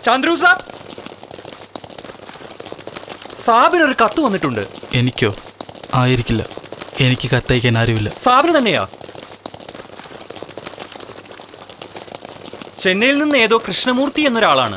Chandru sir സാബിന് ഒരു കത്ത് വന്നിട്ടുണ്ട് എനിക്കോ ആയിരിക്കില്ല എനിക്ക് കത്തയക്കാൻ ആരുമില്ല സാബിന് തന്നെയാ ചെന്നൈയിൽ നിന്ന് ഏതോ കൃഷ്ണമൂർത്തി എന്നൊരാളാണ്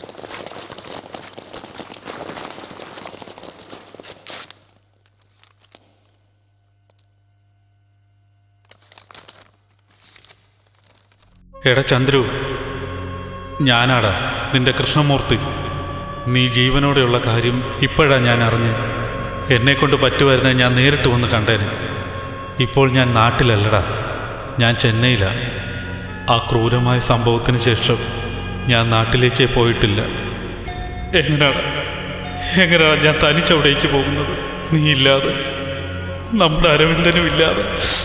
എടാ ചന്ദ്രു ഞാനാടാ നിന്റെ കൃഷ്ണമൂർത്തി നീ ജീവനോടെയുള്ള കാര്യം ഇപ്പോഴാ ഞാൻ അറിഞ്ഞ് എന്നെ കൊണ്ട് പറ്റുമായിരുന്നെ ഞാൻ നേരിട്ട് വന്ന് കണ്ടേനെ ഇപ്പോൾ ഞാൻ നാട്ടിലല്ലടാ ഞാൻ ചെന്നൈയിലാ ആ ക്രൂരമായ സംഭവത്തിന് ശേഷം ഞാൻ നാട്ടിലേക്ക് പോയിട്ടില്ല എങ്ങനെയാണ് എങ്ങനെയാണ് ഞാൻ തനിച്ചവിടേക്ക് പോകുന്നത് നീ ഇല്ലാതെ നമ്മുടെ അരവിന്ദനും ഇല്ലാതെ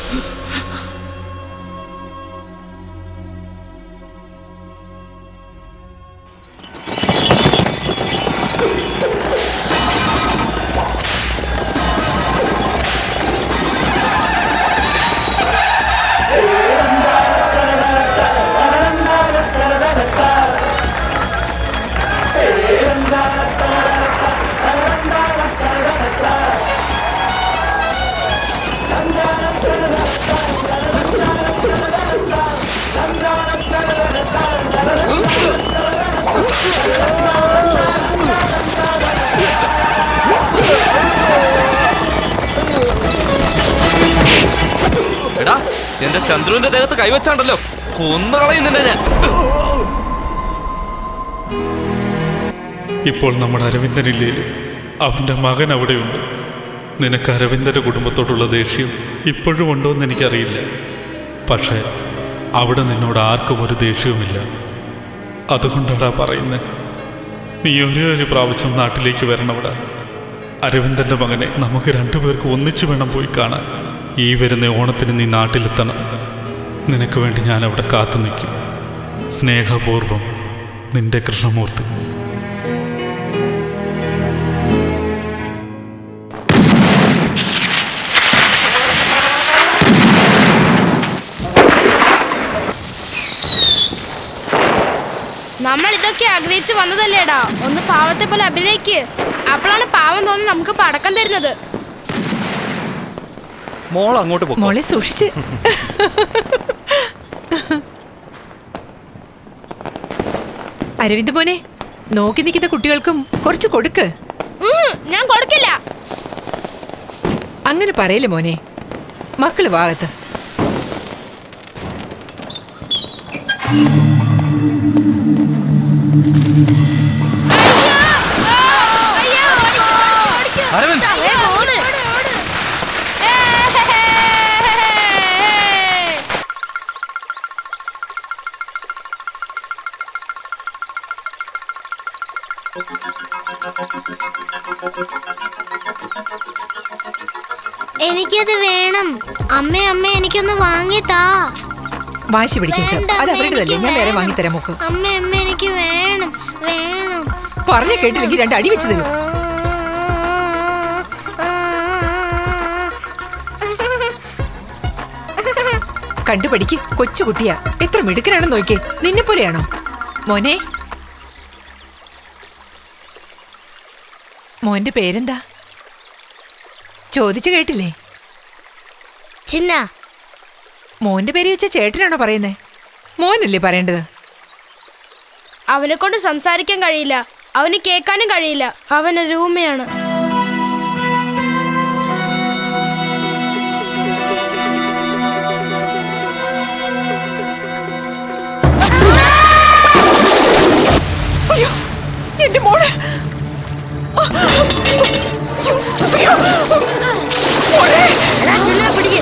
എടാ എന്റെ ചന്ദ്രുവിന്റെ ദേഹത്ത് കൈവച്ചാണ്ടല്ലോ കൊന്നുകളയുന്നുണ്ട് ഞാൻ ഇപ്പോൾ നമ്മുടെ അരവിന്ദനില്ലേലും അവൻ്റെ മകൻ അവിടെയുണ്ട് നിനക്ക് അരവിന്ദൻ്റെ കുടുംബത്തോടുള്ള ദേഷ്യം ഇപ്പോഴും ഉണ്ടോ എന്ന് എനിക്കറിയില്ല പക്ഷേ അവിടെ നിന്നോട് ആർക്കും ഒരു ദേഷ്യവുമില്ല അതുകൊണ്ടാടാ പറയുന്നത് നീ ഒരേ ഒരു പ്രാവശ്യം നാട്ടിലേക്ക് വരണവിടാ അരവിന്ദൻ്റെ മകനെ നമുക്ക് രണ്ടുപേർക്ക് ഒന്നിച്ചു വേണം പോയി കാണാൻ ഈ വരുന്ന ഓണത്തിന് നീ നാട്ടിലെത്തണം നിനക്ക് വേണ്ടി ഞാൻ അവിടെ കാത്തു നിൽക്കും സ്നേഹപൂർവം നിന്റെ കൃഷ്ണമൂർത്തി നമ്മൾ ഇതൊക്കെ ആഗ്രഹിച്ചു വന്നതല്ലേടാ ഒന്ന് പാവത്തെ പോലെ അഭിനയിക്ക് അപ്പോഴാണ് പാവം തോന്നി നമുക്ക് പടക്കം തരുന്നത് മോൾ അങ്ങോട്ട് പോകും മോളെ സൂക്ഷിച്ച് അരവിന്ദ് മോനെ നോക്കി നിൽക്കുന്ന കുട്ടികൾക്കും കുറച്ച് കൊടുക്ക് ഉം, ഞാൻ കൊടുക്കില്ല അങ്ങനെ പറയല്ലേ മോനെ മക്കള് ഭാഗത്ത് അയ്യോ, ഓടിക്കോ, ഓടിക്കോ. അരവിന്ദ്. വേഗം ഓട്. ഏ, ഹേ, ഹേ, ഹേ, ഹേ. എനിക്കത് വേണം അമ്മ അമ്മ എനിക്കൊന്ന് വാങ്ങി താ വാശി പിടിക്കരുത് വേണ്ട, അത് അവരുടേതല്ലേ എനിക്ക് ഞാൻ വേറെ വേണം. വാങ്ങിത്തരാം മോക്ക് അമ്മ അമ്മ എനിക്ക് വേണം വേണം പറഞ്ഞ കേട്ടില്ലെങ്കിൽ രണ്ട് അടി വെച്ച് തരും കണ്ടു പഠിക്ക് കൊച്ചു കുട്ടിയാ എത്ര മിടുക്കനാണെന്ന് നോക്കിയേ നിന്നെ പോലെയാണോ മോനെ മോന്റെ പേരെന്താ ചോദിച്ചു കേട്ടില്ലേ ചിന്ന മോന്റെ പേര് വെച്ച ചേട്ടനാണോ പറയുന്നേ മോനല്ലേ പറയേണ്ടത് അവനെ കൊണ്ട് സംസാരിക്കാൻ കഴിയില്ല അവന് കേൾക്കാനും കഴിയില്ല അവന് രൂമയാണ് അയ്യോ എന്റെ മോള് അയ്യോ, മോളെ എടാ ചിന്ന പിടിക്ക്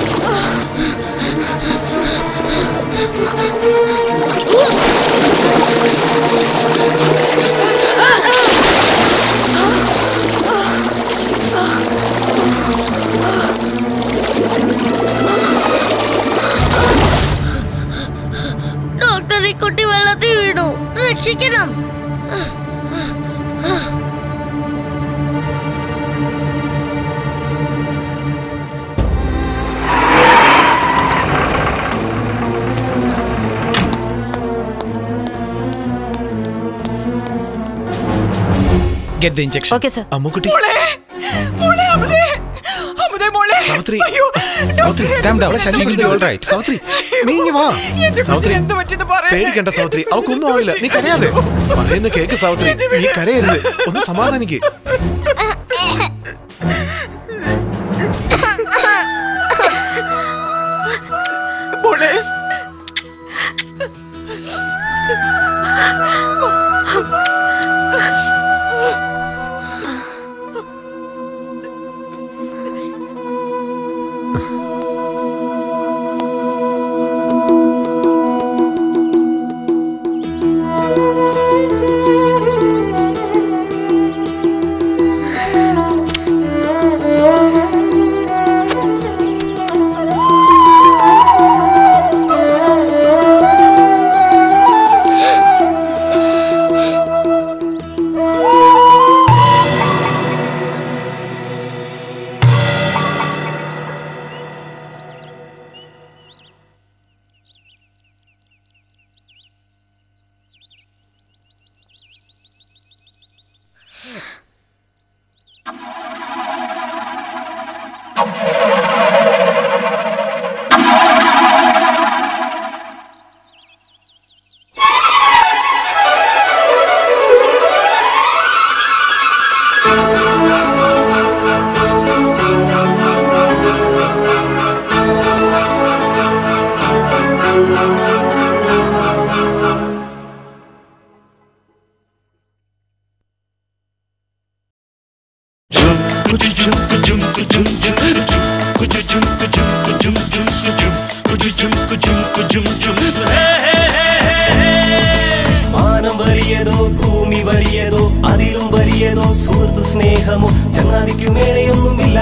ഡോക്ടർ ഈ കുട്ടി വെള്ളത്തിൽ വീണു രക്ഷിക്കണം get the injection okay sir Ammukutty മോളെ മോളെ അമുതേ അമുതേ മോളെ സാവിത്രി അയ്യോ സാവിത്രി ഡോക്ടറെ, calm down. മോളെ She will be all right. Savitri നീ ഇങ്ങ് വാ എന്റെ സാവിത്രി കുഞ്ഞിന് എന്ത് പറ്റിയെന്ന് പറയണേ പേടിക്കണ്ട സാവിത്രി അവക്കൊന്നും ആവില്ല നീ കരയാതെ പറയുന്ന കേക്ക് സാവിത്രി നീ കരയരുത് ഒന്ന് സമാധാനിക്ക് മോളെ മാനം വലിയതോ ഭൂമി വലിയതോ അതിലും വലിയതോ സുഹൃത്ത് സ്നേഹമോ ചങ്ങാതിക്കുമേലെയൊന്നുമില്ല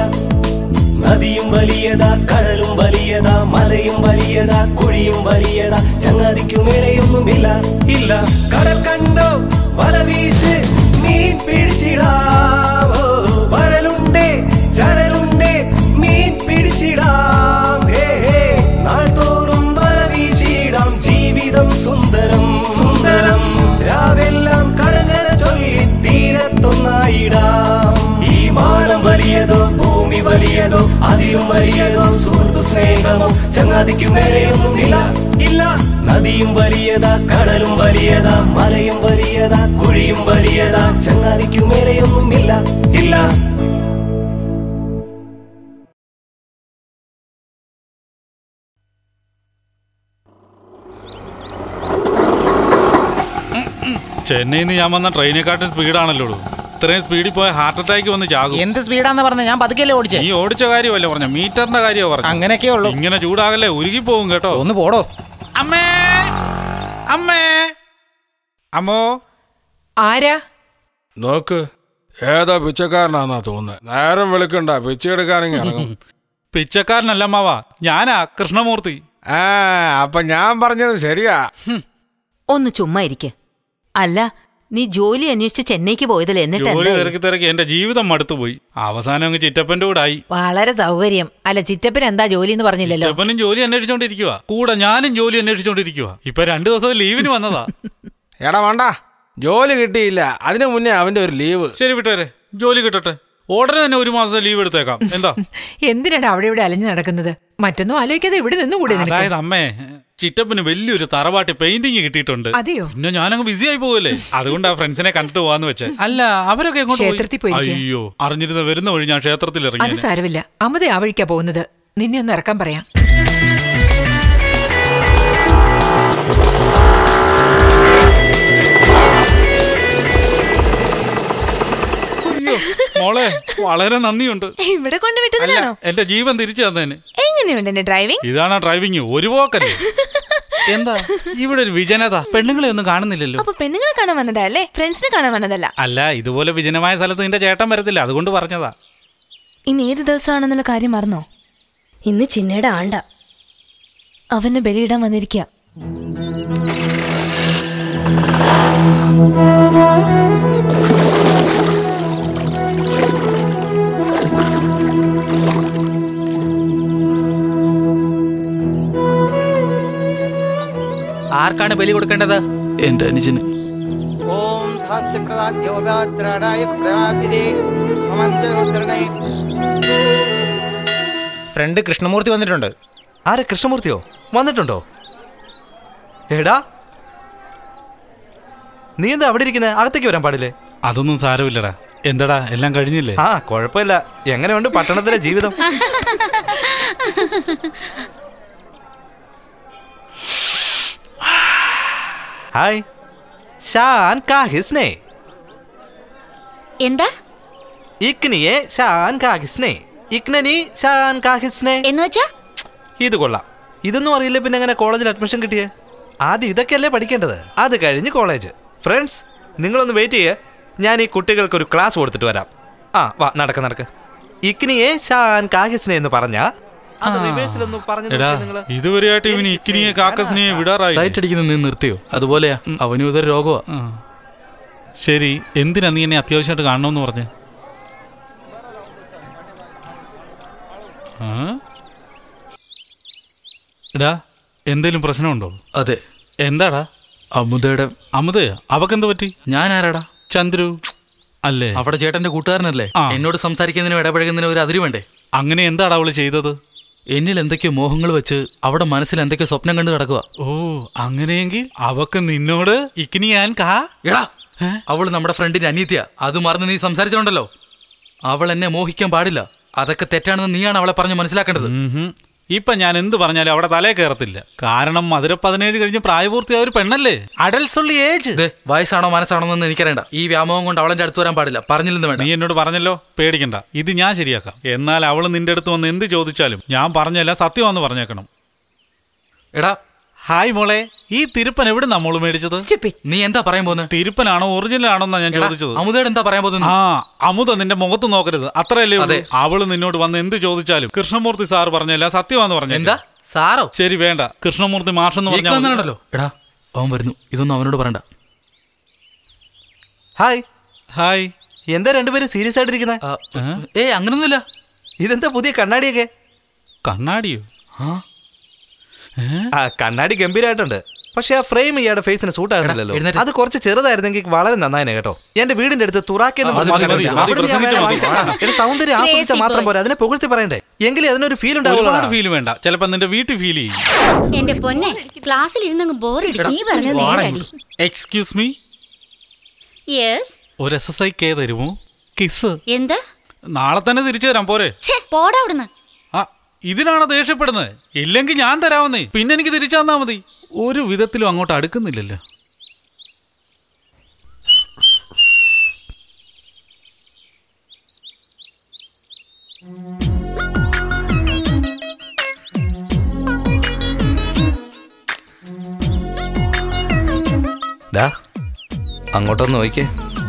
നദിയും വലിയതാ കടലും വലിയതാ മലയും വലിയതാ കുഴിയും വലിയതാ ചങ്ങാതിക്കുമേലെയൊന്നുമില്ല ഇല്ല കടൽ കണ്ടോ വല വീശ് മീൻ പിടിച്ചിടാവോ വരലുണ്ടേ ചരലുണ്ടേ മീൻ പിടിച്ചിടാം ഹേ ഹേ നാൾതോറും വല വീശിടാം ജീവിതം സുന്ദരം സുന്ദരം രാവെല്ലാം കടങ്ങര ചൊല്ലി തീരത്തൊന്നായിടാം ഈ മാനം വലിയതോ ഭൂമി വലിയതോ അതിലും വലിയതോ സുഹൃത്തു സ്നേഹമോ ചങ്ങാതിക്കു മേലെയൊന്നുമില്ല ഇല്ല നദിയും വലിയതാ കടലും വലിയതാ മലയും വലിയതാ കുഴിയും വലിയതാ ചങ്ങാതിക്കു മേലെയൊന്നുമില്ല ഇല്ല ചെന്നൈയിൽ നിന്ന് ഞാൻ വന്ന ട്രെയിനെക്കാട്ടും സ്പീഡാണല്ലോ ഇത്രയും സ്പീഡിൽ പോയ ഹാർട്ട് അറ്റാക്ക് വന്ന് ചാകും എന്ത് സ്പീഡാന്ന് പറഞ്ഞ ഞാൻ പതുക്കെയല്ലേ ഓടിച്ചേ നീ ഓടിച്ച കാര്യമല്ലേ പറഞ്ഞ മീറ്ററിന്റെ കാര്യമോ പറഞ്ഞു അങ്ങനെയൊക്കെ ഉള്ളൂ ഇങ്ങനെ ചൂടാകല്ലേ ഉരുകി പോകും കേട്ടോ ഒന്ന് പോടോ അമ്മേ അമ്മേ അമ്മോ ആരാ നോക്ക് ഏതോ പിച്ചക്കാരനാന്നാ തോന്നുന്നത് നേരം വെളുക്കണ്ട പിച്ചെടുക്കാനെങ്കിൽ ഇറങ്ങും പിച്ചക്കാരനല്ല അമ്മാവാ ഞാനാ കൃഷ്ണമൂർത്തി ആ അപ്പൊ ഞാൻ പറഞ്ഞത് ശരിയാ ഒന്ന് ചുമ്മാ ഇരിക്കെ അല്ല നീ ജോലി അന്വേഷിച്ച് ചെന്നൈക്ക് പോയതല്ലേ എന്നിട്ട് ജോലി എന്തായി? തിരക്കി തിരക്കി എന്റെ ജീവിതം മടുത്തുപോയി അവസാനം അങ്ങ് ചിറ്റപ്പന്റെ കൂടെ ആയി വളരെ സൗകര്യം അല്ല ചിറ്റപ്പൻ എന്താ ജോലി എന്ന് പറഞ്ഞില്ലല്ലോ ചിറ്റപ്പനും ജോലി അന്വേഷിച്ചോണ്ടിരിക്കുക കൂടെ ഞാനും ജോലി അന്വേഷിച്ചോണ്ടിരിക്കുക ഇപ്പൊ രണ്ടു ദിവസം ലീവിന് വന്നതാ എടാ വേണ്ട ജോലി കിട്ടിയില്ല അതിനു മുന്നേ അവന്റെ ഒരു ലീവ് ശരി വിട്ടേരെ ജോലി കിട്ടട്ടെ ഉടനെ തന്നെ ഒരു മാസത്തെ ലീവ് എടുത്തേക്കാം എന്താ എന്തിനാണ് അവിടെ ഇവിടെ അലഞ്ഞു നടക്കുന്നത് മറ്റൊന്നും ആലോചിക്കാതെ ഇവിടെ നിന്നുകൂടി നിനക്ക് അതായത് അമ്മേ ചിറ്റപ്പന് വലിയൊരു തറവാട്ടി പെയിന്റിങ് കിട്ടിയിട്ടുണ്ട് അതെയോ പിന്നെ ഞാനങ്ങ് ബിസി ആയി പോവല്ലേ അതുകൊണ്ട് ആ ഫ്രണ്ട്സിനെ കണ്ടിട്ട് പോവാന്ന് വെച്ചേ അല്ല അവരൊക്കെ എങ്ങോട്ട് പോയി? ക്ഷേത്രത്തിൽ പോയിരിക്കാ. അയ്യോ അറിഞ്ഞിരുന്ന വരുന്ന വഴി ഞാൻ ക്ഷേത്രത്തിൽ അത് ഇറങ്ങി സാരമില്ല അമ്മതെ ആ വഴിക്കാ പോകുന്നത് നിന്നെ ഒന്ന് ഇറക്കാൻ പറയാം അയ്യോ മോളെ വളരെ നന്ദിയുണ്ട് ഇവിടെ കൊണ്ട് അല്ല വിട്ടതിനാണോ എന്റെ ജീവൻ തിരിച്ചു തന്നേന് എങ്ങനെയുണ്ട് എന്റെ ഡ്രൈവിംഗ് ഇതാണ് ഡ്രൈവിംഗ് ഒരു പോക്കല്ലേ എന്താ ഇവിടെ ഒരു വിജനത പെണ്ണുങ്ങളെ ഒന്നും കാണുന്നില്ലല്ലോ അപ്പൊ പെണ്ണുങ്ങളെ കാണാൻ വന്നതാ അല്ലേ ഫ്രണ്ട്സിനെ കാണാൻ വന്നതല്ല അല്ല ഇതുപോലെ വിജനമായ സ്ഥലത്ത് നിന്റെ ചേട്ടൻ വരത്തില്ല അതുകൊണ്ട് പറഞ്ഞതാ ഇന്ന് ഏത് ദിവസമാണെന്നുള്ള കാര്യം മറന്നോ ഇന്ന് ചിന്നയുടെ ആണ്ട അവന് ബലിയിടാൻ വന്നിരിക്കുക ആർക്കാണ് ബലി കൊടുക്കേണ്ടത് എന്റെ അനുജന് ഓം ധാസ്തി പ്രദാ ഫ്രണ്ട് കൃഷ്ണമൂർത്തി വന്നിട്ടുണ്ട് ആരെ കൃഷ്ണമൂർത്തിയോ വന്നിട്ടുണ്ടോ എടാ നീ എന്താ അവിടെ ഇരിക്കുന്നത് അകത്തേക്ക് വരാൻ പാടില്ലേ അതൊന്നും സാരമില്ലടാ എന്താടാ എല്ലാം കഴിഞ്ഞില്ലേ ആ കുഴപ്പമില്ല എങ്ങനെയുണ്ട് പട്ടണത്തിലെ ജീവിതം ഹായ് ഷാൻ കാഹിസ്നെ എന്താ ഇക്നിയെ ഷാൻ കാഹിസ്നെ ഇക്നനി ഷാൻ കാഹിസ്നെ എന്ന് വെച്ചാ ഇത് കൊള്ളാം ഇതൊന്നും അറിയില്ല പിന്നെ എങ്ങനെ കോളേജിൽ അഡ്മിഷൻ കിട്ടിയേ ആദ്യം ഇതൊക്കെയല്ലേ പഠിക്കേണ്ടത് അത് കഴിഞ്ഞ് കോളേജ് ഫ്രണ്ട്സ് നിങ്ങളൊന്ന് വെയിറ്റ് ചെയ്യേ ഞാൻ ഈ കുട്ടികൾക്ക് ഒരു ക്ലാസ് കൊടുത്തിട്ട് വരാം ആ വാ നടക്ക നടക്ക് ഇക്നിയെ ഷാൻ കാഹിസ്നെ എന്ന് പറഞ്ഞ അത് റിവേഴ്സിലൊന്ന് പറഞ്ഞു എടാ ഇതുവരെയായിട്ട് ഇവന് ഇക്കിനിയെ കാക്കസിനെ വിടാറായി സൈറ്റ് അടിക്കുന്നത് നീ നിർത്തിയോ അതുപോലെയാ അവനും ഇതൊരു രോഗമാ ശരി എന്തിനാ നീ എന്നെ അത്യാവശ്യമായിട്ട് കാണണമെന്ന് പറഞ്ഞ് ആ? എടാ എന്തേലും പ്രശ്നമുണ്ടോ അതെ എന്താടാ അമുദയുടെ അമുദേ അവക്കെന്ത് പറ്റി ഞാൻ ആരാടാ ചന്ദ്രു അല്ലേ അവിടെ ചേട്ടന്റെ കൂട്ടുകാരനല്ലേ എന്നോട് സംസാരിക്കുന്നതിനും ഇടപഴകുന്നതിനും ഒരു അതിര് വേണ്ടേ അങ്ങനെ എന്താണ് അവള് ചെയ്തത് എന്നിൽ എന്തൊക്കെയോ മോഹങ്ങൾ വെച്ച് അവിടെ മനസ്സിൽ എന്തൊക്കെയോ സ്വപ്നം കണ്ട് നടക്കുക ഓ അങ്ങനെയെങ്കിൽ അവക്ക് നിന്നോട് ഇക്കിനി ഞാൻ കാ എടാ അവള് നമ്മുടെ ഫ്രണ്ടിന്റെ അനീത്യ അത് മറന്ന് നീ സംസാരിച്ചിട്ടുണ്ടല്ലോ അവൾ എന്നെ മോഹിക്കാൻ പാടില്ല അതൊക്കെ തെറ്റാണെന്ന് നീയാണ് അവളെ പറഞ്ഞ് മനസ്സിലാക്കേണ്ടത് ഇപ്പൊ ഞാൻ എന്ത് പറഞ്ഞാലും അവിടെ തലേ കയറത്തില്ല കാരണം മധുര പതിനേഴ് കഴിഞ്ഞ് പ്രായപൂർത്തിയായ ഒരു പെണ്ണല്ലേ അഡൽസ് ഉള്ള ഏജ് ദേ, വയസ്സാണോ മനസ്സാണോ എന്ന് എനിക്കറിയണ്ട ഈ വ്യാമോഹം കൊണ്ട് അവളെന്റെ അടുത്ത് വരാൻ പാടില്ല പറഞ്ഞില്ലെന്ന് വേണ്ട നീ എന്നോട് പറഞ്ഞല്ലോ പേടിക്കണ്ട ഇത് ഞാൻ ശരിയാക്കാം എന്നാൽ അവൾ നിന്റെ അടുത്ത് വന്ന് എന്ത് ചോദിച്ചാലും ഞാൻ പറഞ്ഞല്ല സത്യമാണെന്ന് പറഞ്ഞേക്കണം എടാ ഹായ് മോളെ ഈ തിരുപ്പൻ എവിടെ നമ്മൾ മേടിച്ചത് നീ എന്താ പറയാൻ പോകുന്നത് തിരുപ്പനാണോ ഒറിജിനൽ ആണോന്നാ ഞാൻ എടാ, ചോദിച്ചത് അമുദയുടെ എന്താ പറയാൻ പോകുന്നത് ആ അമുത നിന്റെ മുഖത്ത് നോക്കരുത് അത്രയല്ലേ ഉള്ളൂ അതെ. അവള് നിന്നോട് വന്ന് എന്ത് ചോദിച്ചാലും കൃഷ്ണമൂർത്തി സാർ പറഞ്ഞല്ല സത്യമാന്ന് പറഞ്ഞു എന്താ സാറോ ശരി വേണ്ട കൃഷ്ണമൂർത്തി മാഷെന്ന് ഈ പറഞ്ഞാൽ മതി. വന്നിട്ടുണ്ടല്ലോ എടാ അവൻ വരുന്നു ഇതൊന്നും അവനോട് പറയണ്ട ഹായ് ഹായ് എന്താ രണ്ടുപേരും സീരിയസ് ആയിട്ടിരിക്കുന്നത് ഏ അങ്ങനൊന്നുമില്ല ഇതെന്താ പുതിയ കണ്ണാടിയൊക്കെ കണ്ണാടിയോ ആ കണ്ണാടി ഗംഭീരമായിട്ടുണ്ട് പക്ഷെ ആ ഫ്രെയിം ഇയാളുടെ ഫേസിന് സൂട്ട് ആകുന്നില്ലല്ലോ എഴുന്നേറ്റ്. അത് കുറച്ച് ചെറുതായിരുന്നെങ്കിൽ വളരെ നന്നായി കേട്ടോ എന്റെ വീടിന്റെ അടുത്ത് തുറാക്കിയെന്ന് മതി, പറഞ്ഞ മതി, മതി. മതി, അവിടെ ഞാൻ പ്രസംഗിച്ച് വേണം മതി. വാങ്ങിച്ചാൽ മതി. എന്റെ സൗന്ദര്യം ആസ്വദിച്ചാൽ Crazy മാത്രം boy. പോരാ അതിനെ പുകഴ്ത്തി പറയണ്ടേ എങ്കിലും അതിനൊരു ഫീൽ ഒരുപാട് ഉണ്ടാവും ഫീൽ വേണ്ട ചിലപ്പോ നിന്റെ വീട്ടിൽ ഫീൽ ചെയ്യും എന്റെ പൊന്നെ ക്ലാസ്സിൽ ഇരുന്നങ്ങ് ബോറടിച്ചു നീ പറഞ്ഞത് നേരടി എക്സ്ക്യൂസ് മീ യെസ് ഒരു എസ് എസ് ഐ കെ തരുമോ കിസ് എന്താ നാളെ തന്നെ തിരിച്ചു തരാം പോരെ ഛേ പോടാ അവിടുന്ന് ആ ഇതിനാണോ ദേഷ്യപ്പെടുന്നത് ഇല്ലെങ്കിൽ ഞാൻ തരാമെന്നേ പിന്നെ എനിക്ക് തിരിച്ചു തന്നാ മതി ഒരു വിധത്തിലും അങ്ങോട്ട് അടുക്കുന്നില്ലല്ലോ ഡാ അങ്ങോട്ടൊന്ന് നോക്കിക്കേ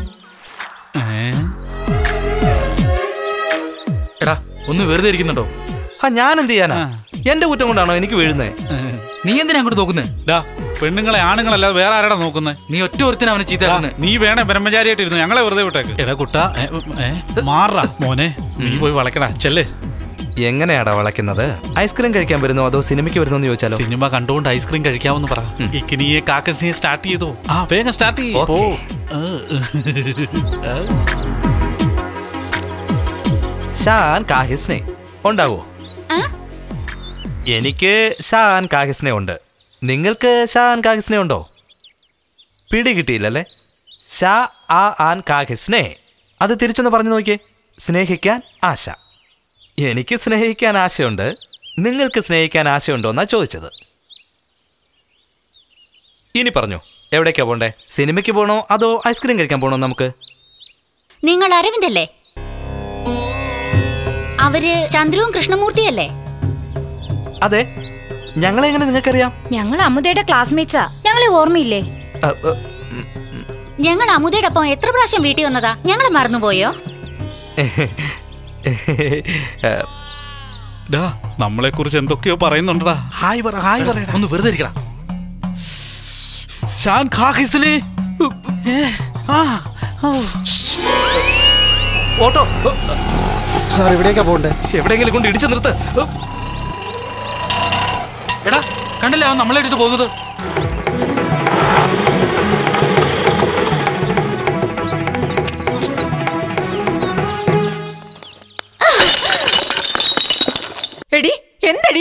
എടാ ഒന്ന് വെറുതെ ഇരിക്കുന്നുണ്ടോ ആ ഞാൻ എന്ത് ചെയ്യാനാ എന്റെ കുറ്റം കൊണ്ടാണോ എനിക്ക് വീഴുന്നത് നീ എന്തിനാ അങ്ങോട്ട് നോക്കുന്നേ ഡാ പെണ്ണുങ്ങളെ ആണുങ്ങളല്ലാതെ വേറെ ആരാടാ നോക്കുന്നത് നീ ഒറ്റ ഒരുത്തിന് അവനെ ചീത്ത നീ വേണേ ബ്രഹ്മചാരിയായിട്ട് ഇരുന്നു ഞങ്ങളെ വെറുതെ വിട്ടേക്ക് എടാ കുട്ട മാറാ മോനെ നീ പോയി വളക്കടാ ചെല്ലേ എങ്ങനെയാടാ വളയ്ക്കുന്നത് ഐസ്ക്രീം കഴിക്കാൻ വരുന്നോ അതോ സിനിമയ്ക്ക് വരുന്നോ എന്ന് ചോദിച്ചാലോ സിനിമ കണ്ടുകൊണ്ട് ഐസ്ക്രീം കഴിക്കാമെന്ന് പറ ഇക്കിനിയെ കാക്കസിനെ സ്റ്റാർട്ട് ചെയ്തോ ആ വേഗം സ്റ്റാർട്ട് ചെയ്യ് പോ ഷാൻ കാഹിസ്നെ ഉണ്ടാവോ എനിക്ക് ഷാൻ കാഹിസ്നെ ഉണ്ട് നിങ്ങൾക്ക് ഷാൻ കാഹിസ്നെ ഉണ്ടോ പിടി കിട്ടിയില്ലല്ലേ ഷാ ആ ആൻ കാഹിസ്നെ അത് തിരിച്ചൊന്ന് പറഞ്ഞു നോക്കിയേ സ്നേഹിക്കാൻ ആശ എനിക്ക് സ്നേഹിക്കാൻ ആശയുണ്ട് നിങ്ങൾക്ക് സ്നേഹിക്കാൻ ആശയുണ്ടോ എന്നാ ചോദിച്ചത് ഇനി പറഞ്ഞു എവിടേക്കാ പോണ്ടേ സിനിമയ്ക്ക് പോണോ അതോ ഐസ്ക്രീം കഴിക്കാൻ പോണോ നമുക്ക് നിങ്ങൾ അരവിന്ദല്ലേ അവര് ചന്ദ്രുവും കൃഷ്ണമൂർത്തിയല്ലേ അതെ ഞങ്ങളെ എങ്ങനെ നിങ്ങൾക്കറിയാം ഞങ്ങൾ അമുദയുടെ ക്ലാസ്മേറ്റ്സാ ഞങ്ങളെ ഓർമ്മയില്ലേ അ, അ, ഞങ്ങൾ അമുദയുടെ ഒപ്പം എത്ര പ്രാവശ്യം വീട്ടിൽ വന്നതാ ഞങ്ങളെ മറന്നുപോയോ ഡാ നമ്മളെ കുറിച്ച് എന്തൊക്കെയോ പറയുന്നുണ്ടടാ ഹായ് പറ ഹായ് പറ ഒന്ന് വെറുതെ ഇരിക്കടാ ഷാൻ ഖാഖിസിനെ ഓട്ടോ സാർ എവിടേക്കാ പോണ്ടേ എവിടെയെങ്കിലും കൊണ്ട് ഇടിച്ചു നിർത്ത് എടാ കണ്ടില്ലേ അവൻ നമ്മളെ ഇട്ടിട്ട് പോകുന്നത്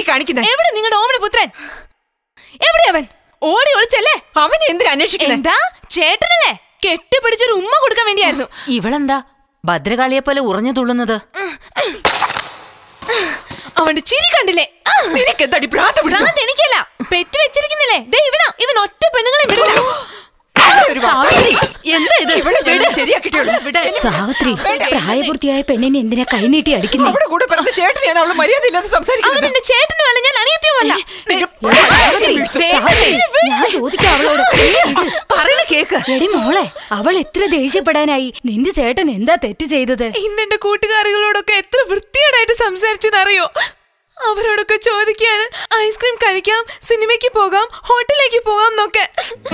കാണിക്കുന്നത് എവിടെ നിങ്ങളുടെ ഓമന പുത്രൻ എവിടെ അവൻ ഓടി ഒളിച്ചല്ലേ അവനെ എന്തിനാ അന്വേഷിക്കുന്നത് എന്താ ചേട്ടനല്ലേ കെട്ടിപ്പിടിച്ചൊരു ഉമ്മ കൊടുക്കാൻ വേണ്ടിയായിരുന്നു ഇവളെന്താ ഭദ്രകാളിയെ പോലെ ഉറഞ്ഞു തുള്ളുന്നത് അവന്റെ ചിരി കണ്ടില്ലേ നിനക്ക് എന്താടി ഭ്രാന്ത് പിടിച്ചോ? ഭ്രാന്ത് എനിക്കല്ല പെറ്റു വെച്ചിരിക്കുന്നില്ലേ ദേ ഇവനാ ഇവൻ ഒറ്റ പെണ്ണുങ്ങളെ വിടില്ല സാവിത്രി, എന്താ ഇത് ഇവളെ ഞങ്ങൾ ശരിയാക്കിയിട്ടുള്ളൂ. സാവിത്രി വേണ്ട. പ്രായപൂർത്തിയായ പെണ്ണിനെ എന്തിനാ കൈനീട്ടി അടിക്കുന്നേ അവിടെ കൂടെ പറഞ്ഞ ചേട്ടനെയാണ് അവള് മര്യാദ ഇല്ലാതെ സംസാരിക്കുന്നത് അവൻ എന്റെ ചേട്ടനുമല്ല ഞാൻ അനിയത്തിയുമല്ല ഞാൻ ചോദിക്കാം അവളോട് പറയുന്ന കേക്ക് എടി മോളെ അവൾ എത്ര ദേഷ്യപ്പെടാനായി നിന്റെ ചേട്ടൻ എന്താ തെറ്റ് ചെയ്തത് ഇന്ന് എന്റെ കൂട്ടുകാരികളോടൊക്കെ എത്ര വൃത്തികേടായിട്ട് സംസാരിച്ചെന്നറിയോ അവരോടൊക്കെ ചോദിക്കുകയാണ് ഐസ്ക്രീം കഴിക്കാം സിനിമയ്ക്ക് പോകാം ഹോട്ടലിലേക്ക് പോകാം എന്നൊക്കെ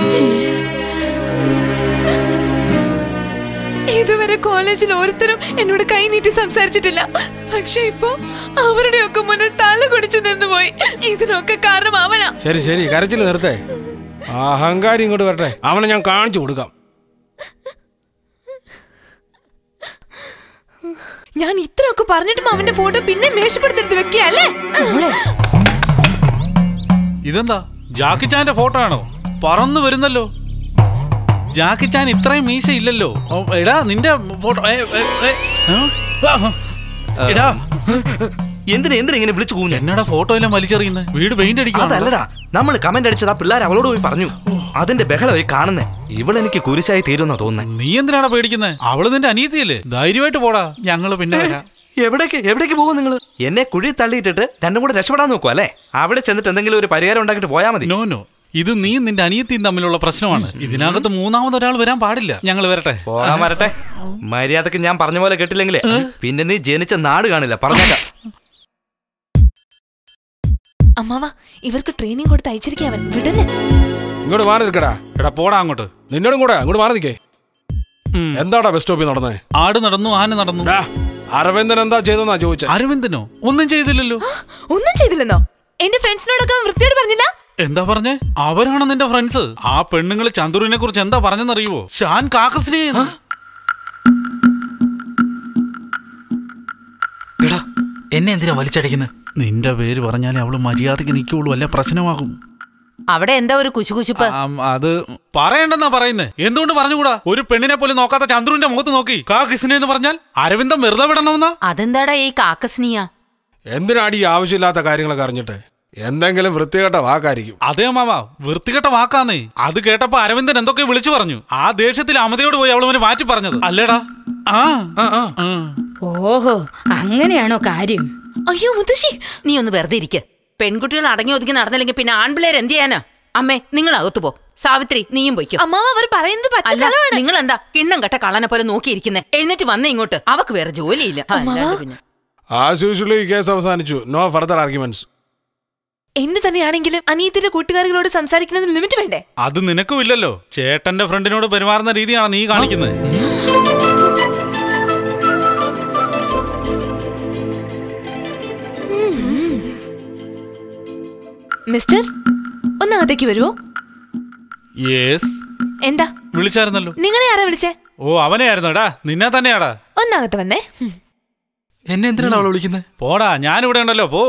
ഇതുവരെ കോളേജിൽ ഓരോരുത്തരും എന്നോട് കൈ നീട്ടി സംസാരിച്ചിട്ടില്ല പക്ഷെ ഇപ്പൊ അവരുടെയൊക്കെ മുന്നിൽ തല കുടിച്ചു നിന്നുപോയി ഇതിനൊക്കെ കാരണം അവനാ ശരി ശരി കരച്ചിൽ നിർത്തേ ആ അഹങ്കാരി ഇങ്ങോട്ട് വരട്ടെ അവനെ ഞാൻ കാണിച്ചു കൊടുക്കാം ഞാൻ ഇത്രയൊക്കെ പറഞ്ഞിട്ടും അവന്റെ ഫോട്ടോ പിന്നെ മേശപ്പെടുത്തെടുത്ത് വെക്കുകയല്ലേ ഇതെന്താ ജാക്കി ചാന്റെ ഫോട്ടോ ആണോ പറന്നു വരുന്നല്ലോ ജാക്കി ചാൻ ഇത്രയും മീശ ഇല്ലല്ലോ ഓ, എടാ നിന്റെ ഫോട്ടോ ഏ, ഏ, ഏ, ആ? ആ, എടാ എന്തിനാ എന്തിനാ ഇങ്ങനെ വിളിച്ചു കൂഞ്ഞ എന്നടാ ഫോട്ടോ എല്ലാം വലിച്ചെറിയുന്നത് വീട് പെയിന്റ് അടിക്കും അതല്ലടാ നമ്മൾ കമന്റ് അടിച്ചത് ആ പിള്ളേർ അവളോട് പോയി പറഞ്ഞു അതിന്റെ ബഹളമായി കാണുന്നേ ഇവളെനിക്ക് കുരിശായി തീരുന്ന തോന്നുന്നേ നീ എന്തിനാടാ പേടിക്കുന്നത് അവള് നിന്റെ അനിയത്തിയല്ലേ ധൈര്യമായിട്ട് പോടാ ഞങ്ങള് പിന്നെ വരാം എവിടേക്ക് എവിടേക്ക് പോകും നിങ്ങൾ എന്നെ കുഴി തള്ളിയിട്ടിട്ട് രണ്ടും കൂടെ രക്ഷപ്പെടാൻ നോക്കുക അല്ലേ അവിടെ ചെന്നിട്ട് എന്തെങ്കിലും ഒരു പരിഹാരം ഉണ്ടാക്കിയിട്ട് പോയാൽ മതി നോ നോ ഇത് നീ നിന്റെ അനിയത്തിയും തമ്മിലുള്ള പ്രശ്നമാണ് ഇതിനകത്ത് മൂന്നാമത് ഒരാൾ വരാൻ പാടില്ല ഞങ്ങൾ വരട്ടെ പോകാൻ വരട്ടെ മര്യാദക്ക് ഞാൻ പറഞ്ഞ പോലെ കേട്ടില്ലെങ്കിലേ പിന്നെ നീ ജനിച്ച നാട് കാണില്ല പറഞ്ഞേക്കാം അമ്മാവ ഇവർക്ക് ട്രെയിനിങ് കൊടുത്ത് അയച്ചിരിക്കുക അവൻ വിടല്ലേ ഇങ്ങോട്ട് മാറി നിൽക്കടാ എടാ പോടാ അങ്ങോട്ട് നിന്നോടും കൂടെ അങ്ങോട്ട് മാറി നിൽക്കേ എന്താടാ ബസ് സ്റ്റോപ്പിൽ നടന്നേ ആട് നടന്നു ആന നടന്നു അരവിന്ദൻ എന്താ ചെയ്തെന്നാ ചോദിച്ചേ അരവിന്ദനോ ഒന്നും ചെയ്തില്ലല്ലോ ഒന്നും ചെയ്തില്ലെന്നോ എന്റെ ഫ്രണ്ട്സിനോടൊക്കെ അവൻ വൃത്തിയോട് പറഞ്ഞില്ല എന്താ പറഞ്ഞേ അവരാണ് നിന്റെ ഫ്രണ്ട്സ് ആ പെണ്ണുങ്ങൾ ചന്ദ്രുവിനെ കുറിച്ച് എന്താ പറഞ്ഞെന്നറിയുവോ ഷാൻ കാക്കസിനെ എടാ എന്നെ എന്തിനാ വലിച്ചടിക്കുന്നത് നിന്റെ പേര് പറഞ്ഞാലേ അവള് മര്യാദക്ക് നിൽക്കുള്ളൂ അല്ല പ്രശ്നമാകും അവിടെ എന്താ ഒരു കുശുകുശുപ്പ് ആം, അത് പറയണ്ടെന്നാ പറയുന്നേ എന്തുകൊണ്ട് പറഞ്ഞുകൂടാ ഒരു പെണ്ണിനെ പോലും നോക്കാത്ത ചന്ദ്രുവിന്റെ മുഖത്ത് നോക്കി കാ കിസിനെ എന്ന് പറഞ്ഞാൽ അരവിന്ദം വെറുതെ വിടണമെന്നാ അതെന്താടാ ഈ കാക്കസ്നിയ എന്തിനാടി ഈ ആവശ്യമില്ലാത്ത കാര്യങ്ങളൊക്കെ അറിഞ്ഞിട്ട് എന്തെങ്കിലും വൃത്തികെട്ട വാക്കായിരിക്കും അതേ മാമ വൃത്തികെട്ട വാക്കാന്നേ അത് കേട്ടപ്പോ അരവിന്ദൻ എന്തൊക്കെ വിളിച്ചു പറഞ്ഞു ആ ദേഷ്യത്തിൽ അമതയോട് പോയി അവളവനെ മാറ്റി പറഞ്ഞത് അല്ലേടാ ആ ആ. ഓഹോ അങ്ങനെയാണോ കാര്യം അയ്യോ മുത്തശ്ശി നീ ഒന്ന് വെറുതെ ഇരിക്ക് പെൺകുട്ടികൾ അടങ്ങി ഒതുക്കി നടന്നില്ലെങ്കിൽ പിന്നെ ആൺപിള്ളേർ എന്ത് ചെയ്യാനാ അമ്മേ നിങ്ങൾ അകത്തു പോ സാവിത്രി നീയും പൊയ്ക്കോ അമ്മാവ അവർ പറയുന്നത് അല്ല പച്ചക്കളവാണ് നിങ്ങൾ എന്താ കിണ്ണം കെട്ട കള്ളനെ പോലെ നോക്കിയിരിക്കുന്നേ എഴുന്നേറ്റ് വന്നേ ഇങ്ങോട്ട് അവക്ക് വേറെ ജോലിയില്ല അല്ലാണ്ട് പിന്നെ ആസ് യൂഷ്വലി ഈ കേസ് അവസാനിച്ചു നോ ഫർദർ ആർഗ്യുമെന്റ്സ് എന്ത് തന്നെയാണെങ്കിലും അനിയത്തിന്റെ കൂട്ടുകാരികളോട് സംസാരിക്കുന്നതിന് ലിമിറ്റ് വേണ്ടേ അത് നിനക്കും ഇല്ലല്ലോ ചേട്ടന്റെ ഫ്രണ്ടിനോട് പെരുമാറുന്ന രീതിയാണ് നീ കാണിക്കുന്നത് മിസ്റ്റർ ഒന്നകത്തേക്ക് വരുമോ യെസ് എന്താ വിളിച്ചായിരുന്നല്ലോ നിങ്ങളെ ആരാ വിളിച്ചേ ഓ അവനെ ആയിരുന്നടാ നിന്നെ തന്നെയാടാ ഒന്നകത്ത് വന്നേ ഹും. എന്നെ എന്തിനാണ് അവളെ വിളിക്കുന്നത് പോടാ ഞാനിവിടെ ഉണ്ടല്ലോ പോ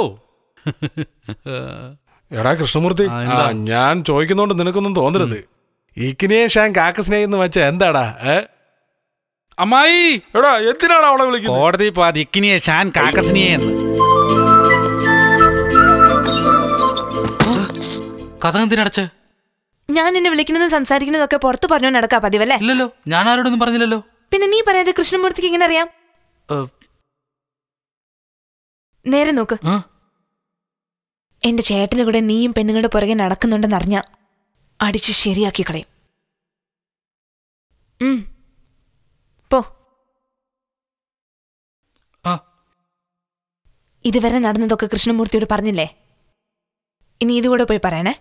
എടാ കൃഷ്ണമൂർത്തി ആ, എന്താ? ആ, ഞാൻ ചോദിക്കുന്നോണ്ട് നിനക്കൊന്നും തോന്നരുത് ഇക്കിനെയും ഷാൻ കാക്കസിനെ എന്ന് വെച്ച എന്താടാ ഏ അമ്മായി എടാ എന്തിനാണ് അവളെ വിളിക്കുന്നത് കോടതി പോ ദിക്കിനിയെ ഷാൻ കാക്കസിനിയെ എന്ന് കഥ എന്തിനടച്ച് ഞാൻ നിന്നെ വിളിക്കുന്നതും സംസാരിക്കുന്നതൊക്കെ പുറത്ത് പറഞ്ഞു നടക്കാ പതിവല്ലേ ഇല്ലല്ലോ ഞാൻ ആരോടൊന്നും പറഞ്ഞില്ലല്ലോ പിന്നെ നീ പറയാതെ കൃഷ്ണമൂർത്തിക്ക് എങ്ങനെ അറിയാം ഏ, നേരെ നോക്ക് ആ? എന്റെ ചേട്ടന്റെ കൂടെ നീയും പെണ്ണുങ്ങളുടെ പുറകെ നടക്കുന്നുണ്ടെന്ന് അറിഞ്ഞ അടിച്ച് ശരിയാക്കി കളയും ഉം. പോ ആ. ഇതുവരെ നടന്നതൊക്കെ കൃഷ്ണമൂർത്തിയോട് പറഞ്ഞില്ലേ ഇനി ഇതുകൂടെ പോയി പറയണേ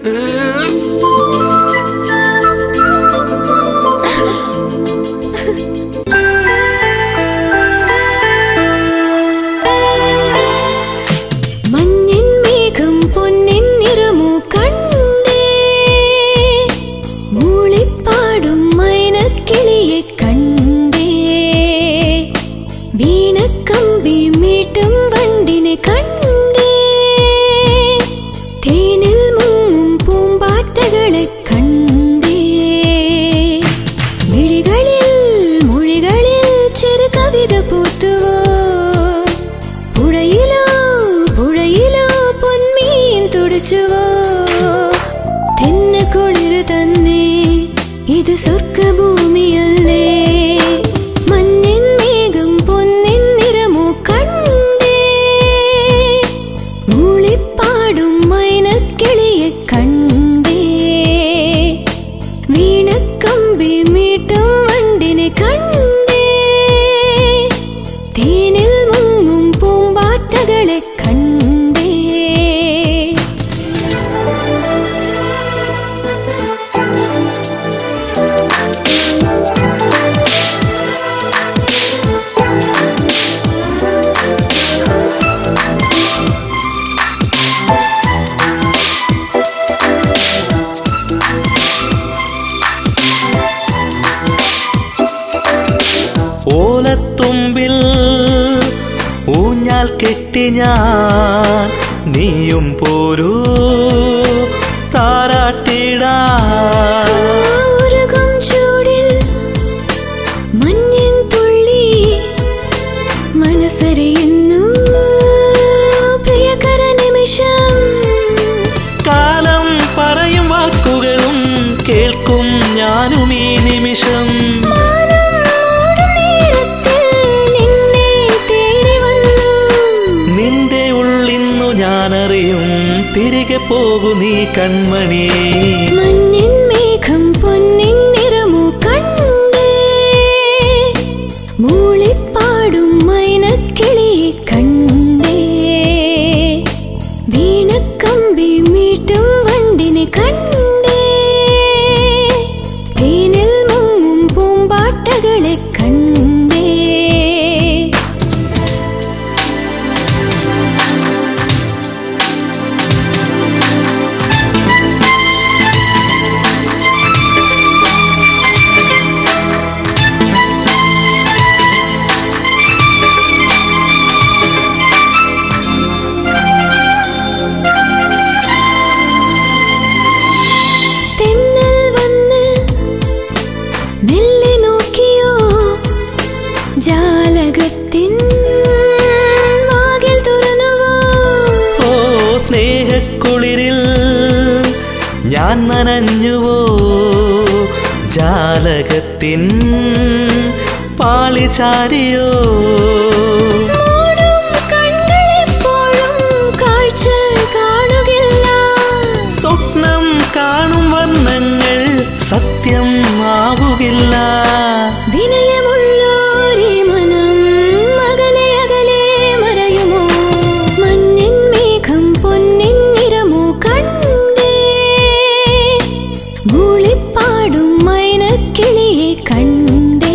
മഞ്ഞിൻ മേഘം പൊന്നിൻ നിറമു കണ്ടേ മൂളിപ്പാടും മൈനക്കിളിയെ കണ്ടേ വീണക്കമ്പി മീട്ടും വണ്ടിനെ കണ്ടേ വിളിച്ചുവോ തെന്ന കുളിര് തന്നെ ഇത് സ്വർഗഭൂമിയല്ലേ മഞ്ഞിൻ മേഘം പൊന്നിൻ നിറമോ കണ്ടേ മൂളിപ്പാടും മൈനക്കിളിയെ കണ്ടേ വീണക്കമ്പി മീട്ടും വണ്ടിനെ കണ്ടേ തേനിൽ മുങ്ങും പൂമ്പാറ്റകളെ കണ്ടേ ഓലത്തുമ്പിൽ ഊഞ്ഞാൽ കെട്ടി ഞാൻ നീയും പോരൂ താരാട്ടിടാ ഉരുകും ചൂടിൽ മഞ്ഞിൻ തുള്ളി മനസ്സറിയുന്നു പ്രിയകര നിമിഷം കാലം പറയും വാക്കുകളും കേൾക്കും ഞാനും ഈ നിമിഷം നിന്നെ തേടി വന്നു നിന്റെ ഉള്ളിന്നു ഞാനറിയും തിരികെ പോകൂ നീ കൺമണി മഞ്ഞിൻ മേഘം പൊന്നിൻ നിറമോ കണ്ടേ മൂളിപ്പാടും മൈനക്കിളിയെ കണ്ടേ വീണക്കമ്പി മീട്ടും വണ്ടിനെ കണ്ടേ തേനിൽ മുങ്ങും പൂമ്പാട്ടകളെ കണ്ടേ തെന്നൽ വന്ന് മെല്ലെ നോക്കിയോ ജാലകത്തിൻ വാതിൽ തുറന്നുവോ ഓ സ്നേഹക്കുളിരിൽ ഞാൻ നനഞ്ഞുവോ ജാലകത്തിൻ പാളിചാരിയോ മൂടും കണ്കളെപ്പോഴും കാഴ്ച കാണുകില്ല സ്വപ്നം കാണും വർണ്ണങ്ങൾ സത്യം ആവുകില്ല വിനയമുള്ളോരി മനം അകലെ അകലെ മറയുമോ മഞ്ഞിൻ മേഘം പൊന്നിൻ നിറമോ കണ്ടേ മൂളിപ്പാടും മൈനക്കിളിയെ കണ്ടേ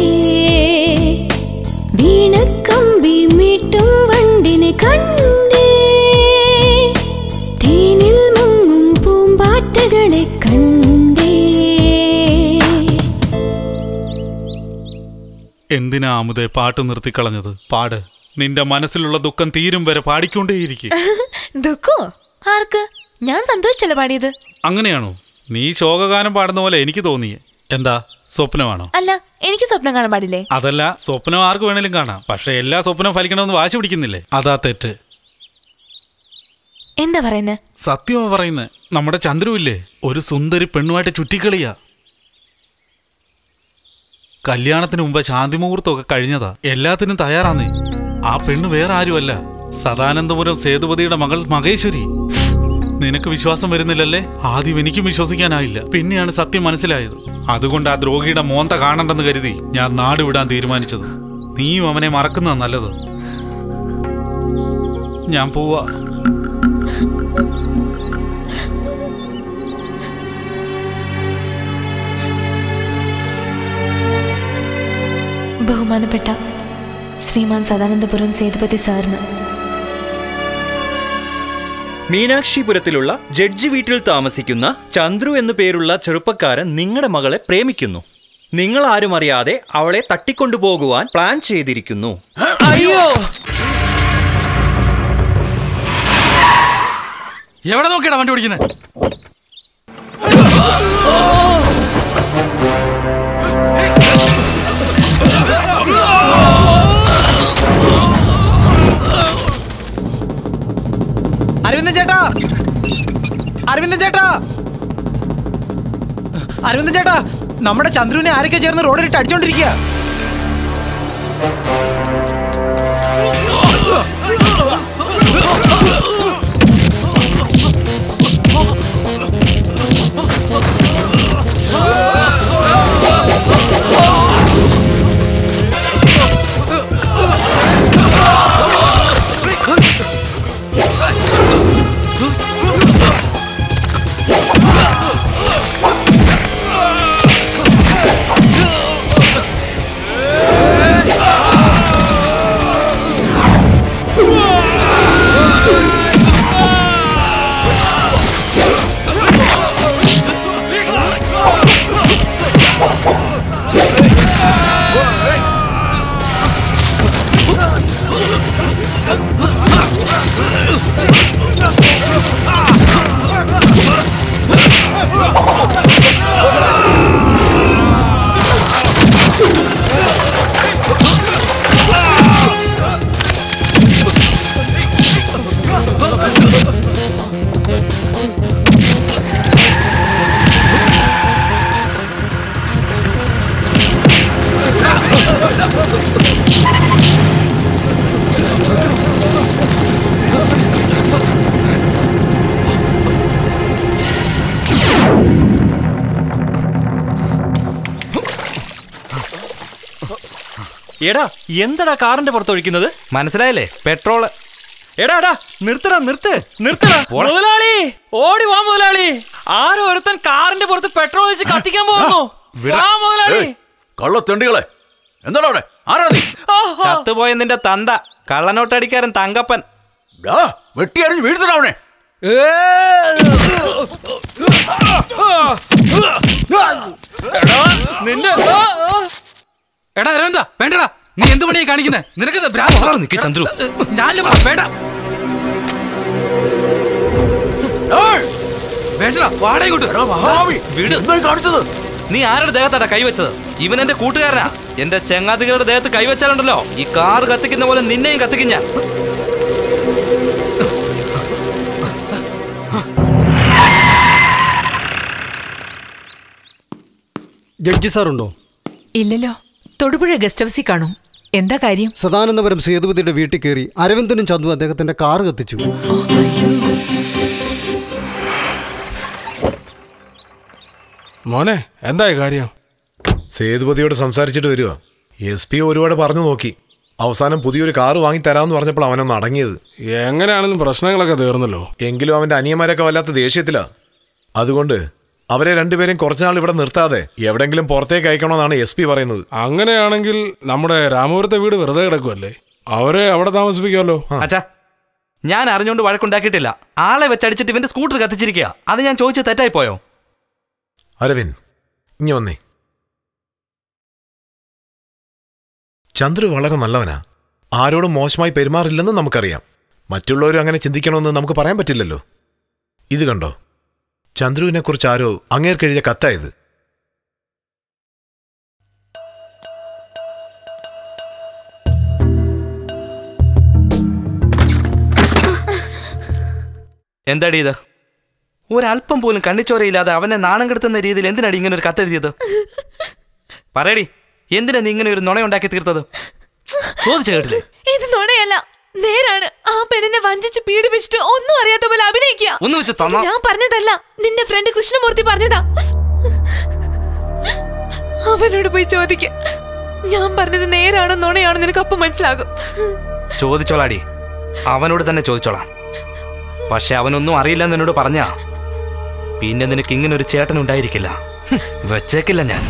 വീണക്കമ്പി മീട്ടും വണ്ടിനെ കണ്ടേ തേനിൽ മുങ്ങും പൂമ്പാറ്റകളെ കണ്ടേ എന്തിനാ അമുദേ പാട്ട് നിർത്തിക്കളഞ്ഞത് പാട് നിന്റെ മനസ്സിലുള്ള ദുഃഖം തീരും വരെ പാടിക്കൊണ്ടേയിരിക്കും ദുഃഖോ ആർക്ക് ഞാൻ സന്തോഷിച്ചല്ല പാടിയത് അങ്ങനെയാണോ നീ ശോകഗാനം പാടുന്ന പോലെ എനിക്ക് തോന്നിയേ എന്താ സ്വപ്നമാണോ അല്ല എനിക്ക് സ്വപ്നം കാണാൻ പാടില്ലേ അതല്ല സ്വപ്നം ആർക്ക് വേണേലും കാണാം പക്ഷെ എല്ലാ സ്വപ്നവും ഫലിക്കണമെന്ന് വാശി പിടിക്കുന്നില്ലേ അതാ തെറ്റ് എന്താ പറയുന്നേ സത്യമാ പറയുന്നത് നമ്മുടെ ചന്ദ്രു ഇല്ലേ ഒരു സുന്ദരി പെണ്ണുമായിട്ട് ചുറ്റിക്കളിയാ കല്യാണത്തിന് മുമ്പ് ശാന്തി മുഹൂർത്തമൊക്കെ കഴിഞ്ഞതാ എല്ലാത്തിനും തയ്യാറാന്നേ ആ പെണ്ണ് വേറെ ആരുമല്ല സദാനന്ദപുരം സേതുപതിയുടെ മകൾ മഹേശ്വരി നിനക്ക് വിശ്വാസം വരുന്നില്ലല്ലേ ആദ്യം എനിക്കും വിശ്വസിക്കാനായില്ല പിന്നെയാണ് സത്യം മനസ്സിലായത് അതുകൊണ്ട് ആ ദ്രോഹിയുടെ മോന്ത കാണണ്ടെന്ന് കരുതി ഞാൻ നാട് വിടാൻ തീരുമാനിച്ചത് നീയും അവനെ മറക്കുന്ന നല്ലത് ഞാൻ പോവാ ബഹുമാനപ്പെട്ട ശ്രീമാൻ സദാനന്ദപുരം സേതുപതി സാറിന് മീനാക്ഷിപുരത്തിലുള്ള ജഡ്ജി വീട്ടിൽ താമസിക്കുന്ന ചന്ദ്രു എന്നു പേരുള്ള ചെറുപ്പക്കാരൻ നിങ്ങളുടെ മകളെ പ്രേമിക്കുന്നു നിങ്ങൾ ആരും അറിയാതെ അവളെ തട്ടിക്കൊണ്ടുപോകുവാൻ പ്ലാൻ ചെയ്തിരിക്കുന്നു അയ്യോ എവിടെ നോക്കിയാ വണ്ടി ഓടിക്കുന്നത് അരവിന്ദൻ ചേട്ടാ അരവിന്ദൻ ചേട്ടാ അരവിന്ദൻ ചേട്ടാ നമ്മുടെ ചന്ദ്രുവിനെ ആരൊക്കെ ചേർന്ന് റോഡിലിട്ട് അടിച്ചോണ്ടിരിക്കുക എടാ എന്തടാ കാറിന്റെ പുറത്ത് ഒഴിക്കുന്നത് മനസ്സിലായില്ലേ പെട്രോള് എടാ എടാ നിർത്തടാ നിർത്ത് നിർത്തടാ പോടാ. മുതലാളി ഓടി വാ മുതലാളി ആരോ ഒരുത്തൻ കാറിന്റെ പുറത്ത് പെട്രോൾ ഒഴിച്ച് കത്തിക്കാൻ പോകുന്നു വാ മുതലാളി കള്ളത്തെണ്ടികളെ എന്താണ് അവിടെ ആരാ നീ ചത്തുപോയ നിന്റെ തന്ത കള്ളനോട്ടടിക്കാരൻ തങ്കപ്പൻ വെട്ടിയറിഞ്ഞ് വീഴ്ത്തണവനെ നിന്റെ എടാ അരവിന്ദ വേണ്ടടാ നീ എന്ത് പണിയാ കാണിക്കുന്നേ നിനക്ക് ഇത് ഭ്രാന്ത് വളർന്ന് നിക്ക് ചന്ദ്രു. ഞാനല്ലേ പറഞ്ഞത്, വേണ്ട വേണ്ടടാ വാടക കാണിച്ചത് നീ ആരുടെ ദേഹത്താടാ കൈവച്ചത് ഇവൻ എന്റെ കൂട്ടുകാരനാ എന്റെ ചെങ്ങാതികളുടെ ദേഹത്ത് കൈവച്ചാലുണ്ടല്ലോ ഈ കാർ കത്തിക്കുന്ന പോലെ നിന്നെയും കത്തിക്കും ഞാൻ ജഡ്ജി സാറുണ്ടോ ഇല്ലല്ലോ തൊടുപുഴ ഗസ്റ്റ് ഹൗസിൽ കാണും എന്താ കാര്യം സദാനന്ദപുരം സേതുപതിയുടെ വീട്ടിൽ കയറി അരവിന്ദനും ചന്തു അദ്ദേഹത്തിന്റെ കാർ കത്തിച്ചു മോനെ എന്തായി കാര്യം സേതുപതിയോട് സംസാരിച്ചിട്ട് വരിക എസ് പി ഒരുപാട് പറഞ്ഞു നോക്കി അവസാനം പുതിയൊരു കാറ് വാങ്ങി തരാമെന്ന് പറഞ്ഞപ്പോൾ അവനൊന്ന് അടങ്ങിയത് എങ്ങനെയാണെങ്കിലും പ്രശ്നങ്ങളൊക്കെ തീർന്നല്ലോ എങ്കിലും അവന്റെ അനിയന്മാരൊക്കെ വല്ലാത്ത ദേഷ്യത്തിലാ അതുകൊണ്ട് അവരെ രണ്ടുപേരും കുറച്ചുനാൾ ഇവിടെ നിർത്താതെ എവിടെങ്കിലും പുറത്തേക്ക് അയക്കണമെന്നാണ് എസ് പി പറയുന്നത് അങ്ങനെയാണെങ്കിൽ നമ്മുടെ രാമപുരത്തെ വീട് വെറുതെ കിടക്കുമല്ലേ അവരെ അവിടെ താമസിപ്പിക്കാമല്ലോ അച്ഛാ ഞാൻ അറിഞ്ഞുകൊണ്ട് വഴക്കുണ്ടാക്കിയിട്ടില്ല ആളെ വെച്ചടിച്ചിട്ട് ഇവന്റെ സ്കൂട്ടർ കത്തിച്ചിരിക്കുക അത് ഞാൻ ചോദിച്ച് തെറ്റായി പോയോ അരവിന്ദ് ഇനി വന്നേ ചന്ദ്രു വളരെ നല്ലവനാ ആരോടും മോശമായി പെരുമാറില്ലെന്ന് നമുക്കറിയാം മറ്റുള്ളവരും അങ്ങനെ ചിന്തിക്കണമെന്ന് നമുക്ക് പറയാൻ പറ്റില്ലല്ലോ ഇത് കണ്ടോ ചന്ദ്രുവിനെ കുറിച്ച് ആരോ അങ്ങേർക്കെഴുതിയ കത്തായത് എന്താടി ഇത് ഒരല്പം പോലും കണ്ണിച്ചോരയില്ലാതെ അവനെ നാണം കെടുത്തുന്ന രീതിയിൽ എന്തിനാടി ഇങ്ങനെ ഒരു കത്തെഴുതിയത് പറയടി എന്തിനാ നീ ഇങ്ങനെ ഒരു നുണയുണ്ടാക്കി തീർത്തത് ചോദിച്ചു കേട്ടില്ലേ ഇത് നുണയല്ല നേരാണ് ആ പെണ്ണിനെ വഞ്ചിച്ച് പീഡിപ്പിച്ചിട്ട് ഒന്നും അറിയാത്ത പോലെ അഭിനയിക്കുക ഒന്ന് വെച്ച് തന്നാ- ഇത് ഞാൻ പറഞ്ഞതല്ല നിന്റെ ഫ്രണ്ട് കൃഷ്ണമൂർത്തി പറഞ്ഞതാ അവനോട് പോയി ചോദിക്ക ഞാൻ പറഞ്ഞത് നേരാണോ നുണയാണോ നിനക്ക് അപ്പം മനസ്സിലാകും ചോദിച്ചോളാടി അവനോട് തന്നെ ചോദിച്ചോളാം പക്ഷെ അവനൊന്നും അറിയില്ലെന്ന് എന്നോട് പറഞ്ഞാ പിന്നെ നിനക്ക് ഇങ്ങനെ ഒരു ചേട്ടൻ ഉണ്ടായിരിക്കില്ല ഹും, വെച്ചേക്കില്ല ഞാൻ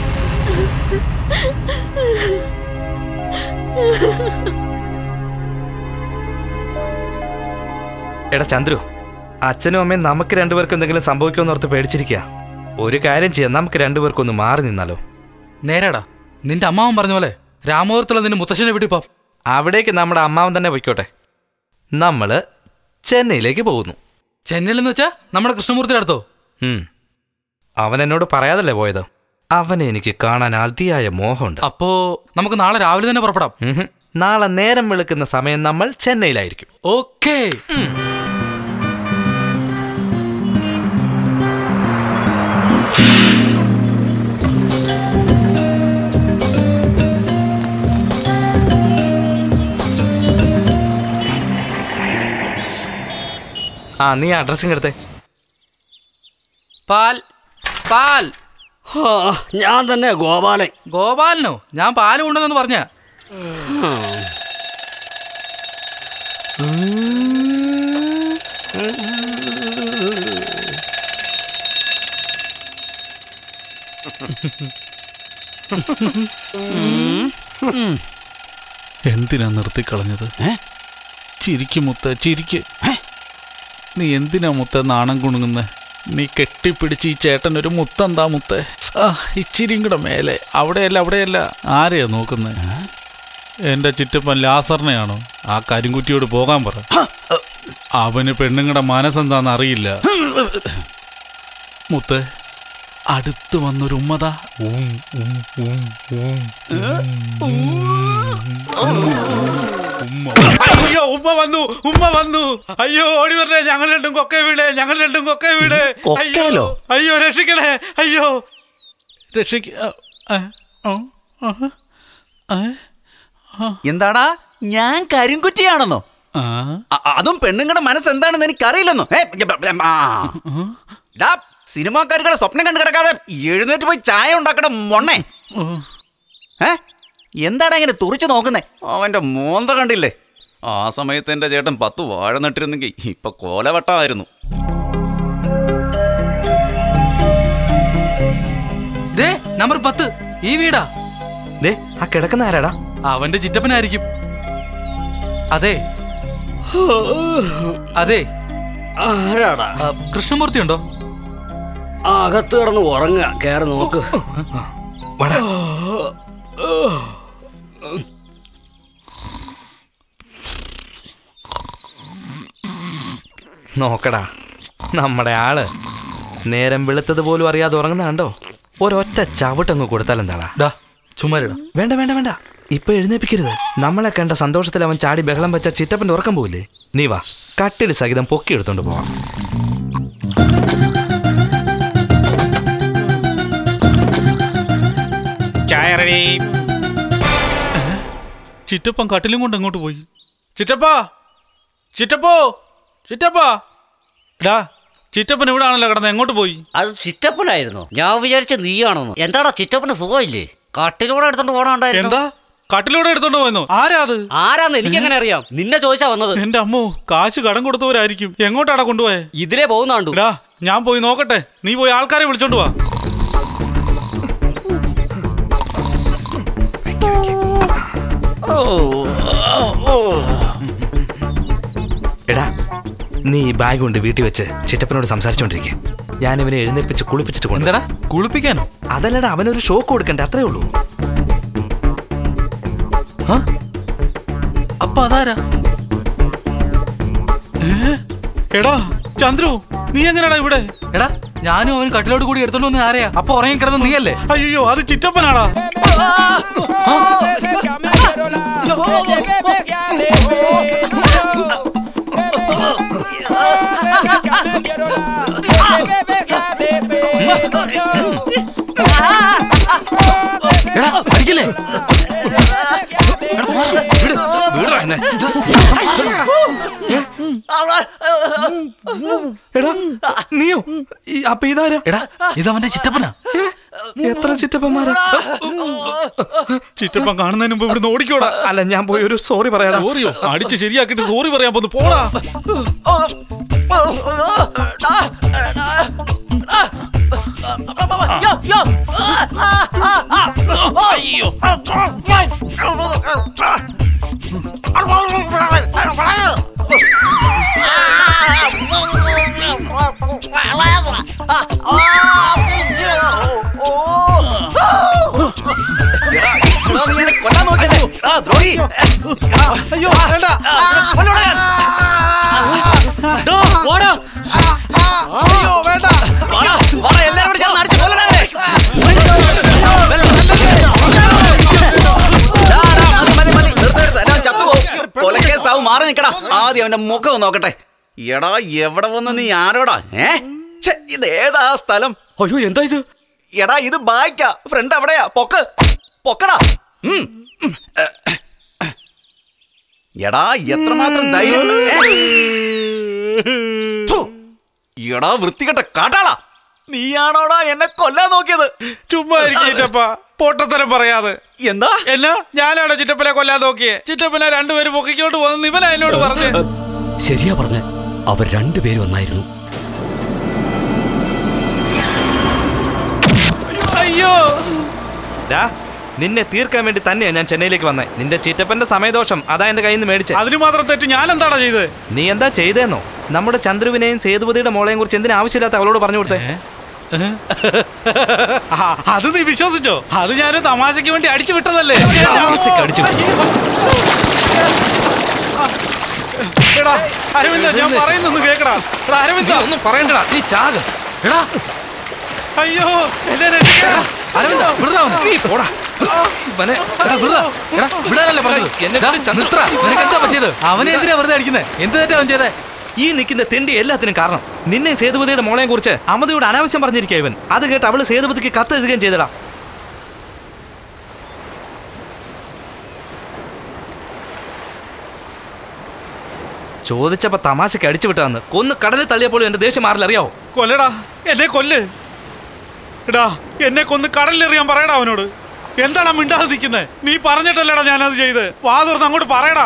എടാ ചന്ദ്രു അച്ഛനും അമ്മയും നമുക്ക് രണ്ടുപേർക്കും എന്തെങ്കിലും സംഭവിക്കുമെന്ന് ഓർത്ത് പേടിച്ചിരിക്കുക ഒരു കാര്യം ചെയ്യാം നമുക്ക് രണ്ടുപേർക്കും ഒന്ന് മാറി നിന്നാലോ നേരാടാ നിന്റെ അമ്മാവൻ പറഞ്ഞ പോലെ രാമപുരത്തുള്ള നിന്റെ മുത്തശ്ശനെ വീട്ടിൽ പോം അവിടേക്ക് നമ്മുടെ അമ്മാവൻ തന്നെ പൊയ്ക്കോട്ടെ നമ്മള് ചെന്നൈയിലേക്ക് പോകുന്നു ചെന്നൈയിൽ എന്ന് വെച്ചാ നമ്മുടെ കൃഷ്ണമൂർത്തി അടുത്തോ ഉം. അവൻ എന്നോട് പറയാതല്ലേ പോയത് അവനെ എനിക്ക് കാണാൻ അതിയായ മോഹമുണ്ട് അപ്പോ നമുക്ക് നാളെ രാവിലെ തന്നെ പുറപ്പെടാം ഉഹും. നാളെ നേരം വെളുക്കുന്ന സമയം നമ്മൾ ചെന്നൈയിലായിരിക്കും ഓക്കേ ആ നീ അഡ്രസ്സിങ് എടുത്തേ പാൽ പാൽ ഞാൻ തന്നെ ഗോപാലൻ ഗോപാലനോ ഞാൻ പാല് കൊണ്ടുവന്നു പറഞ്ഞ എന്തിനാ നിർത്തിക്കളഞ്ഞത് ചിരിക്ക് മുത്ത ചിരിക്ക് നീ എന്തിനാ മുത്ത നാണം കുണുങ്ങുന്ന നീ കെട്ടിപ്പിടിച്ച് ഈ ചേട്ടൻ ഒരു മുത്തെന്താ മുത്തേ ആ ഇച്ചിരിയും കൂടെ മേലെ അവിടെയല്ല അവിടെയല്ല ആരെയാ നോക്കുന്നത് എന്റെ ചിറ്റപ്പൻ ലാസറിനെയാണോ ആ കരിങ്കുറ്റിയോട് പോകാൻ പറ അവന് പെണ്ണുങ്ങളുടെ മനസ്സെന്താന്ന് അറിയില്ല മുത്തേ അടുത്ത് വന്നൊരു ഉമ്മതാ ഉം, ഉം, ഉം, ഉം, ഉമ്മ. അയ്യോ ഉമ്മ വന്നു ഉമ്മ വന്നു അയ്യോ ഓടി വരണേ ഞങ്ങൾ രണ്ടും കൊക്കെ വീട് ഞങ്ങൾ രണ്ടും കൊക്കെ വീട് അയ്യോ കൊക്കയിലോ? അയ്യോ രക്ഷിക്കണേ അയ്യോ രക്ഷിക്ക ആ, ആ, ആ, ആ, ആ. എന്താടാ ഞാൻ കരിങ്കുറ്റിയാണെന്നോ അ- അതും പെണ്ണുങ്ങളുടെ മനസ്സ് എന്താണെന്ന് എനിക്കറിയില്ലെന്നോ ഏ, ആ. ഡാ, സിനിമാക്കാരുകളെ സ്വപ്നം കണ്ടു കിടക്കാതെ എഴുന്നേറ്റ് പോയി ചായ ഉണ്ടാക്കട മൊണ്ണേ ഏ എന്താടാ ഇങ്ങനെ തുറിച്ചു നോക്കുന്നേ അവന്റെ മോന്ത കണ്ടില്ലേ ആ സമയത്ത് എന്റെ ചേട്ടൻ പത്ത് വാഴ നട്ടിരുന്നെങ്കിൽ ഇപ്പൊ കോലവട്ടമായിരുന്നു ദേ നമ്പർ പത്ത് ഈ വീടാ ദേ ആ കിടക്കുന്ന ആരാടാ അവന്റെ ചിറ്റപ്പനായിരിക്കും അതെ അതെ ആരാടാ ആ, കൃഷ്ണമൂർത്തി ഉണ്ടോ അകത്ത് കിടന്ന് ഉറങ്ങുക കയറി നോക്ക് നോക്കടാ നമ്മുടെ ആള് നേരം വെളുത്തത് പോലും അറിയാതെ ഉറങ്ങുന്ന കണ്ടോ ഒരൊറ്റ ചവിട്ടങ്ങ് കൊടുത്താൽ എന്താടാ ചുമ്മാരിടാ വേണ്ട വേണ്ട വേണ്ട ഇപ്പൊ എഴുന്നേപ്പിക്കരുത് നമ്മളെ കണ്ട സന്തോഷത്തിൽ അവൻ ചാടി ബഹളം വെച്ച ചിറ്റപ്പന്റെ ഉറക്കം പോവില്ലേ നീ വാ കട്ടിൽ സഹിതം പൊക്കി എടുത്തോണ്ട് പോവാം ചായ റെഡി ചിറ്റപ്പൻ കട്ടിലും കൊണ്ട് അങ്ങോട്ട് പോയി ചിറ്റപ്പാ ചിറ്റപ്പോ ചിറ്റപ്പാ എടാ ചിറ്റപ്പൻ ഇവിടെ ആണല്ലോ കിടന്ന് എങ്ങോട്ട് പോയി അത് ചിറ്റപ്പനായിരുന്നു ഞാൻ വിചാരിച്ച നീയാണെന്ന് എന്താടാ ചിറ്റപ്പന് സുഖമില്ലേ കട്ടിലൂടെ എടുത്തോണ്ട് പോണണ്ടായിരുന്നു എന്താ കട്ടിലൂടെ എടുത്തോണ്ട് പോയെന്നോ ആരാ അത് ആരാന്ന് എനിക്ക് എങ്ങനെ അറിയാം നിന്നെ ചോദിച്ചാ വന്നത് എന്റെ അമ്മോ കാശ് കടം കൊടുത്തവരായിരിക്കും എങ്ങോട്ടാടാ കൊണ്ടുപോയെ ഇതിലേ പോകുന്നാണ്ടു എടാ ഞാൻ പോയി നോക്കട്ടെ നീ പോയി ആൾക്കാരെ വിളിച്ചോണ്ട് വാ എടാ നീ ഈ ബാഗ് കൊണ്ട് വീട്ടിൽ വെച്ച് ചിറ്റപ്പനോട് സംസാരിച്ചോണ്ടിരിക്കെ ഞാൻ ഇവനെ എഴുന്നേപ്പിച്ച് കുളിപ്പിച്ചിട്ട് കൊണ്ട് എന്താടാ കുളിപ്പിക്കാനോ അതല്ലടാ അവനൊരു ഷോക്ക് കൊടുക്കണ്ടേ അത്രേ ഉള്ളൂ അപ്പൊ അതാരാ എടാ ചന്ദ്രു നീ എങ്ങനെയാടാ ഇവിടെ എടാ ഞാനും അവൻ കട്ടിലോട് കൂടി എടുത്തോണ്ട് വന്ന ആരെയാ അപ്പൊ ഉറങ്ങി കിടന്ന് നീയല്ലേ അയ്യോ അത് ചിറ്റപ്പനാടാ എടാ അടിക്കല്ലേ എടാ നീയോ ഈ അപ്പൊ ഇതാരാ എടാ ഇതവന്റെ ചിറ്റപ്പനാ എത്ര ചിറ്റപ്പന്മാരാ ചിറ്റപ്പൻ കാണുന്നതിന് മുമ്പ് ഇവിടുന്ന് ഓടിക്കോടാ അല്ല ഞാൻ പോയി ഒരു സോറി പറയാം സോറിയോ അടിച്ച് ശരിയാക്കിട്ട് സോറി പറയാൻ പോന്ന് പോടാ അയ്യോ കൊല്ലാൻ നോക്കല്ലേ ആ ദ്രോഹി അയ്യോ വേണ്ട അയ്യോ വേണ്ട വാടാ, വാടാ, എല്ലാവരും കൂടി ചേർന്ന് അടിച്ച് കൊല്ലണേ അവനെ. ഡാ, ഡാ, മതി, മതി, മതി. നിർത്ത്, നിർത്ത്. എല്ലാം ചത്തുപോകും. കൊലക്കേസാവും മാറി നിക്കടാ ആദ്യം അവന്റെ മുഖം ഒന്ന് നോക്കട്ടെ എടാ എവിടെ വന്ന് നീ ആരോടാ ഏ ഛെ, ഇത് ഏതാ സ്ഥലം അയ്യോ എന്താ ഇത് എടാ ഇത് ബായ്ക്കാ ഫ്രണ്ട് എവിടെയാ പൊക്ക് പൊക്കടാ ഉം, ഉം. എടാ എത്രമാത്രം ധൈര്യം ഉണ്ട്, ഏ? ഥു, എടാ വൃത്തികെട്ട കാട്ടാളാ നീയാണോടാ എന്നെ കൊല്ലാൻ നോക്കിയത് ചുമ്മാ ഇരിക്ക് ചിറ്റപ്പ പൊട്ടത്തരം പറയാതെ എന്താ എന്നാ ഞാനാണോ ചിറ്റപ്പനെ കൊല്ലാൻ നോക്കിയേ ചിറ്റപ്പനെ രണ്ടുപേരും പൊക്കിക്കോട്ട് പോകുന്ന ഇവനാ എന്നോട് പറഞ്ഞേ ശരിയാ പറഞ്ഞ അവർ രണ്ടുപേരും ഒന്നായിരുന്നു അയ്യോ ഡാ നിന്നെ തീർക്കാൻ വേണ്ടി തന്നെയാ ഞാൻ ചെന്നൈയിലേക്ക് വന്നേ നിന്റെ ചീറ്റപ്പന്റെ സമയദോഷം അതാ എന്റെ കയ്യിൽ നിന്ന് മേടിച്ചേ അതിന് മാത്രം തെറ്റ് ഞാൻ എന്താണ് ചെയ്തത് നീ എന്താ ചെയ്തേന്നോ നമ്മുടെ ചന്ദ്രുവിനെയും സേതുപതിയുടെ മോളെയും കുറിച്ച് എന്തിനാ ആവശ്യമില്ലാത്ത അവളോട് പറഞ്ഞു കൊടുത്തേ ആ, അത് നീ വിശ്വസിച്ചോ അത് ഞാൻ തമാശക്ക് വേണ്ടി അടിച്ചു വിട്ടതല്ലേ തമാശയ്ക്ക് അടിച്ചു എടാ അരവിന്ദ ഞാൻ പറയുന്നൊന്ന് കേക്കടാ എടാ അരവിന്ദ ഒന്നും പറയണ്ടടാ നീ ചാക് എടാ അയ്യോ എന്നെ രക്ഷിക്കടാ അരവിന്ദ വിടടാ അവനെ. നീ പോടാ ഇവനെ എടാ വിടടാ എടാ വിടാനല്ലേ പറഞ്ഞത് എന്നെ എടാ, വിട്ട് ചന്ദ്ര. നിർത്തടാ. നിനക്ക് എന്താ പറ്റിയത് അവനെ എന്തിനാ വെറുതെ അടിക്കുന്നത് എന്ത് തെറ്റാ അവൻ ചെയ്തേ ഈ നിൽക്കുന്ന തെണ്ടി എല്ലാത്തിനും കാരണം നിന്നെ സേതുപതിയുടെ മോളെയും കുറിച്ച് അമതിയോട് അനാവശ്യം പറഞ്ഞിരിക്കുക ഇവൻ അത് കേട്ട് അവള് സേതുപതിക്ക് കത്ത് എഴുതുകയും ചെയ്തടാ ചോദിച്ചപ്പോ തമാശക്ക് അടിച്ചു വിട്ടാന്ന് കൊന്ന് കടലിൽ തള്ളിയപ്പോഴും എന്റെ ദേഷ്യം മാറില്ല അറിയാവോ കൊല്ലടാ എന്നെ കൊല്ല് എടാ എന്നെ കൊന്ന് കടലിലെറിയാൻ പറയടാ അവനോട് എന്താണ് മിണ്ടാതെ നിൽക്കുന്നത് നീ പറഞ്ഞിട്ടല്ലടാ ഞാനത് ചെയ്ത് വാ തുറന്ന് അങ്ങോട്ട് പറയടാ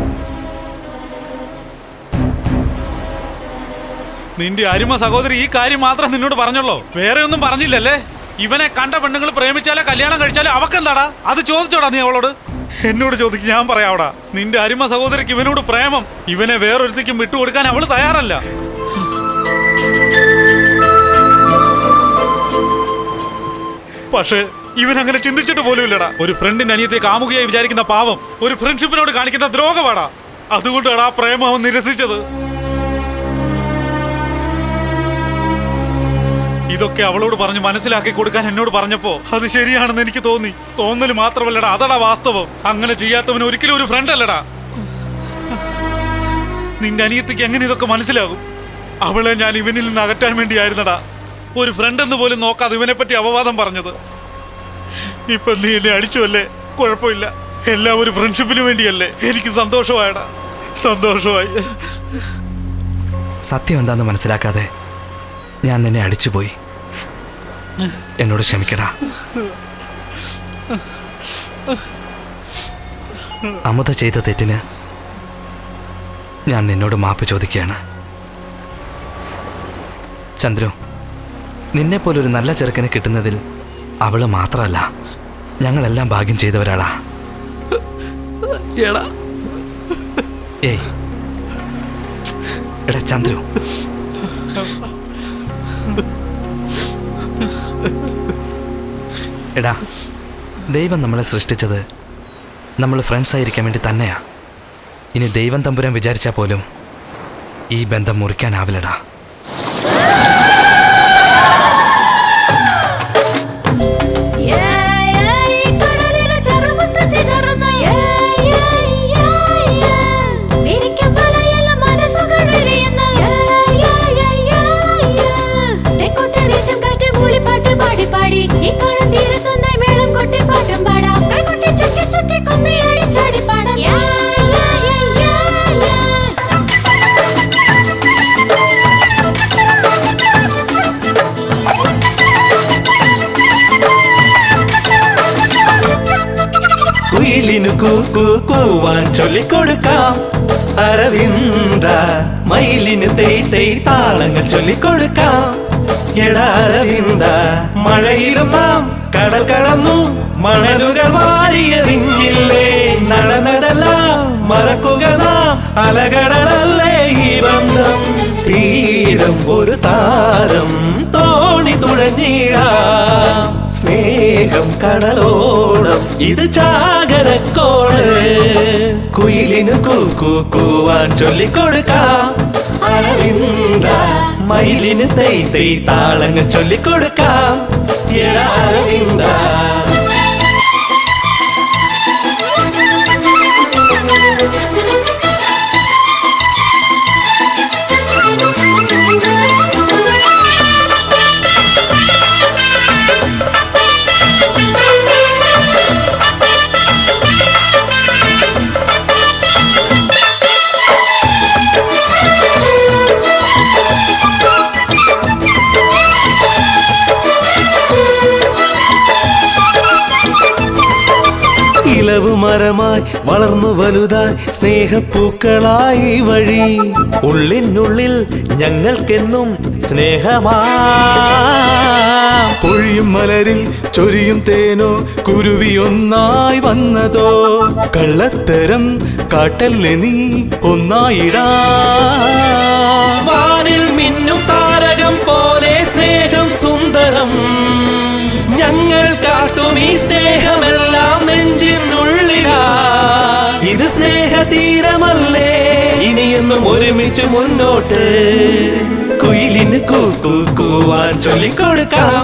നിന്റെ അരുമ സഹോദരി ഈ കാര്യം മാത്രം നിന്നോട് പറഞ്ഞുള്ളൂ വേറെ ഒന്നും പറഞ്ഞില്ലല്ലേ ഇവനെ കണ്ട പെണ്ണുങ്ങൾ പ്രേമിച്ചാലോ കല്യാണം കഴിച്ചാലോ അവക്കെന്താടാ അത് ചോദിച്ചോടാ നീ അവളോട് എന്നോട് ചോദിക്കും ഞാൻ പറയാവടാ നിന്റെ അരുമ സഹോദരിക്ക് ഇവനോട് പ്രേമം ഇവനെ വേറൊരുത്തിക്കും വിട്ടുകൊടുക്കാൻ അവള് തയ്യാറല്ല പക്ഷേ ഇവൻ അങ്ങനെ ചിന്തിച്ചിട്ട് പോലും ഇല്ലടാ ഒരു ഫ്രണ്ടിന്റെ അനിയത്തെ കാമുകയായി വിചാരിക്കുന്ന പാവം ഒരു ഫ്രണ്ട്ഷിപ്പിനോട് കാണിക്കുന്ന ദ്രോഹമാടാ അതുകൊണ്ടാണ് ആ പ്രേമം അവൻ നിരസിച്ചത് ഇതൊക്കെ അവളോട് പറഞ്ഞ് മനസ്സിലാക്കി കൊടുക്കാൻ എന്നോട് പറഞ്ഞപ്പോ അത് ശരിയാണെന്ന് എനിക്ക് തോന്നി തോന്നല് മാത്രമല്ലടാ അതടാ വാസ്തവം അങ്ങനെ ചെയ്യാത്തവൻ ഒരിക്കലും ഒരു ഫ്രണ്ട് അല്ലടാ നിന്റെ അനിയത്തിക്ക് എങ്ങനെ ഇതൊക്കെ മനസ്സിലാകും അവളെ ഞാൻ ഇവനിൽ നിന്ന് അകറ്റാൻ വേണ്ടിയായിരുന്നടാ ഒരു ഫ്രണ്ട് എന്ന് പോലും നോക്കാതെ ഇവനെ പറ്റി അപവാദം പറഞ്ഞത് ഇപ്പൊ നീ എന്നെ അടിച്ചു അല്ലേ കുഴപ്പമില്ല എല്ലാം ഒരു ഫ്രണ്ട്ഷിപ്പിന് വേണ്ടിയല്ലേ എനിക്ക് സന്തോഷമായടാ സന്തോഷമായി സത്യം എന്താന്ന് മനസ്സിലാക്കാതെ ഞാൻ നിന്നെ അടിച്ചുപോയി എന്നോട് ക്ഷമിക്കടാ അമുത ചെയ്ത തെറ്റിന് ഞാൻ നിന്നോട് മാപ്പ് ചോദിക്കുകയാണ് ചന്ദ്രു നിന്നെപ്പോലൊരു നല്ല ചെറുക്കനെ കിട്ടുന്നതിൽ അവള് മാത്രമല്ല ഞങ്ങളെല്ലാം ഭാഗ്യം ചെയ്തവരാടാ എടാ ഏയ് എടാ ചന്ദ്രു എടാ ദൈവം നമ്മളെ സൃഷ്ടിച്ചത് നമ്മൾ ഫ്രണ്ട്സ് ആയിരിക്കാൻ വേണ്ടി തന്നെയാ ഇനി ദൈവം തമ്പുരാൻ വിചാരിച്ചാൽ പോലും ഈ ബന്ധം മുറിക്കാനാവില്ലടാ കടലിലെ ചെറുമുത്ത് ചിതറുന്ന ഏയ് ഏയ് ഏയ് ഏയ്. വിരിക്കും വലയെല്ലാം മനസ്സുകളെരിയുന്ന ഏയ് ഏയ് ഏയ് ഏയ് ഏയ്. തെക്കോട്ട് വീശും കാറ്റ് മൂളിപ്പാട്ട് പാടി പാടി ഈ കാണും തീരത്തൊന്നായി മേളം കൊട്ടി പാട്ടും പാടാം കൈകൊട്ടി ചുറ്റി ചുറ്റി കൊമ്പി അടിച്ചാടി പാടാം ഏയ് ഏയ് ഏയ് ഏയ് ഏയ്. കുയിലിനു കൂക്കു കൂവാൻ ചൊല്ലിക്കൊടുക്കാം അരവിന്ദ മയിലിന് തെയ് തെയ് താളങ്ങൾ ചൊല്ലിക്കൊടുക്കാം എടാ അരവിന്ദ മഴയിലും നാം കടൽ കടന്നു മണലുകൾ വാരിയെറിഞ്ഞില്ലേ നടന്നതെല്ലാം മറക്കുക നാം അലകടലല്ലേ ഈ ബന്ധം തീരം ഒരു താരം തോണി തുഴഞ്ഞീടാം സ്നേഹം കടലോളം ഇത് ചാകരക്കോട് കുയിലിനു കൂക്കു കൂവാൻ ചൊല്ലിക്കൊടുക്കാം അരവിന്ദ മയിലിന് തെയ് തെയ് താളങ്ങൾ ചൊല്ലിക്കൊടുക്കാം എടാ അരവിന്ദ ഇളവു മരമായി വളർന്നു വലുതായി സ്നേഹപ്പൂക്കളായി ഈ വഴി ഉള്ളിനുള്ളിൽ ഞങ്ങൾക്കെന്നും സ്നേഹമാ പൊഴിയും മലരിൽ ചൊരിയും തേനോ കുരുവിയൊന്നായി വന്നതോ കള്ളത്തരം കാട്ടല്ലേ നീ ഒന്നായിടാ വാനിൽ മിന്നും താരകം പോലെ സ്നേഹം സുന്ദരം ഞങ്ങൾ കാട്ടും ഈ സ്നേഹമെല്ലാം നെഞ്ചിനുള്ളിലാ ഇത് സ്നേഹതീരമല്ലേ ഇനിയെന്നും ഒരുമിച്ച് മുന്നോട്ട് കുയിലിന് കൂക്കൂ കൂവാൻ ചൊല്ലിക്കൊടുക്കാം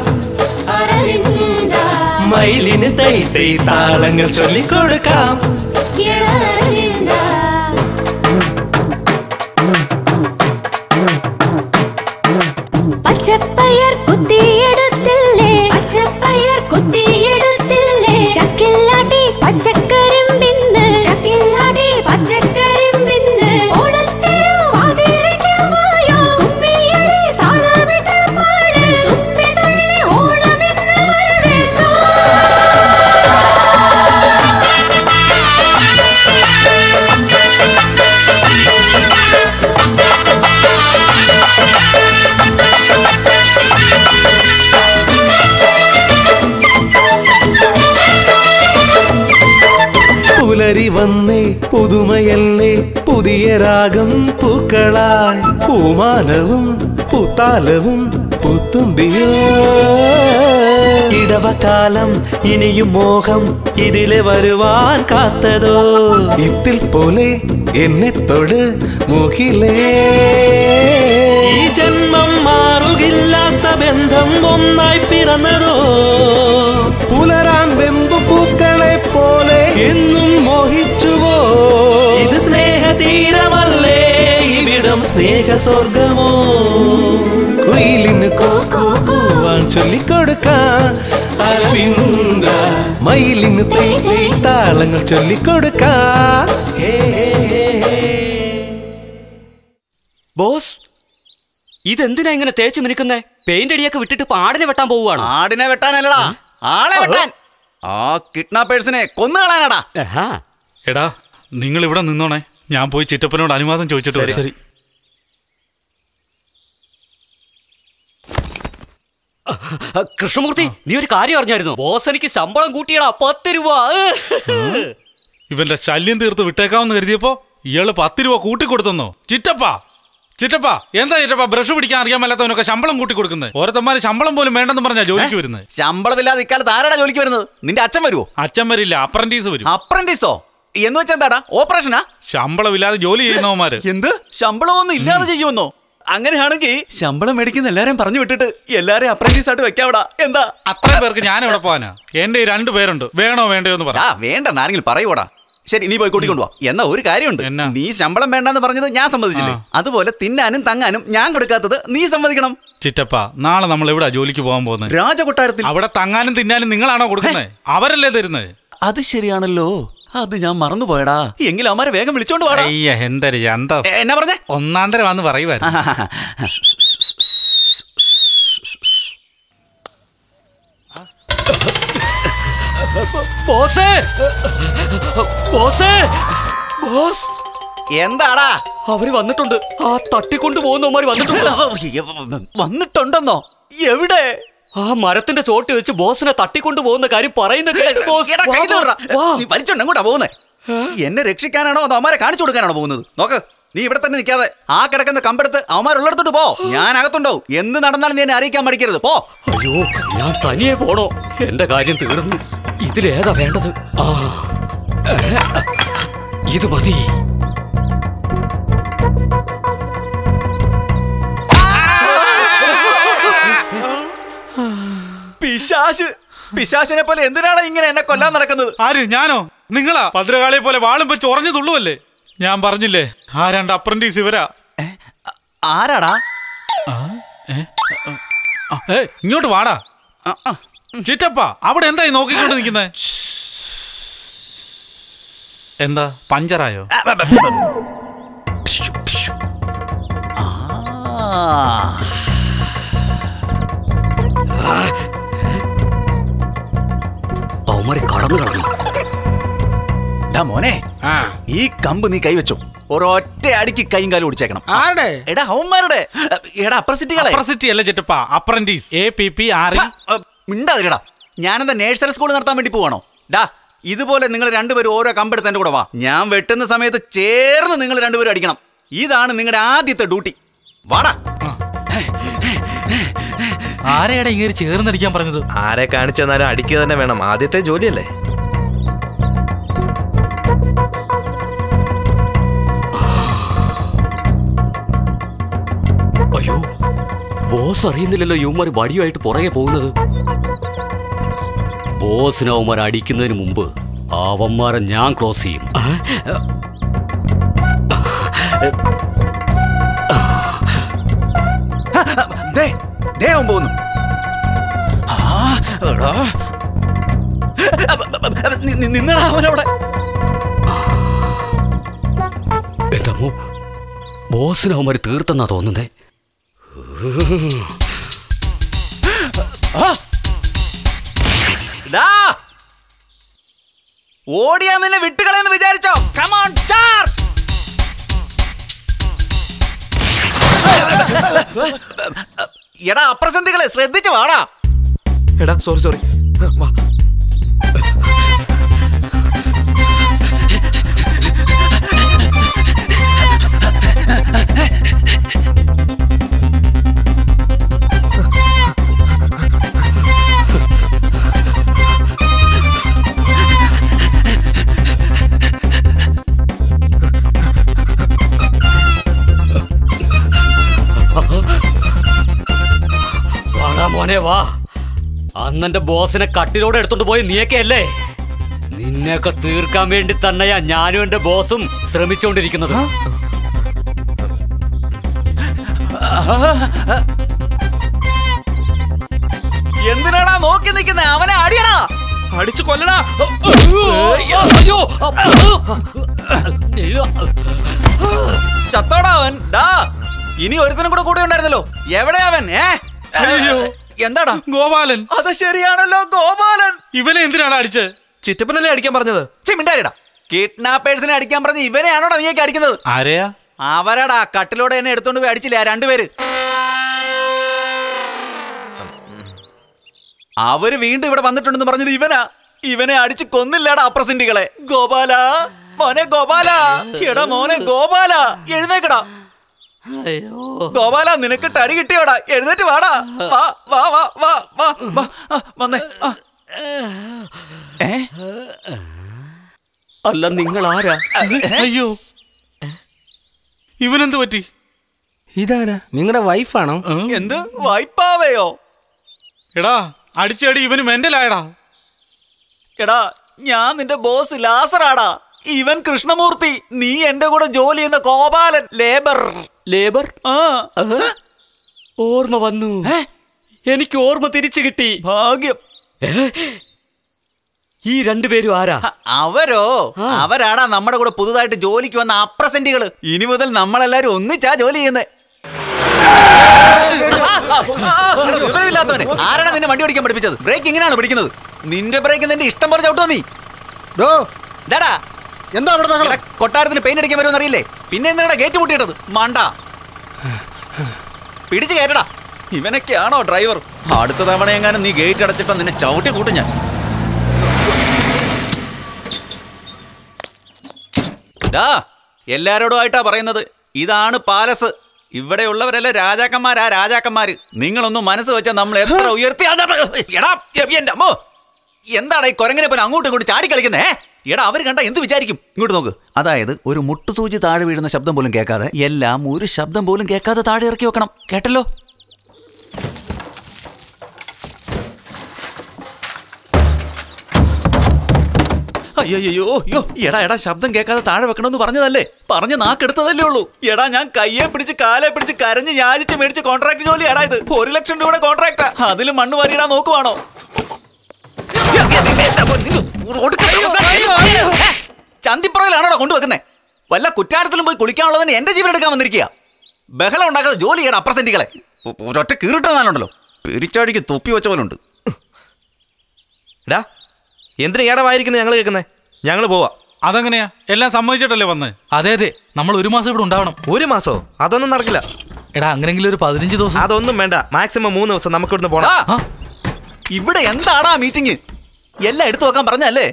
മയിലിന് തൈ തൈ താളങ്ങൾ ചൊല്ലിക്കൊടുക്കാം പച്ചപ്പയർ കുത്തിയെടുത്തില്ലേ പച്ചപ്പയർ കുത്തിയെടുത്തില്ലേ ചക്കില്ലാട്ടി പച്ചക്കരിമ്പിന്ന് ചക്കില്ലാട്ടി പച്ചക്കരിമ്പിന്ന് ഓണത്തിനു വാതിരയ്ക്കുമായോ കുമ്മിയടി താളമിട്ട് പാട് തുമ്പി തുള്ളി ഓണമെന്ന് വരവേൽക്കാം പുലരി വന്നേ പുതുമയല്ലേ പുതിയ രാഗം പൂക്കളായി പൂമാനവും പൂത്താലവും പുത്തുമ്പിയോ ഇടവകാലം ഇനിയും മോഹം ഇതിലെ വരുവാൻ കാത്തതോ ഇത്തിൽ പോലെ എന്നെ തൊട് മുകിലേ ഈ ജന്മം മാറുകില്ലാത്ത ബന്ധം ഒന്നായി പിറന്നതോ പുലരാൻ വെമ്പു പൂക്കളെ പോലെ എന്നും മോഹിച്ചുവോ ഇത് സ്നേഹതീരമല്ലേ ഇവിടം സ്നേഹ സ്വർഗമോ കുയിലിന് കൂവാൻ ചൊല്ലിക്കൊടുക്കാൻ അരവിന്ദ മയിലിന് തൈ തൈ താളങ്ങൾ ചൊല്ലിക്കൊടുക്കാൻ ഹേ ഹേ ഹേ ഹേ ബോസ് ഇതെന്തിനാ ഇങ്ങനെ തേച്ച് മിനുക്കുന്നേ പെയിന്റ് അടിയൊക്കെ വിട്ടിട്ട് പാടിനെ വെട്ടാൻ പോവുകയാണ് ആടിനെ വെട്ടാനല്ലടാ ആളെ വെട്ടാൻ ആ കിഡ്നാപ്പേഴ്സിനെ കൊന്നുകളാനാടാ എടാ നിങ്ങൾ ഇവിടെ നിന്നോണേ ഞാൻ പോയി ചിറ്റപ്പനോട് അനുവാദം ചോദിച്ചിട്ട് വരാം. ശരി കൃഷ്ണമൂർത്തി നീ ഒരു കാര്യം അറിഞ്ഞായിരുന്നു ബോസ് എനിക്ക് ശമ്പളം കൂട്ടിയടാ പത്ത് രൂപ ഇവന്റെ ശല്യം തീർത്ത് വിട്ടേക്കാമെന്ന് കരുതിയപ്പോ ഇയാള് പത്ത് രൂപ കൂട്ടിക്കൊടുത്തെന്നോ ചിറ്റപ്പ ചിറ്റപ്പ എന്താ ചിറ്റപ്പ ബ്രഷ് പിടിക്കാൻ അറിയാൻ മേലാത്തവനൊക്കെ ശമ്പളം കൂട്ടി കൊടുക്കുന്നത് ഓരോരുത്തന്മാര് ശമ്പളം പോലും വേണ്ടെന്ന് പറഞ്ഞാ ജോലിക്ക് വരുന്നത് ശമ്പളമില്ലാതെ ഇക്കാലത്ത് ആരാടാ ജോലിക്ക് വരുന്നത് നിന്റെ അച്ഛൻ വരുമോ അച്ഛൻ വരില്ല അപ്രന്റീസ് വരും അപ്രന്റീസോ എന്ന് വെച്ചാ എന്താടാ ഓപ്പറേഷനാ ശമ്പളമില്ലാതെ ജോലി ചെയ്യുന്നവന്മാര് എന്ത് ശമ്പളമൊന്നും ഇല്ലാതെ ചെയ്യുമെന്നോ അങ്ങനെയാണെങ്കിൽ ശമ്പളം മേടിക്കുന്ന എല്ലാരെയും പറഞ്ഞു വിട്ടിട്ട് എല്ലാരെയും അപ്രന്റീസ് ആയിട്ട് വെക്കാവിടാ എന്താ അത്രയും പേർക്ക് ഞാൻ എവിടെ പോവാനാ എന്റെ ഈ രണ്ടു പേരുണ്ട് വേണോ വേണ്ടയോ എന്ന് പറ ആ വേണ്ട ആരെങ്കിലും പറയൂടാ ശരി നീ പോയി കൂട്ടിക്കൊണ്ടുവാ എന്നാ ഒരു കാര്യമുണ്ട് നീ ശമ്പളം വേണ്ടെന്ന് പറഞ്ഞത് ഞാൻ സമ്മതിച്ചില്ലേ അതുപോലെ തിന്നാനും തങ്ങാനും ഞാൻ കൊടുക്കാത്തത് നീ സമ്മതിക്കണം ചിറ്റപ്പ നാളെ നമ്മൾ എവിടാ ജോലിക്ക് പോകാൻ പോകുന്നത് രാജകൊട്ടാരത്തിൽ അവിടെ തങ്ങാനും തിന്നാനും നിങ്ങളാണോ കൊടുക്കുന്നത് അവരല്ലേ തരുന്നത് അത് ശരിയാണല്ലോ അത് ഞാൻ മറന്നുപോയടാ എങ്കിലും അവന്മാരെ വേഗം വിളിച്ചോണ്ട് വാടാ അയ്യ എന്തൊരു ചന്ത എ, എന്നാ പറഞ്ഞേ ഒന്നാം തരം വന്ന് പറയുവായിരുന്നു ബോസേ ബോസേ ബോസ് എന്താടാ അവര് വന്നിട്ടുണ്ട് ആ തട്ടിക്കൊണ്ടു പോകുന്നവന്മാര് വന്നിട്ടുണ്ട് വന്നിട്ടുണ്ടെന്നോ എവിടെ ആ മരത്തിന്റെ ചോട്ട് വെച്ച് ബോസിനെ തട്ടിക്കൊണ്ടു പോകുന്ന കാര്യം പറയുന്ന കേട്ടു ബോസ്. എടാ, വാ, കൈ തുറ. വാ. നീ വലിച്ചോണ്ട് എങ്ങോട്ടാ പോകുന്നേ എന്നെ രക്ഷിക്കാനാണോ അതോ അവന്മാരെ കാണിച്ചു കൊടുക്കാനാണോ പോകുന്നത് നോക്ക് നീ ഇവിടെ തന്നെ നിൽക്കാതെ ആ കിടക്കുന്ന കമ്പെടുത്ത് അവന്മാരുള്ളിടത്തോട്ട് പോ ഞാൻ അകത്തുണ്ടാവും എന്ത് നടന്നാലും നീ എന്നെ അറിയിക്കാൻ മടിക്കരുത് പോ അയ്യോ ഞാൻ തനിയെ പോണോ എന്റെ കാര്യം തീർന്നു ഇതിലേതാ വേണ്ടത് ആ ഇത് മതി പിശാശ് പിശാശിനെ പോലെ എന്തിനാണ് ഇങ്ങനെ എന്നെ കൊല്ലാൻ നടക്കുന്നത് ആര് ഞാനോ നിങ്ങളാ ഭദ്രകാളിയെ പോലെ വാളും വെച്ച് ഉറഞ്ഞു തുള്ളുവല്ലേ ഞാൻ പറഞ്ഞില്ലേ ആ രണ്ട് അപ്രന്റീസ് ഇവരാ ആരാടാ ഏ ഇങ്ങോട്ട് വാടാ ചിറ്റപ്പ അവിടെ എന്തായി നോക്കിക്കൊണ്ട് നിൽക്കുന്നേ എന്താ പഞ്ചറായോ അവന്മാര് കടന്നു കളഞ്ഞു ഡാ മോനെ ഈ കമ്പ് നീ കൈവച്ചോ ഒരൊറ്റ അടിക്ക് കൈയും കാലും ഓടിച്ചേക്കണം ആരുടെ എടാ അവന്മാരുടെ എടാ അപ്രസിറ്റികളെ അപ്രസിറ്റി അല്ല ചെറ്റപ്പ apprentice A P P R മിണ്ടാതിരടാ ഞാനെന്താ നേഴ്സറി സ്കൂൾ നടത്താൻ വേണ്ടി പോവാണോ ഡാ ഇതുപോലെ നിങ്ങൾ രണ്ടുപേരും ഓരോ കമ്പെടുത്ത് എന്റെ കൂടെ വാ ഞാൻ വെട്ടുന്ന സമയത്ത് ചേർന്ന് നിങ്ങൾ രണ്ടുപേരും അടിക്കണം ഇതാണ് നിങ്ങളുടെ ആദ്യത്തെ ഡ്യൂട്ടി വാടാ ആരെയാടാ ഇങ്ങനെ ചേർന്നടിക്കാൻ പറഞ്ഞത് ആരെ കാണിച്ചെന്നാലും അടിക്കുക തന്നെ വേണം ആദ്യത്തെ ജോലിയല്ലേ അയ്യോ ബോസ് അറിയുന്നില്ലല്ലോ യുവമാർ വടിയുമായിട്ട് പുറകെ പോകുന്നത് ബോസിനെ അവന്മാർ അടിക്കുന്നതിന് മുമ്പ് അവന്മാരെ ഞാൻ ക്ലോസ് ചെയ്യും ദേ ദേ അവൻ പോകുന്നു ആ, എടാ. നി- നി- നിന്നെടാ അവനവിടെ എന്റെ അമ്മോ ബോസിനെ അവന്മാർ തീർത്തെന്നാ തോന്നുന്നേ ആ. ഡാ. ഓടിയാ നിന്നെ വിട്ടുകളയെന്ന് വിചാരിച്ചോ കമോൺ ചാർജ് എടാ അപ്രസന്ധികളെ ശ്രദ്ധിച്ചു വാടാ എടാ സോറി സോറി വാ വാടാ മോനെ വാ അന്നെന്റെ ബോസിനെ കട്ടിലോടെ എടുത്തോണ്ട് പോയി നീയൊക്കെ അല്ലേ നിന്നെയൊക്കെ തീർക്കാൻ വേണ്ടി തന്നെയാ ഞാനും എന്റെ ബോസും ശ്രമിച്ചുകൊണ്ടിരിക്കുന്നത് എന്തിനാടാ നോക്കി നിൽക്കുന്നേ അവനെ അടിയടാ അടിച്ചു കൊല്ലടാ അയ്യോ ചത്തോടാ അവൻ ഡാ ഇനി ഒരുത്തനും കൂടെ കൂടെ ഉണ്ടായിരുന്നല്ലോ എവിടെയാ അവൻ ഏ അയ്യോ എന്താടാ ഗോപാലൻ അത് ശരിയാണല്ലോ ഗോപാലൻ ഇവനെ എന്തിനാണ് അടിച്ചത് ചിറ്റപ്പനല്ലേ അടിക്കാൻ പറഞ്ഞത് ചിമിണ്ടാരിടാ കിഡ്നാപ്പേഴ്സിനെ അടിക്കാൻ പറഞ്ഞ് ഇവനെയാണോടാ നീയൊക്കെ അടിക്കുന്നത് ആരെയാ അവരടാ കട്ടിലോടെ എന്നെ എടുത്തോണ്ട് പോയി അടിച്ചില്ല ആ രണ്ടുപേര് അവര് വീണ്ടും ഇവിടെ വന്നിട്ടുണ്ടെന്ന് പറഞ്ഞത് ഇവനാ ഇവനെ അടിച്ച് കൊന്നില്ലടാ അപ്രസന്റികളെ ഗോപാല മോനെ ഗോപാല എടാ മോനെ ഗോപാല എഴുന്നേക്കടാ ഗോപാല നിനക്ക് തടി കിട്ടിയോടാ എഴുന്നേറ്റ് വാടാ വാ വാ വാ വാ വാ വാ ആ, വന്നേ ആ. ഏ അല്ല നിങ്ങൾ ആരാ അയ്യോ ഇവനെന്ത് പറ്റി ഇതാരാ നിങ്ങളുടെ വൈഫാണോ എന്ത് വായ്പാവയോ എടാ അടിച്ചടി ഇവന് മെന്റലായടാ എടാ ഞാൻ നിന്റെ ബോസ് ലാസറാടാ ഇവൻ കൃഷ്ണമൂർത്തി നീ എന്റെ കൂടെ ജോലി ചെയ്യുന്ന ഗോപാലൻ ലേബർ ലേബർ ആ ഓർമ്മ വന്നു എനിക്ക് ഓർമ്മ തിരിച്ചു കിട്ടി ഭാഗ്യം ഈ രണ്ടുപേരും ആരാ അവരോ അവരാടാ നമ്മുടെ കൂടെ പുതുതായിട്ട് ജോലിക്ക് വന്ന അപ്രസന്റുകള് ഇനി മുതൽ നമ്മളെല്ലാരും ഒന്നിച്ചാ ജോലി ചെയ്യുന്നേ വിവരമില്ലാത്തവനെ ആരാണ് നിന്നെ വണ്ടി ഓടിക്കാൻ പഠിപ്പിച്ചത് ബ്രേക്ക് ഇങ്ങനെയാണ് പിടിക്കുന്നത് നിന്റെ ബ്രേക്ക് നിന്റെ ഇഷ്ടം പോലെ ചവിട്ടോ നീ ഡാടാ എന്താ അവിടെ ബഹളം? എടാ, കൊട്ടാരത്തിന് പെയിന്റ് അടിക്കാൻ വരുമെന്ന് അറിയില്ലേ പിന്നെ എന്തിനാ ഗേറ്റ് മുട്ടിയിട്ടത് മണ്ട പിടിച്ച് കയറ്റടാ ഇവനൊക്കെയാണോ ഡ്രൈവർ അടുത്ത തവണ എങ്ങാനും നീ ഗേറ്റ് അടച്ചിട്ടോ നിന്നെ ചവിട്ടി കൂട്ടും ഞാൻ ഡാ എല്ലാരോടും ആയിട്ടാ പറയുന്നത് ഇതാണ് പാലസ് ഇവിടെയുള്ളവരല്ല രാജാക്കന്മാരാ രാജാക്കന്മാര് നിങ്ങളൊന്നും മനസ്സ് വെച്ചാൽ നമ്മൾ എത്ര ഉയർത്തി അതാ, എടാ എന്റെ അമ്മോ എന്താണ് ഈ കൊരങ്ങനെ പോലെ അങ്ങോട്ടും ഇങ്ങോട്ടും ചാടി കളിക്കുന്നേ എടാ അവർ കണ്ട എന്ത് വിചാരിക്കും ഇങ്ങോട്ട് നോക്ക് അതായത് ഒരു മുട്ടുസൂചി താഴെ വീഴുന്ന ശബ്ദം പോലും കേൾക്കാതെ എല്ലാം ഒരു ശബ്ദം പോലും കേൾക്കാതെ താഴെ ഇറക്കി വെക്കണം കേട്ടല്ലോ അയ്യോ അയ്യോ അയ്യോ എടാ എടാ ശബ്ദം കേൾക്കാതെ താഴെ വെക്കണമെന്ന് പറഞ്ഞതല്ലേ പറഞ്ഞ് നാക്കെടുത്തതല്ലേ ഉള്ളൂ എടാ ഞാൻ കയ്യെ പിടിച്ച് കാലെ പിടിച്ച് കരഞ്ഞ് യാചിച്ച് മേടിച്ച് കോൺട്രാക്ട് ജോലി എടാ ഇത് ഒരു ലക്ഷം രൂപയുടെ കോൺട്രാക്ടാ അതിൽ മണ്ണ് വാരിയിടാൻ നോക്കുവാണോ ചന്തിപ്പുറയിലാണോ കൊണ്ടുവെക്കുന്നേ വല്ല കുറ്റാലത്തിലും പോയി കുളിക്കാനുള്ളതിന് എന്റെ ജീവൻ എടുക്കാൻ വന്നിരിക്കുക ബഹളം ഉണ്ടാക്കാതെ ജോലി ചെയ്യണം അപ്രസന്റികളെ ഒ- ഒരൊറ്റ കീറിട്ടാണല്ലോ പെരിച്ചാടിക്ക് തൊപ്പി വെച്ച പോലെ ഉണ്ട് എടാ എന്തിനാ ഏടെ വായിരിക്കുന്നത് ഞങ്ങൾ കേൾക്കുന്നേ ഞങ്ങൾ പോവാ അതെങ്ങനെയാ എല്ലാം സമ്മതിച്ചിട്ടല്ലേ വന്ന് അതെ അതെ നമ്മൾ ഒരു മാസം ഇവിടെ ഉണ്ടാവണം ഒരു മാസോ അതൊന്നും നടക്കില്ല എടാ അങ്ങനെങ്കിലും ഒരു പതിനഞ്ച് ദിവസം അതൊന്നും വേണ്ട മാക്സിമം മൂന്ന് ദിവസം നമുക്ക് ഇവിടുന്ന് പോണം ഇവിടെ എന്താടാ മീറ്റിംഗ് എല്ലാം എടുത്തു വെക്കാൻ പറഞ്ഞല്ലേ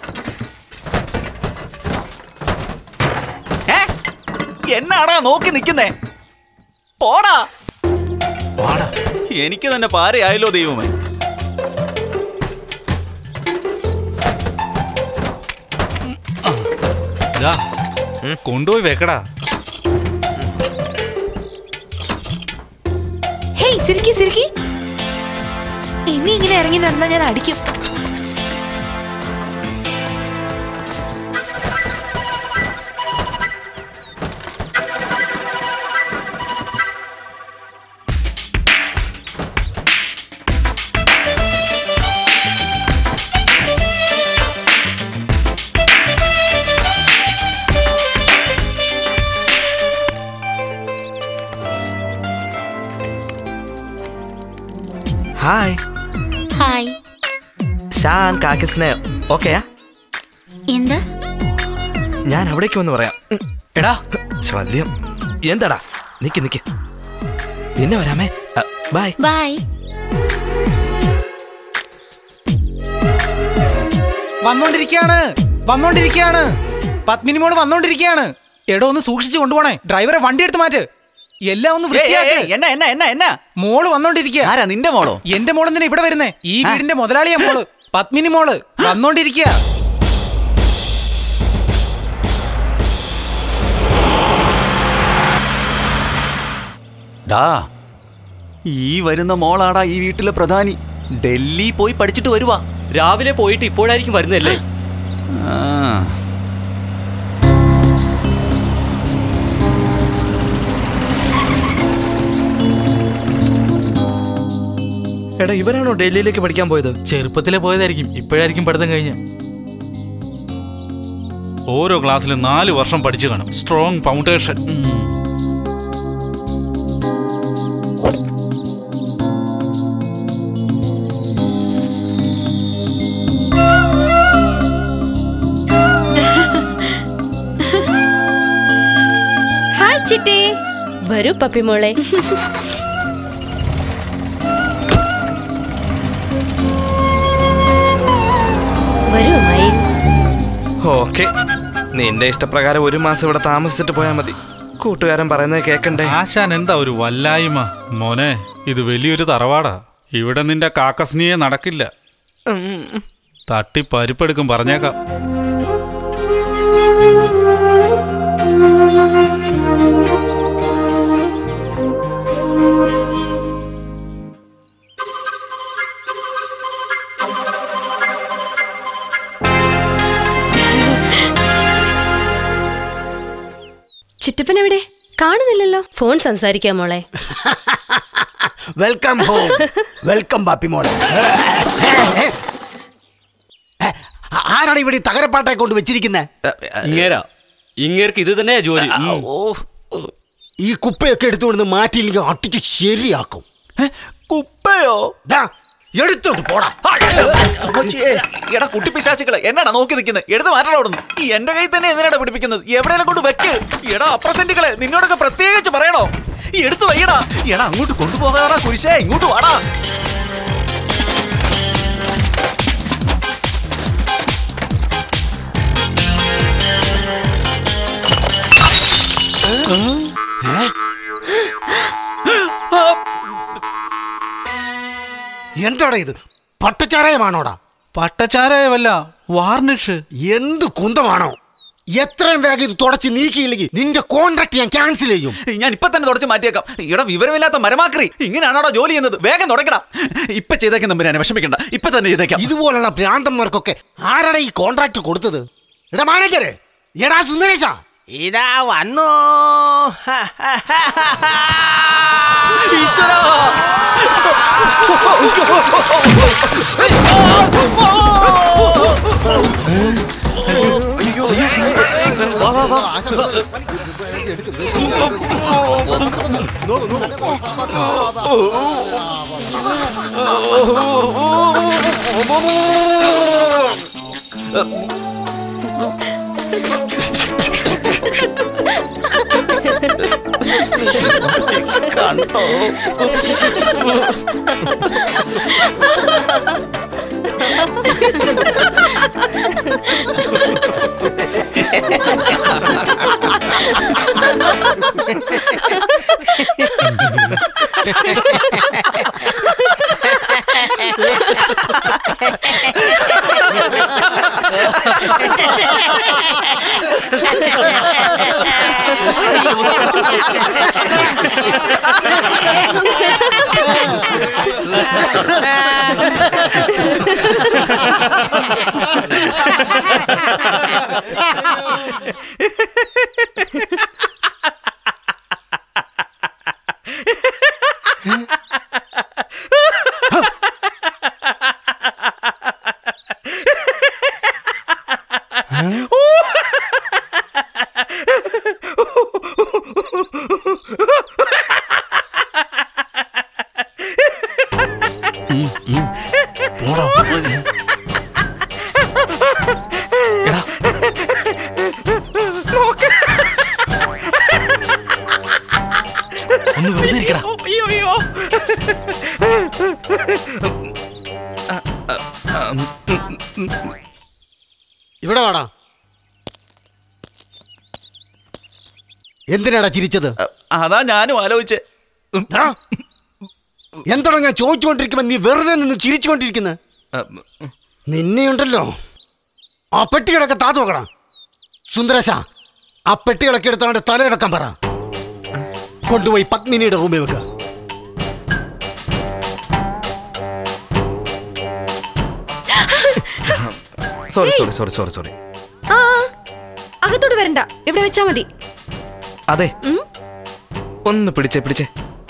ഏ? എന്നാടാ നോക്കി നിക്കുന്നേ പോടാ പോടാ എനിക്ക് തന്നെ പാരയായല്ലോ ദൈവമേ ദാ, കൊണ്ടുപോയി വെക്കടാ ഹേയ് സിരിക്കി സിരിക്കി ഇനി ഇങ്ങനെ ഇറങ്ങി നടന്നാ ഞാൻ അടിക്കും ഹായ് ഹായ് ഷാൻ കാക്കിസിനെ ഓക്കെയാ എന്താ ഞാൻ അവിടേക്ക് വന്ന് പറയാം ഉം. എടാ ശല്യം എന്താടാ നിക്ക് നിക്ക് പിന്നെ വരാമേ ബൈ ബൈ വന്നോണ്ടിരിക്കാണ് വന്നോണ്ടിരിക്കാണ് പത്മിനി മോള് വന്നോണ്ടിരിക്കാണ് എടോ ഒന്ന് സൂക്ഷിച്ചു കൊണ്ടുപോണേ ഡ്രൈവറെ വണ്ടി എടുത്ത് മാറ്റ് എല്ലാം ഒന്ന് വൃത്തിയാക്ക് എന്നാ എന്നാ എന്നാ എന്നാ മോള് വന്നോണ്ടിരിക്കുക ആരാ നിന്റെ മോളോ എന്റെ മോള് എന്തിനാ ഇവിടെ വരുന്നേ ഈ വീടിന്റെ മുതലാളിയാ മോള് പത്മിനി മോള് വന്നോണ്ടിരിക്കുക ഡാ ഈ വരുന്ന മോളാടാ ഈ വീട്ടിലെ പ്രധാനി ഡൽഹി പോയി പഠിച്ചിട്ട് വരുവാ രാവിലെ പോയിട്ട് ഇപ്പോഴായിരിക്കും വരുന്നല്ലേ ആ. എടാ ഇവരാണോ ഡൽഹിയിലേക്ക് പഠിക്കാൻ പോയത് ചെറുപ്പത്തിലെ പോയതായിരിക്കും ഇപ്പോഴായിരിക്കും പഠിത്തം കഴിഞ്ഞ് ഓരോ ക്ലാസ്സിലും നാല് വർഷം പഠിച്ചു കാണും സ്ട്രോങ് ഫൗണ്ടേഷൻ ഹായ് ചിട്ടി വരൂ പപ്പി മോളെ വരൂ മായി ഓക്കെ നിന്റെ ഇഷ്ടപ്രകാരം ഒരു മാസം ഇവിടെ താമസിച്ചിട്ട് പോയാൽ മതി കൂട്ടുകാരൻ പറയുന്നത് കേക്കണ്ടേ ആശാൻ എന്താ ഒരു വല്ലായ്മ മോനെ ഇത് വലിയൊരു തറവാടാ ഇവിടെ നിന്റെ കാക്കസ്നിയെ നടക്കില്ല തട്ടി പരിപ്പെടുക്കും പറഞ്ഞേക്കാം ചിറ്റപ്പൻ എവിടെ കാണുന്നില്ലല്ലോ ഫോൺ സംസാരിക്കാം മോളെ വെൽക്കം ഹോം വെൽക്കം ബാപ്പി മോളെ ആരാണ് ഇവിടെ ഈ തകരപ്പാട്ടെ കൊണ്ട് വെച്ചിരിക്കുന്നത് ഇങ്ങേരാ ഇങ്ങേർക്ക് ഇത് തന്നെയാ ജോലി ഉം. ഈ കുപ്പയൊക്കെ എടുത്തുകൊണ്ട് മാറ്റിയില്ലെങ്കിൽ അട്ടിച്ച് ശരിയാക്കും കുപ്പയോ എടുത്തോട്ട് പോടാ അമ്മച്ചിയേ, എടാ കുട്ടി പിശാചുക്കളെ എന്നാടാ നോക്കി നിൽക്കുന്നത് എടുത്ത് മാറ്റണം അവിടുന്ന് ഈ എന്റെ കയ്യിൽ തന്നെ എന്തിനാടാ പിടിപ്പിക്കുന്നത് എവിടെയെങ്കിലും കൊണ്ട് വെക്ക് എടാ അപ്രസന്റുകളെ നിന്നോടൊക്കെ പ്രത്യേകിച്ച് പറയണോ ഈ എടുത്ത് വയ്യടാ എടാ അങ്ങോട്ട് കൊണ്ടുപോകാടാ കുരിശേ ഇങ്ങോട്ട് വാടാ എന്താടാ ഇത് പട്ടച്ചാരായമാണോടാ പട്ടച്ചാരായമല്ല വാർണിഷ് എന്ത് കുന്തമാണോ എത്രയും വേഗം ഇത് തുടച്ച് നീക്കിയില്ലെങ്കിൽ നിന്റെ കോൺട്രാക്ട് ഞാൻ ക്യാൻസൽ ചെയ്യും ഞാൻ ഇപ്പൊ തന്നെ തുടച്ച് മാറ്റിയേക്കാം എടാ വിവരമില്ലാത്ത മരമാക്രി ഇങ്ങനെയാണോടാ ജോലി ചെയ്യുന്നത് വേഗം തുടക്കണം ഇപ്പൊ ചെയ്തേക്കാം നമ്പുരാനെ വിഷമിക്കണ്ട ഇപ്പൊ തന്നെ ചെയ്തേക്കാം ഇതുപോലുള്ള ഭ്രാന്തന്മാർക്കൊക്കെ ആരാടാ ഈ കോൺട്രാക്ട് കൊടുത്തത് എടാ മാനേജര് എടാ സുന്ദരേശ ഇതാ വന്നു ഈശ്വരാ വാ വാ വാ കണ്ടോ ഒന്ന് വെറുതെ ഇരിക്കടാ അയ്യോ അയ്യോ ഇവിടെ വാടാ എന്തിനാടാ ചിരിച്ചത് അതാ ഞാനും ആലോചിച്ചേ എന്താണോ ഞാൻ ചോദിച്ചുകൊണ്ടിരിക്കുമ്പോ നീ വെറുതെ നിന്ന് ചിരിച്ചുകൊണ്ടിരിക്കുന്നത് നിന്നെയുണ്ടല്ലോ ആ പെട്ടികളൊക്കെ താത്തു വെക്കണം സുന്ദരശ ആ പെട്ടികളൊക്കെ എടുത്ത് അവന്റെ തലയിൽ വെക്കാൻ പറ കൊണ്ടുപോയി പത്മിനിയുടെ റൂമിൽ വെക്കുക sorry sorry sorry sorry sorry ആ അകത്തോട്ട് വരണ്ട ഇവിടെ വെച്ചാ മതി അതെ ഒന്ന് പിടിച്ചേ പിടിച്ചേ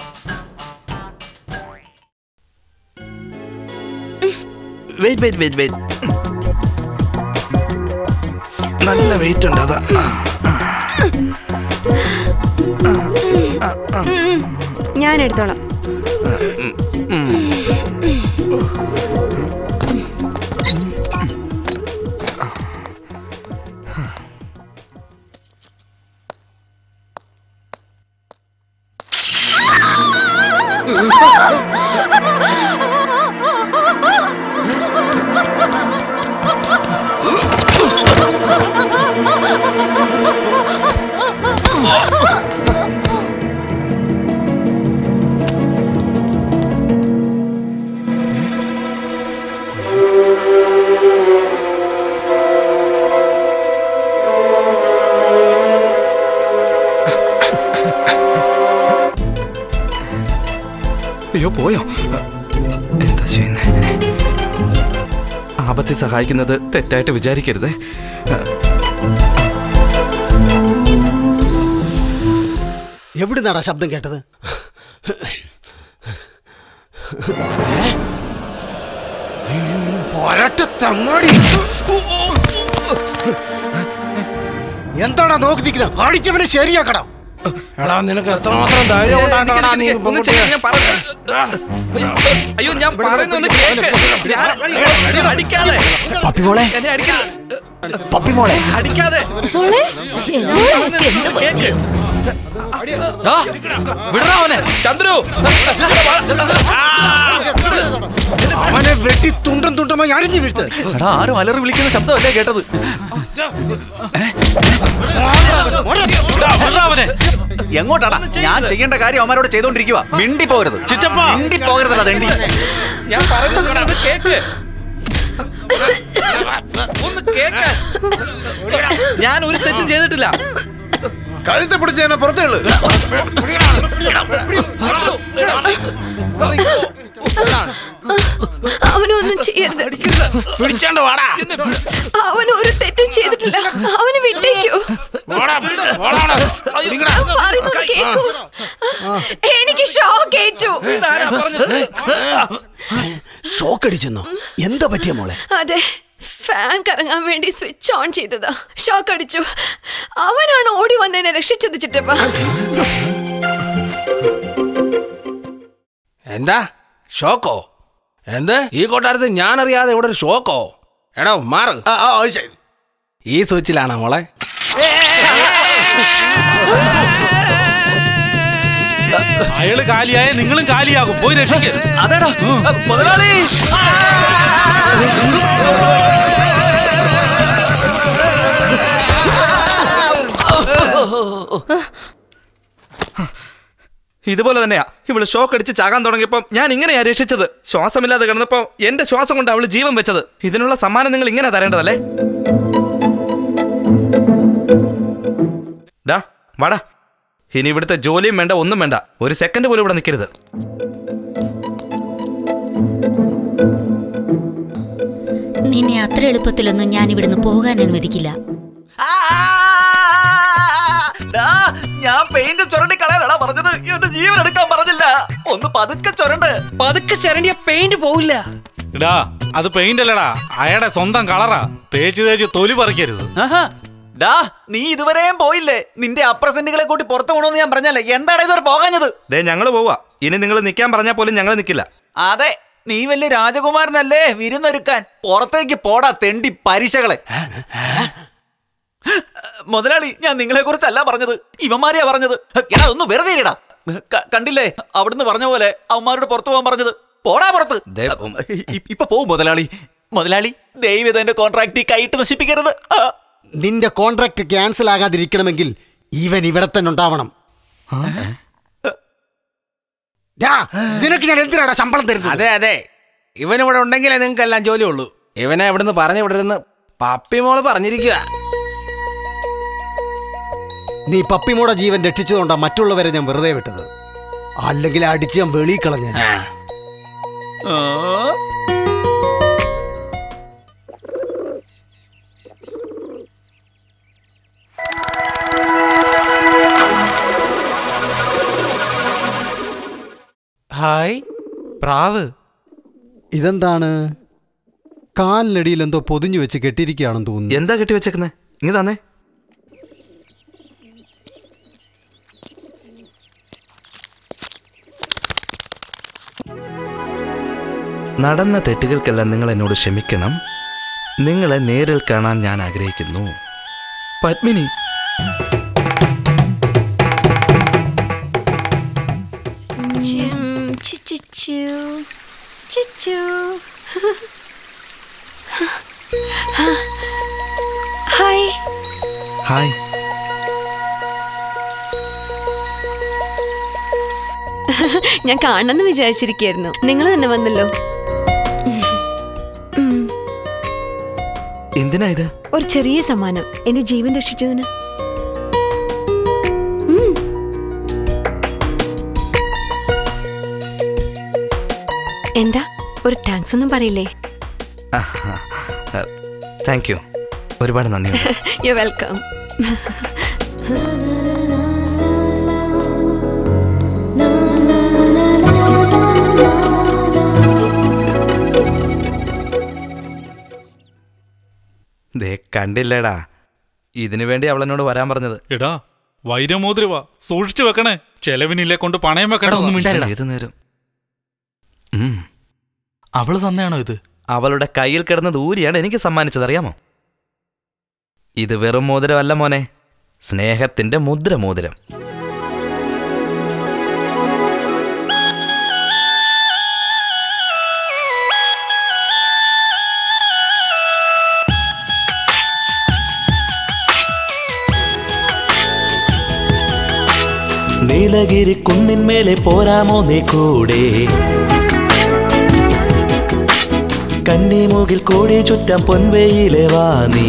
വെയിറ്റ് വെയിറ്റ് വെയിറ്റ് വെയിറ്റ് നല്ല വെയിറ്റ് ഉണ്ട് അതാ ഉം, ഉം. ഞാൻ എടുത്തോളാം അയ്യോ പോയോ എന്താ ചെയ്യുന്നേ ആപത്തിൽ സഹായിക്കുന്നത് തെറ്റായിട്ട് വിചാരിക്കരുതേ എവിടുന്നാടാ ശബ്ദം കേട്ടത് പോരട്ടെ എന്താടാ നോക്കി നിൽക്കുന്നത് അടിച്ചവനെ ശരിയാക്കടാ എടാ നിനക്ക് എത്രമാത്രം ധൈര്യം കൊണ്ടാണ്ടാ നീ ഒന്ന് ചെയ്യാൻ ഞാൻ പറഞ്ഞു അയ്യോ ഞാൻ പറയുന്നൊന്ന് കേക്ക് ഞാൻ- ഞാൻ അടിക്കാതെ പപ്പി മോളെ എന്നെ അടിക്കരുത് പപ്പി മോളെ അടിക്കാതെ മോളെ ഒന്ന് കേക്ക് വിടറാ അവനെ ചന്ദ്രു അവനെ വെട്ടി തുണ്ടം തുണ്ടമായി അരിഞ്ഞു വീഴ്ത്ത് എടാ ആരും അലറി വിളിക്കുന്ന ശബ്ദമല്ലേ കേട്ടത് എങ്ങോട്ടാടാ ഞാൻ ചെയ്യേണ്ട കാര്യം അവന്മാരോട് ചെയ്തോണ്ടിരിക്കുക മിണ്ടി പോകരുത് മിണ്ടി പോകരുതടാ തെണ്ടി ഞാൻ പറയുന്നത് കേക്ക് ഒന്ന് കേക്ക് ഞാൻ ഒരു തെറ്റും ചെയ്തിട്ടില്ല കഴുത്തെ പിടിച്ച് എന്നെ പുറത്തേള് അവനൊന്നും ചെയ്യരുത് പിടിച്ചോണ്ട് വാടാ അവൻ ഒരു തെറ്റും ചെയ്തിട്ടില്ല അവന് വിട്ടേക്കോ ഞാൻ പറയുന്നത് കേക്കൂ എനിക്ക് ഷോക്ക് ഏറ്റു ഷോക്ക് അടിച്ചെന്നോ എന്താ പറ്റിയ മോളെ അതെ ഫാൻ കറങ്ങാൻ വേണ്ടി സ്വിച്ച് ഓൺ ചെയ്തതാ ഷോക്ക് അടിച്ചു അവനാണ് ഓടി വന്നതിനെ രക്ഷിച്ചത് ചിറ്റപ്പ എന്താ ഷോക്കോ എന്ത് ഈ കൊട്ടാരത്തിൽ ഞാൻ അറിയാതെ ഇവിടെ ഒരു ഷോക്കോ എടോ മാറ് ശരി ഈ സ്വിച്ചിലാണോ മോളെ അയാള് കാലിയായ നിങ്ങളും കാലിയാകും പോയി രക്ഷിക്ക് അതേടാ മുതലാളി ഇതുപോലെ തന്നെയാ ഇവള് ഷോക്ക് അടിച്ച് ചാകാൻ തുടങ്ങിയപ്പോൾ ഞാൻ ഇങ്ങനെയാ രക്ഷിച്ചത് ശ്വാസമില്ലാതെ കിടന്നപ്പോൾ എന്റെ ശ്വാസം കൊണ്ട് അവള് ജീവൻ വെച്ചത് ഇതിനുള്ള സമ്മാനം നിങ്ങൾ ഇങ്ങനെ തരേണ്ടതല്ലേ ഡാ വാടാ ഇനി ഇവിടുത്തെ ജോലിയും വേണ്ട ഒന്നും വേണ്ട ഒരു സെക്കൻഡ് പോലും ഇവിടെ നിൽക്കരുത് നിന്നെ അത്ര എളുപ്പത്തിലൊന്നും ഞാൻ ഇവിടുന്ന് പോകാൻ അനുവദിക്കില്ല ഡാ, ഞാൻ പെയിന്റ് ചുരണ്ടി കളയാനാണ് പറഞ്ഞത് എന്റെ ജീവൻ എടുക്കാൻ പറഞ്ഞില്ല ഒന്ന് പതുക്കെ ചുരണ്ട് പതുക്കെ ചരണ്ടിയ പെയിന്റ് പോവില്ല ഇടാ അത് പെയിന്റ് അല്ലടാ അയാളുടെ സ്വന്തം കളറാ തേച്ച് തേച്ച് തൊലി പറിക്കരുത് ആഹാ. ഡാ നീ ഇതുവരെയും പോയില്ലേ നിന്റെ അപ്രസന്റുകളെ കൂട്ടി പുറത്തു പോകണമെന്ന് ഞാൻ പറഞ്ഞല്ലേ എന്താണ് ഇതുവരെ പോകാഞ്ഞത് ദേ ഞങ്ങൾ പോവാ ഇനി നിങ്ങൾ നിൽക്കാൻ പറഞ്ഞാൽ പോലും ഞങ്ങൾ നിൽക്കില്ല അതെ നീ വലിയ രാജകുമാരനല്ലേ വിരുന്നൊരുക്കാൻ പുറത്തേക്ക് പോടാ തെണ്ടി പരീക്ഷകളെ മുതലാളി ഞാൻ നിങ്ങളെ കുറിച്ചല്ല പറഞ്ഞത് ഇവന്മാരെയാ പറഞ്ഞത് എടാ ഒന്ന് വെറുതെ ഇടാ കണ്ടില്ലേ അവിടുന്ന് പറഞ്ഞ പോലെ അവന്മാരോട് പുറത്തു പോകാൻ പറഞ്ഞത് പോടാ പുറത്ത് ഇ- ഇപ്പൊ പോവും മുതലാളി മുതലാളി ദൈവം എന്റെ കോൺട്രാക്ട് കൈയിട്ട് നശിപ്പിക്കരുത് ആ. നിന്റെ കോൺട്രാക്ട് ക്യാൻസൽ ആകാതിരിക്കണമെങ്കിൽ ഇവൻ ഇവിടെ തന്നെ ഉണ്ടാവണം ഡാ, നിനക്ക് ഞാൻ എന്തിനാടാ ശമ്പളം തരുന്നത് അതെ അതെ ഇവൻ ഇവിടെ ഉണ്ടെങ്കിലേ നിങ്ങൾക്ക് എല്ലാം ജോലി ഉള്ളൂ ഇവനെ ഇവിടുന്ന് പറഞ്ഞു വിടരുന്ന് പപ്പിമോള് പറഞ്ഞിരിക്കുക നീ പപ്പിമോടെ ജീവൻ രക്ഷിച്ചതുകൊണ്ടാ മറ്റുള്ളവരെ ഞാൻ വെറുതെ വിട്ടത് അല്ലെങ്കിൽ അടിച്ച് ഞാൻ വെളി കളഞ്ഞ ഹായ് പ്രാവ് ഇതെന്താണ് കാലിനടിയിൽ എന്തോ പൊതിഞ്ഞു വെച്ച് കെട്ടിയിരിക്കുകയാണെന്ന് തോന്നുന്നു എന്താ കെട്ടി വെച്ചേക്കുന്നത് ഇങ്ങ് തന്നെ നടന്ന തെറ്റുകൾക്കെല്ലാം നിങ്ങൾ എന്നോട് ക്ഷമിക്കണം നിങ്ങളെ നേരിൽ കാണാൻ ഞാൻ ആഗ്രഹിക്കുന്നു പത്മിനി ചിം, ചി, ചി, ചു, ചി, ചു. ഹായ് ഹായ് ഞാൻ കാണണമെന്ന് വിചാരിച്ചിരിക്കായിരുന്നു നിങ്ങൾ തന്നെ വന്നല്ലോ ഉം, എന്തിനാ ഇത് ഒരു ചെറിയ സമ്മാനം എന്റെ ജീവൻ രക്ഷിച്ചതിന് ഉം. എന്താ ഒരു താങ്ക്സ് ഒന്നും പറയില്ലേ താങ്ക് യു ഒരുപാട് നന്ദിയുണ്ട് യു വെൽക്കം ദേ കണ്ടില്ലേടാ ഇതിനു വേണ്ടി അവളെന്നോട് വരാൻ പറഞ്ഞത് എടാ വൈരമോതിരവാ സൂക്ഷിച്ചു വെക്കണേ ചെലവിനില്ലേ കൊണ്ട് പണയം വെക്കണേ ഏത് നേരം അവള് തന്നെയാണോ ഇത് അവളുടെ കയ്യിൽ കിടന്ന ദൂരിയാണ് എനിക്ക് സമ്മാനിച്ചത് അറിയാമോ ഇത് വെറും മോതിരമല്ല മോനെ സ്നേഹത്തിന്റെ മുദ്ര മോതിരം നീലഗിരി കുന്നിന്മേലെ പോരാമോ നീ കൂടെ കന്നിമുകിൽ കോടി ചുറ്റാം പൊൻവെയിലെ വാ നീ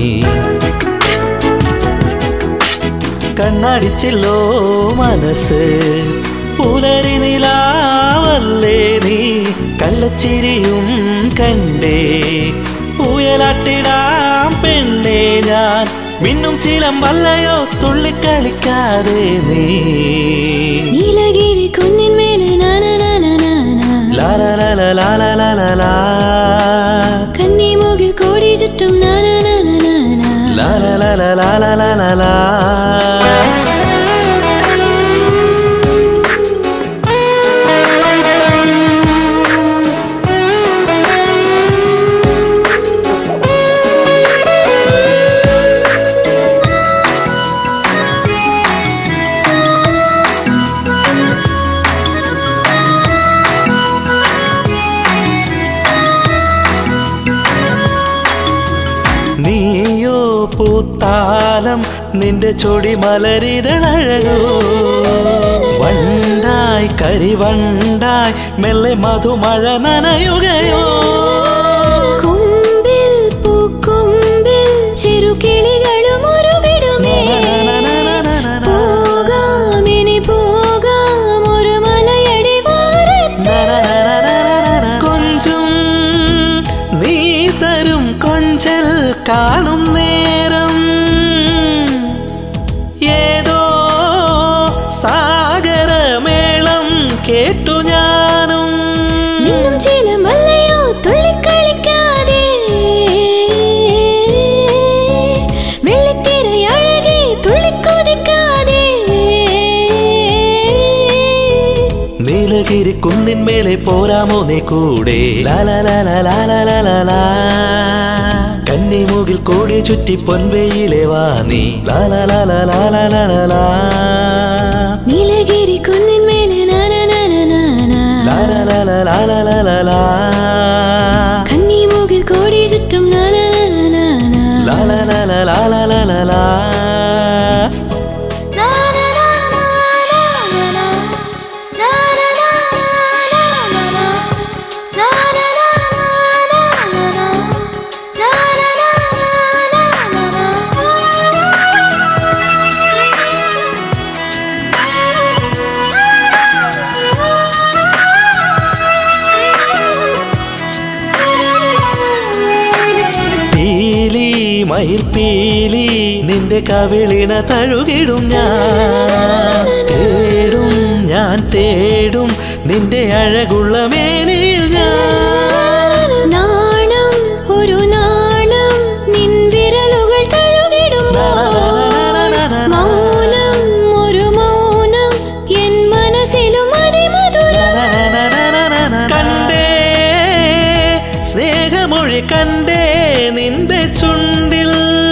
കണ്ണടിച്ചില്ലോ മനസ്സ് പുലരി നിലാവല്ലേ നീ കള്ളച്ചിരിയും കണ്ടേ ഉയലാട്ടിടാം പെണ്ണേ ഞാൻ മിന്നും ചിലമ്പല്ലയോ തുള്ളിക്കളിക്കാതെ നീ നീലഗിരി കുന്നിന്മേലെ നാനാനാനാനാ. ലാലാലാലാലാലാലാ കന്നിമുകിൽ കോടി ചുറ്റും നാനാനാനാനാ. ലാലാലാലാലാലാലാ പൂത്താലം നിന്റെ ചൊടി മലരിതഴകോ വണ്ടായി കരിവണ്ടായി മെല്ലെ മധുമഴ നനയുകയോ കൊമ്പിൽ പൂക്കൊമ്പിൽ ചെറുകിളികളും ഉരുവിടുമേ പോകാം ഇനി പോകാം ഒരു മലയടി കൊഞ്ചും നീ തരും കൊഞ്ചൽ കാണും നേരം ഏതോ സാഗരമേളം കേട്ടു ഞാനും നിന്നും ചിലമല്ലയോ തുള്ളിക്കളിക്കാതെ വെള്ളിത്തിരയഴകി തുള്ളിക്കൊതിക്കാതെ നീലഗിരി കുന്നിന്മേലെ പോരാമോ നീ കൂടെ ലാലാലാലാലാലാലാലാ. കന്നിമുകിൽ കോടി ചുറ്റി പൊൻവെയിലെ വാ നീ ലാലാലാലാലാലാലാ. നീലഗിരി കുന്നിന്മേലെ നാനാനാനാനാ. ലാലാലാലാലാലാലാ. കന്നിമുകിൽ കോടി ചുറ്റും നാനാനാനാനാ. ലാലാലാലാലാലാലാ. പീലി മയിൽ പീലി നിന്റെ കവിളിണ തഴുകിടും ഞാൻ തേടും ഞാൻ തേടും നിന്റെ അഴകുള്ള മേനിൽ ഞാൻ നാണം ഒരു നാണം നിൻ വിരലുകൾ തഴുകിടുമ്പോൾ മൗനം ഒരു മൗനം എൻ മനസ്സിലും അതിമധുരം കണ്ടേ സ്നേഹമൊഴി കണ്ടേ നിന്റെ ചുണ്ടിൽ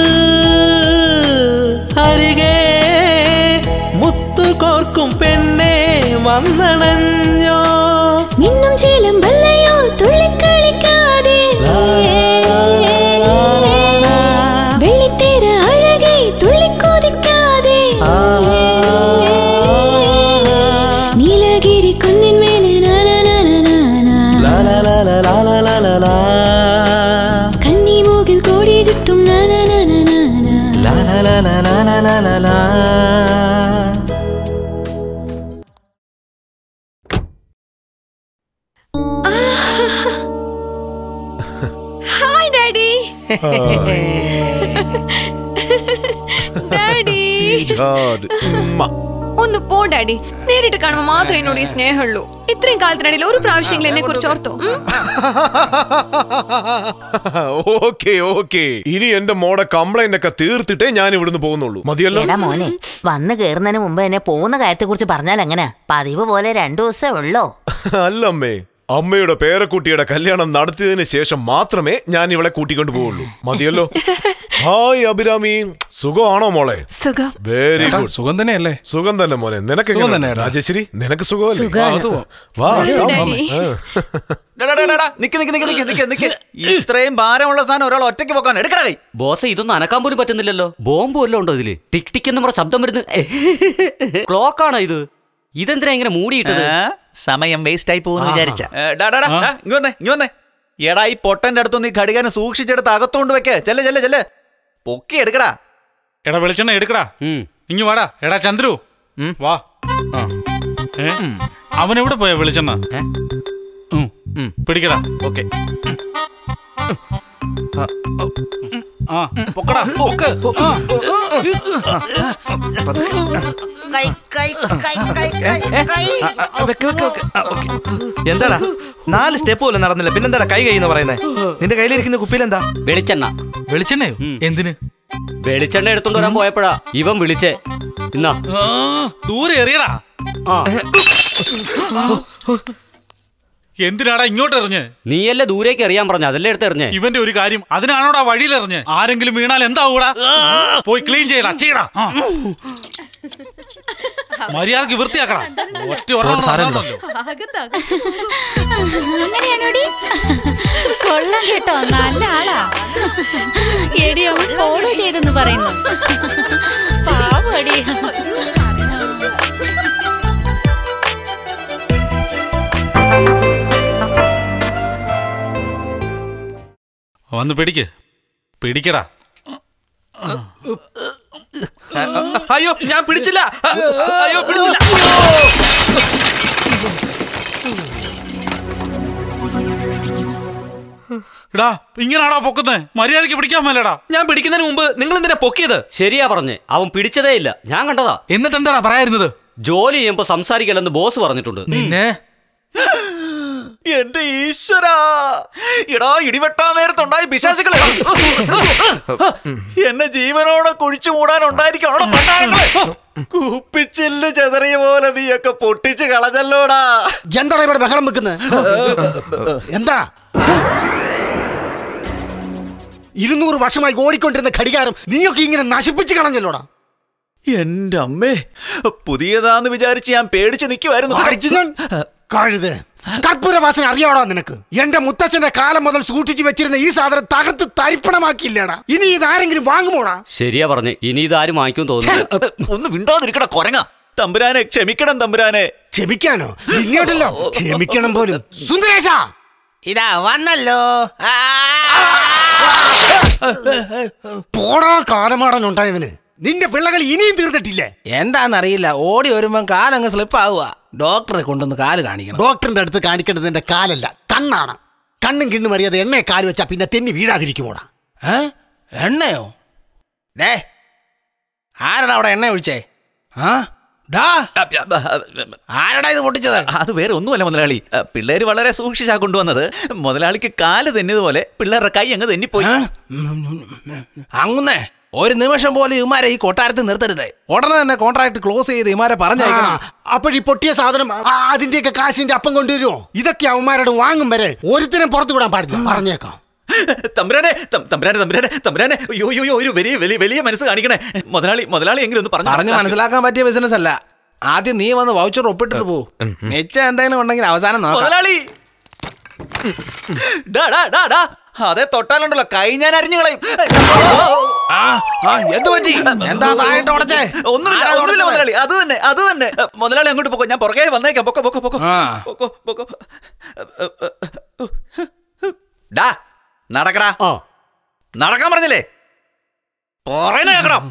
അരികെ മുത്തുകോർക്കും പെണ്ണെ വന്നണഞ്ഞോ മിന്നും ചിലമ്പല്ലയോ തുള്ളിക്കളിക്കാതെ വെള്ളിത്തേര അഴകി തുള്ളിക്കൊതിക്കാതെ നീലഗിരി കുന്നിന്മേലെ നാനാനാനാനാ. ലാലാലാലാലാലാലാ. കന്നിമൂകിൽ കോടി ചുറ്റും നാനാനാനാനാ. ലാലാലാലാലാലാലാ. ഹായ് ഡാഡി ഡാഡി ഒന്ന് പോ ഡാഡി നേരിട്ട് കാണുമ്പോൾ മാത്രമേ എന്നോട് ഈ സ്നേഹമുള്ളൂ ഇത്രയും കാലത്തിനിടയിൽ ഒരു പ്രാവശ്യമെങ്കിലും എന്നെ കുറിച്ച് ഓർത്തോ ഉം? ഓക്കെ ഓക്കെ ഇനി എന്റെ മോടെ കംപ്ലൈന്റ് ഒക്കെ തീർത്തിട്ടേ ഞാൻ ഇവിടുന്ന് പോകുന്നുള്ളൂ മതിയല്ലോ എടാ മോനെ വന്ന് കേറുന്നതിന് മുമ്പ് എന്നെ പോകുന്ന കാര്യത്തെ കുറിച്ച് പറഞ്ഞാൽ എങ്ങനെ പതിവ് പോലെ രണ്ടു ദിവസമേ ഉള്ളോ അല്ലമ്മേ അമ്മയുടെ പേരക്കുട്ടിയുടെ കല്യാണം നടത്തിയതിന് ശേഷം മാത്രമേ ഞാൻ ഇവളെ കൂട്ടിക്കൊണ്ട് പോവുള്ളൂ മതിയല്ലോ ഹായ് അഭിരാമി സുഖമാണോ മോളെ സുഖം വെരി എടാ, ഗുഡ് സുഖം തന്നെയല്ലേ സുഖം തന്നെ മോനെ നിനക്ക് സുഖം എങ്ങനെയുണ്ട്? തന്നെയാടാ. രാജേശ്വരി നിനക്ക് സുഖമല്ലേ സുഖാണ്. അത് പോ. വാ വരൂ, come, ഡാഡി. അമ്മേ. ആ. ഡാ, ഡാ, ഡാ, ഡാ, നിക്ക് നിക്ക് നിക്ക് നിക്ക് നിക്ക് നിക്ക് ഇത്രയും ഭാരമുള്ള സാധനം ഒരാൾ ഒറ്റയ്ക്ക് പോക്കാൻ എടുക്കണ കൈ ബോസ് ഇതൊന്നും അനക്കാൻ പോലും പറ്റുന്നില്ലല്ലോ ബോംബ് വല്ലതും ഉണ്ടോ ഇതില് ടിക് ടിക് എന്ന് പറഞ്ഞ ശബ്ദം വരുന്നത് ക്ലോക്ക് ആണോ ഇത് ഇതെന്തിനാ ഇങ്ങനെ മൂടിയിട്ടത് സമയം വേസ്റ്റ് ആയി പോകുന്നു ആഹാ. വിചാരിച്ച ഇങ്ങ വന്നേ ഇങ്ങ വന്നേ എടാ ഈ പൊട്ടന്റെ അടുത്തൊന്ന് ഈ ഘടികാരം സൂക്ഷിച്ചെടുത്ത് അകത്തോണ്ട് വെക്കേ ചെല്ലെ ചെല്ലെ ചെല്ലെ പൊക്കി എടുക്കടാ എടാ വെളിച്ചെണ്ണ എടുക്കടാ ഇങ്ങ് വാടാ എടാ ചന്ദ്രു വാ ആ. ഏ? അവൻ എവിടെ പോയാ വെളിച്ചെണ്ണ ഉം. പിടിക്കടാ ഓക്കെ ആ പൊക്കടാ പൊക്ക് ആ. കൈ കൈ കൈ കൈ കൈ എന്താടാ നാല് സ്റ്റെപ്പ് പോലും നടന്നില്ല പിന്നെന്താടാ കൈ കൈ എന്ന് പറയുന്നേ നിന്റെ കയ്യിലിരിക്കുന്ന കുപ്പിയിൽ എന്താ വെളിച്ചെണ്ണ വെളിച്ചെണ്ണയോ എന്തിന് വെളിച്ചെണ്ണ എടുത്തോണ്ട് വരാൻ പോയപ്പോഴാ ഇവൻ വിളിച്ചേ ഇന്നാ ആ, ദൂരെ എറിയടാ ആ എന്തിനാടാ ഇങ്ങോട്ട് എറിഞ്ഞ് നീയല്ലേ ദൂരേക്ക് എറിയാൻ പറഞ്ഞു അതല്ലേ എടുത്ത് എറിഞ്ഞേ ഇവന്റെ ഒരു കാര്യം അതിനാണോടാ വഴിയിൽ എറിഞ്ഞ് ആരെങ്കിലും വീണാൽ എന്താവൂടാ പോയി ക്ലീൻ ചെയ്യടാ ചെയ്യടാ ആ. മര്യാദക്ക് വൃത്തിയാക്കടാ ഒറ്റ ഒരെണ്ണം സാരമില്ല. നടന്നല്ലോ. അങ്ങനെയാണോടി കൊള്ളാം കൊള്ളാം കേട്ടോ നല്ല ആളാ എടി അവൻ ഫോളോ ചെയ്തെന്ന് പറയുന്നു പാവടി വന്ന് പിടിക്ക് പിടിക്കടാ അയ്യോ ഞാൻ പിടിച്ചില്ല അയ്യോ പിടിച്ചില്ല എടാ ഇങ്ങനാടാ പൊക്കുന്നേ മര്യാദക്ക് പിടിക്കാൻ മേലടാ ഞാൻ പിടിക്കുന്നതിന് മുമ്പ് നിങ്ങൾ എന്തിനാ പൊക്കിയത് ശരിയാ പറഞ്ഞേ അവൻ പിടിച്ചതേ ഇല്ല ഞാൻ കണ്ടതാ എന്നിട്ട് എന്താടാ പറയായിരുന്നത് ജോലി ചെയ്യുമ്പോ സംസാരിക്കലെന്ന് ബോസ് പറഞ്ഞിട്ടുണ്ട് നിന്നെ എന്റെ ഈശ്വരാ എടാ ഇടിവെട്ടാൻ നേരത്തുണ്ടായ പിശാചുകളെ എന്നെ ജീവനോടെ കുഴിച്ചു മൂടാൻ ഉണ്ടായിരിക്കണോ കുപ്പിച്ചില്ല് ചെതറിയ പോലെ നീയൊക്കെ പൊട്ടിച്ച് കളഞ്ഞല്ലോടാ എന്താണ് ഇവിടെ ബഹളം വെക്കുന്നത് എന്താ ഇരുന്നൂറ് വർഷമായി ഓടിക്കൊണ്ടിരുന്ന ഘടികാരം നീയൊക്കെ ഇങ്ങനെ നശിപ്പിച്ച് കളഞ്ഞല്ലോടാ എന്റെ അമ്മേ പുതിയതാന്ന് വിചാരിച്ച് ഞാൻ പേടിച്ച് നിൽക്കുമായിരുന്നു അടിച്ച് ഞാൻ കഴുത് കർപ്പൂരവാസന അറിയാവടാ നിനക്ക് എന്റെ മുത്തച്ഛന്റെ കാലം മുതൽ സൂക്ഷിച്ചു വെച്ചിരുന്ന ഈ സാധനം തകർത്ത് തരിപ്പണമാക്കിയില്ലേടാ ഇനി ഇതാരെങ്കിലും വാങ്ങുമോടാ ശരിയാ പറഞ്ഞേ ഇനി ഇതാരും വാങ്ങിക്കും തോന്നുന്നു ഒന്ന് വിണ്ടാതിരിക്കട കൊരങ്ങ തമ്പുരാനെ ക്ഷമിക്കണം തമ്പുരാനെ ക്ഷമിക്കാനോ ഇങ്ങോട്ടല്ലോ ക്ഷമിക്കണം പോലും സുന്ദരേശ ഇതാ വന്നല്ലോ പോടാ കാലമാടൻ ഉണ്ടായവന് നിന്റെ പിള്ളകൾ ഇനിയും തീർന്നിട്ടില്ലേ എന്താന്നറിയില്ല ഓടി വരുമ്പം കാലങ്ങ് സ്ലിപ്പ് ആവുക ഡോക്ടറെ കൊണ്ടൊന്ന് കാല് കാണിക്കണം ഡോക്ടറിന്റെ അടുത്ത് കാണിക്കേണ്ടത് എന്റെ കാലല്ല കണ്ണാണ് കണ്ണും കിണ്ണും അറിയാതെ എണ്ണയെ കാല് വെച്ചാ പിന്നെ തെന്നി വീഴാതിരിക്കുമോടാ ഏ എണ്ണയോ ഡേ ആരടാ അവിടെ എണ്ണ ഒഴിച്ചേ ആ ഡാ ആരടാ ഇത് പൊട്ടിച്ചത് അത് വേറെ ഒന്നുമല്ല മുതലാളി അ, പിള്ളേര് വളരെ സൂക്ഷിച്ചാ കൊണ്ടുവന്നത് മുതലാളിക്ക് കാല് തെന്നിയതുപോലെ പിള്ളേരുടെ കൈ അങ്ങ് തെന്നിപ്പോയി അങ്ങുന്നേ ഒരു നിമിഷം പോലും ഇമാരെ ഈ കൊട്ടാരത്തിൽ നിർത്തരുത് ഉടനെ തന്നെ കോൺട്രാക്ട് ക്ലോസ് ചെയ്ത് ഇമാരെ പറഞ്ഞയക്കണം അപ്പോഴീ പൊട്ടിയ സാധനം ആ, അതിന്റെയൊക്കെ കാശിന്റെ അപ്പം കൊണ്ടുവരുമോ ഇതൊക്കെ അവന്മാരോട് വാങ്ങും വരെ ഒരുത്തിനും പുറത്തു വിടാൻ പാടില്ല പറഞ്ഞേക്കാം തമ്പുരാനെ തം- തമ്പുരാനെ തമ്പുരാനെ തമ്പുരാനെ അയ്യോ അയ്യോ ഒരു വലിയ വലിയ വലിയ മനസ്സ് കാണിക്കണേ മുതലാളി മുതലാളി എങ്കിലും ഒന്ന് പറഞ്ഞു പറഞ്ഞ് മനസ്സിലാക്കാൻ പറ്റിയ ബിസിനസ് അല്ല ആദ്യം നീ വന്ന് വൗച്ചർ ഒപ്പിട്ടിട്ട് പോ മെച്ചം എന്തെങ്കിലും ഉണ്ടെങ്കിൽ അവസാനം നോക്കാം മുതലാളി ഡാ, ഡാ, ഡാ, ഡാ. അതെ തൊട്ടാലുണ്ടല്ലോ കൈ ഞാൻ അരിഞ്ഞു കളയും ആ, ആ, എന്ത് പറ്റി എന്താ താഴോട്ട് ഉടച്ചേ ഒന്നുമില്ല ആരാ ഒന്നുമില്ല ഉടച്ചത്? മുതലാളി അത് തന്നെ അത് തന്നെ മുതലാളി അങ്ങോട്ട് പോക്കോ ഞാൻ പുറകെ വന്നേക്കാം പൊക്കോ പൊക്കോ പൊക്കോ ആ. പൊക്കോ പൊക്കോ ഡാ നടക്കടാ നടക്കാൻ പറഞ്ഞില്ലേ പറയുന്ന കേക്കണം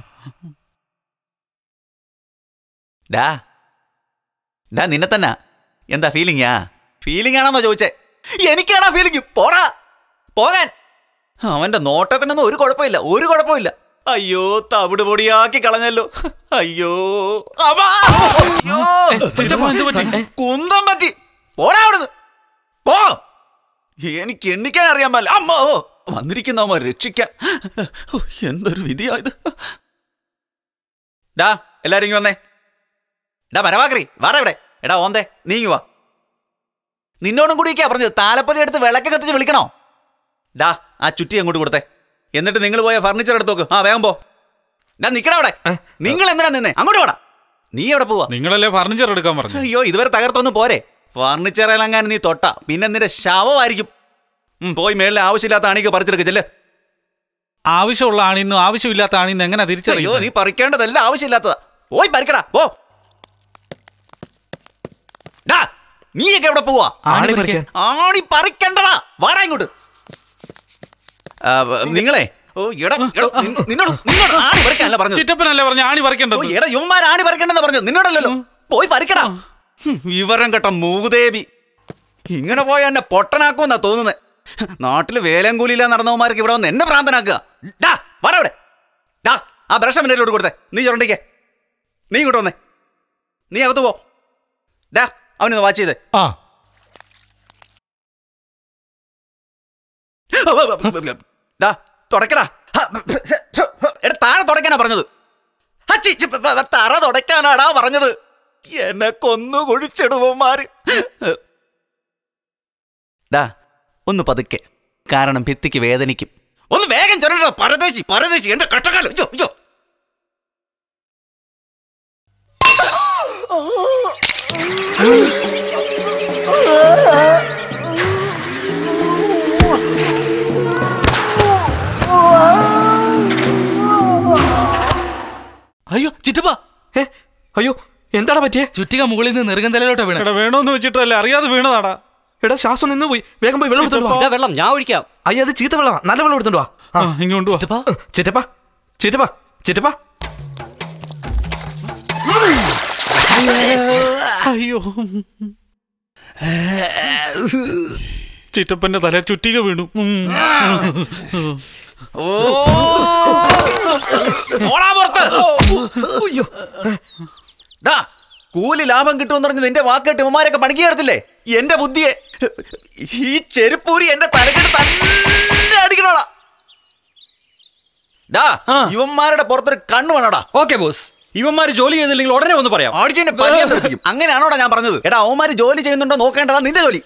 ഡാ ഡാ നിന്നെ തന്നെ എന്താ ഫീലിംഗാ ഫീലിംഗ് ആണെന്നോ ചോദിച്ചേ എനിക്കാണോ ഫീലിംഗ് പോറാ പോകാൻ അവന്റെ നോട്ടത്തിനൊന്നും ഒരു കുഴപ്പമില്ല ഒരു കുഴപ്പമില്ല അയ്യോ തവിട് പൊടിയാക്കി കളഞ്ഞല്ലോ അയ്യോ അമ്മാ! അയ്യോ കുന്തം പറ്റി പോരാ അവിടുന്ന് പോ എനിക്ക് എണ്ണിക്കാൻ അറിയാൻ പാടില്ല അമ്മോ വന്നിരിക്കുന്നവന്മാർ രക്ഷിക്കാൻ ഓ, എന്തൊരു വിധിയായത് ഡാ എല്ലാരും ഇങ്ങ് വന്നേ ഡാ പരവാക്രി വാടാ ഇവിടെ എടാ ഓന്തേ നീ ഇങ്ങ് വാ നിന്നോടും കൂടിയൊക്കെയാ പറഞ്ഞത് താലപ്പൊലി എടുത്ത് വിളക്ക് കത്തിച്ച് വിളിക്കണോ ഡാ ആ ചുറ്റി അങ്ങോട്ട് കൊടുത്തേ എന്നിട്ട് നിങ്ങൾ പോയ ഫർണിച്ചർ എടുത്ത് നോക്ക് ആ വേഗം പോ ഡാ നിക്കടാ അവിടെ നിങ്ങൾ എന്തിനാ നിന്നേ അങ്ങോട്ട് പോടാ നീ എവിടെ പോവാ നിങ്ങളല്ലേ ഫർണിച്ചർ എടുക്കാൻ പറഞ്ഞു അയ്യോ ഇതുവരെ തകർത്തൊന്നും പോരെ ഫർണിച്ചർ ഇളങ്ങാൻ നീ തൊട്ട പിന്നെ നിന്റെ ശവമായിരിക്കും ഉം, പോയി മേളിലെ ആവശ്യമില്ലാത്ത അണിക്ക് പറിച്ചെടുക്ക് ചെല്ല് ആവശ്യമുള്ള ആണിന്നും ആവശ്യമില്ലാത്ത ആണിന്നും എങ്ങനെ അയ്യോ തിരിച്ചറിയോ നീ പറിക്കേണ്ടതല്ല ആവശ്യമില്ലാത്തതാ പോയി പറിക്കടാ പോ ഡാ നീയൊക്കെ എവിടെ പോവാ ആണി പറിക്കാൻ. ആണി പറിക്കണ്ടടാ വാടാ ഇങ്ങോട്ട് ആ, വ- നിങ്ങളെ ഓ എടാ എടാ, നിൻ- നിന്നോട് നിന്നോട് ആണി പറിക്കാനല്ല പറഞ്ഞത് ചിറ്റപ്പനല്ലേ പറഞ്ഞ ആണി പറിക്കേണ്ടത് ഓ, എടാ യുവന്മാർ ആണി പറിക്കണ്ടെന്ന് പറഞ്ഞത് നിന്നോടല്ലല്ലോ പോയി പറിക്കടാ ഹും, വിവരം കേട്ട മൂദേവി ഇങ്ങനെ പോയ എന്നെ പൊട്ടനാക്കുമെന്നാ തോന്നുന്നത് നാട്ടില് വേലം കൂലിയില്ല നടന്നവന്മാർക്ക് ഇവിടെ വന്ന് എന്നെ ഭ്രാന്തനാക്കുക ഡാ വാടാ ഇവിടെ ഡാ ആ ബ്രഷ് അവൻ്റെ കയ്യിലോട്ട് കൊടുത്തേ നീ ചുരണ്ടിക്കേ നീ ഇങ്ങോട്ട് വന്നേ നീ അകത്ത് പോ ഡാ അവനൊന്ന് വാച്ച് ചെയ്തേ ആ ഡാ തുടക്കടാ ഹ, എടാ താഴെ തുടക്കാനാ പറഞ്ഞത് ഹച്ചി, ചി, പ, പ, തറ തുടക്കാനാടാ പറഞ്ഞത് എന്നെ കൊന്നു കുഴിച്ചിടുവന്മാര് ഡാ ഒന്ന് പതുക്കെ കാരണം ഭിത്തിക്ക് വേദനിക്കും ഒന്ന് വേഗം ചൊരടാ പരദേശി പരദേശി എന്റെ കട്ടക്കാലം ഇയ്യോ, ഇയ്യോ. അയ്യോ എന്താടാ പറ്റിയേ ചുറ്റിക മുകളിൽ നിന്ന് നെറുകന്തലയിലോട്ടാ വീണ എടാ വേണോന്ന് വെച്ചിട്ടല്ലേ അറിയാതെ വീണതാടാ എടാ ശ്വാസം നിന്ന് പോയി വേഗം പോയി വെള്ളം എടുത്തോണ്ട് വാ. ഇതാ വെള്ളം ഞാൻ ഒഴിക്കാം അയ്യോ അത് ചീത്ത വെള്ളം നല്ല വെള്ളം എടുത്തോണ്ട് വാ ആ, ഇങ്ങോട്ട് വാ ചിറ്റപ്പ ചിറ്റപ്പ ചിറ്റപ്പ അയ്യോ ചിറ്റപ്പന്റെ തല ചുറ്റിക വീണു ഉം. ഓടാ പുറത്ത്. ഡാ, കൂലി ലാഭം കിട്ടുമെന്ന് പറഞ്ഞ് നിന്റെ വാക്കേട്ട് ഇവന്മാരൊക്കെ പണിക്ക് ചേർത്തില്ലേ എന്റെ ബുദ്ധിയെ ഈ ചെരുപ്പൂരി എന്റെ തലക്കെട്ട് തന്നെ അടിക്കണോടാ ഡാ ഇവന്മാരുടെ പുറത്തൊരു കണ്ണു വേണോടാ ഓക്കെ ബോസ് ഇവന്മാര് ജോലി ചെയ്തില്ലെങ്കിൽ ഉടനെ ഒന്ന് പറയാം അടിച്ചതിന്റെ പനി ഞാൻ തെറിപ്പിക്കും. അങ്ങനെയാണോടാ ഞാൻ പറഞ്ഞത് എടാ അവന്മാര് ജോലി ചെയ്യുന്നുണ്ടോ നോക്കേണ്ടതാ നിന്റെ ജോലി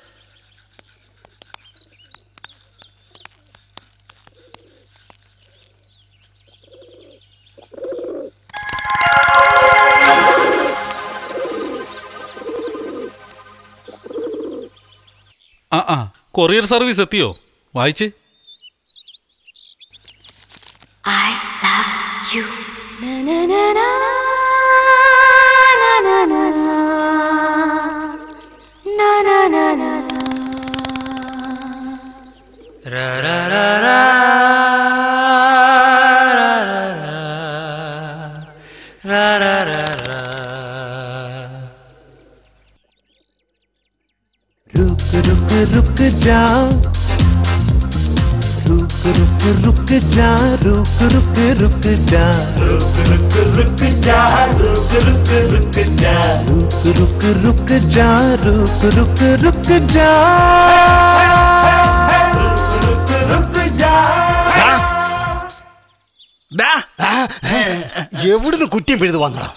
ആ ആ കൊറിയർ സർവീസ് എത്തിയോ വായിച്ച് I love you. Na na na na na na na na na na na. ra ra ra ra ra ra ra ra रुक रुक रुक जा रुक रुक रुक जा रुक रुक रुक जा रुक रुक रुक जा रुक रुक रुक जा रुक रुक रुक जा रुक रुक रुक जा रुक रुक जा എവിടുന്ന് കുറ്റിയും പിഴുതു വന്നടാ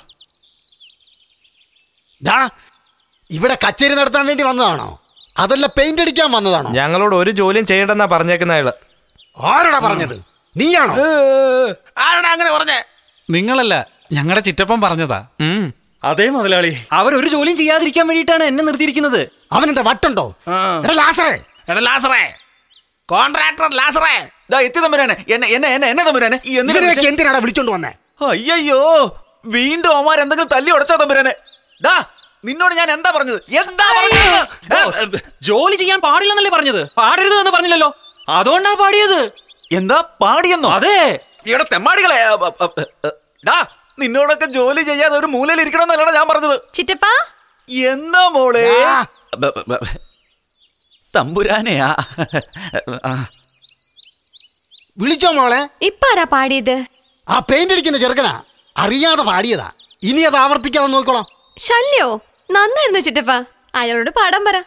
ഡാ ഇവിടെ കച്ചേരി നടത്താൻ വേണ്ടി വന്നതാണോ അതല്ല പെയിന്റ് അടിക്കാൻ വന്നതാണോ ഞങ്ങളോട് ഒരു ജോലിയും ചെയ്യണ്ടെന്നാ പറഞ്ഞേക്കുന്ന അയാള് ആരാടാ പറഞ്ഞത് നീയാണോ ആരാടാ അങ്ങനെ പറഞ്ഞേ നിങ്ങളല്ല ഞങ്ങളുടെ ചിറ്റപ്പൻ പറഞ്ഞതാ അതേ മുതലാളി അവരൊരു ജോലിയും ചെയ്യാതിരിക്കാൻ വേണ്ടിയിട്ടാണ് എന്നെ നിർത്തിയിരിക്കുന്നത് അവനെന്താ വട്ടുണ്ടോ എടാ ലാസറേ എടാ ലാസറേ കോൺട്രാക്ടർ ലാസറേ ദാ എത്തി തമ്പുരാനെ എന്നെ എന്നെ എന്നെ എന്നെ തമ്പുരാനെ ഈ എന്തിനാ ഇവനെയൊക്കെ വിളിച്ചേ? എന്തിനാടാ വിളിച്ചോണ്ട് വന്നേ അയ്യോ വീണ്ടും അവന്മാർ എന്തെങ്കിലും തല്ലി ഉടച്ചോ തമ്പുരാനെ ഡാ നിന്നോട് ഞാൻ എന്താ പറഞ്ഞത് എന്താ പറഞ്ഞത് ജോലി ചെയ്യാൻ പാടില്ലെന്നല്ലേ പറഞ്ഞത് പാടരുത് എന്ന് പറഞ്ഞില്ലല്ലോ അതുകൊണ്ടാ പാടിയത് എന്താ പാടിയെന്നോ അതെ ഇവിടെ തെമ്മാടികളെ അ, അ, അ, അ, ഡാ നിന്നോടൊക്കെ ജോലി ചെയ്യാതെ ഒരു മൂലയിൽ ഇരിക്കണമെന്നല്ലടാ ഞാൻ പറഞ്ഞത് ചിറ്റപ്പാ എന്താ മോളെ ബ, ബ, ബ, തമ്പുരാനെയാ ആ. വിളിച്ചോ മോളെ ഇപ്പാരാ പാടിയത് ആ പെയിന്റ് അടിക്കുന്ന ചെറുക്കനാ അറിയാതെ പാടിയതാ ഇനി അത് ആവർത്തിക്കാതെ നോക്കണം ശല്യോ നന്നായിരുന്നു ചിറ്റപ്പ അയാളോട് പാടാൻ പറ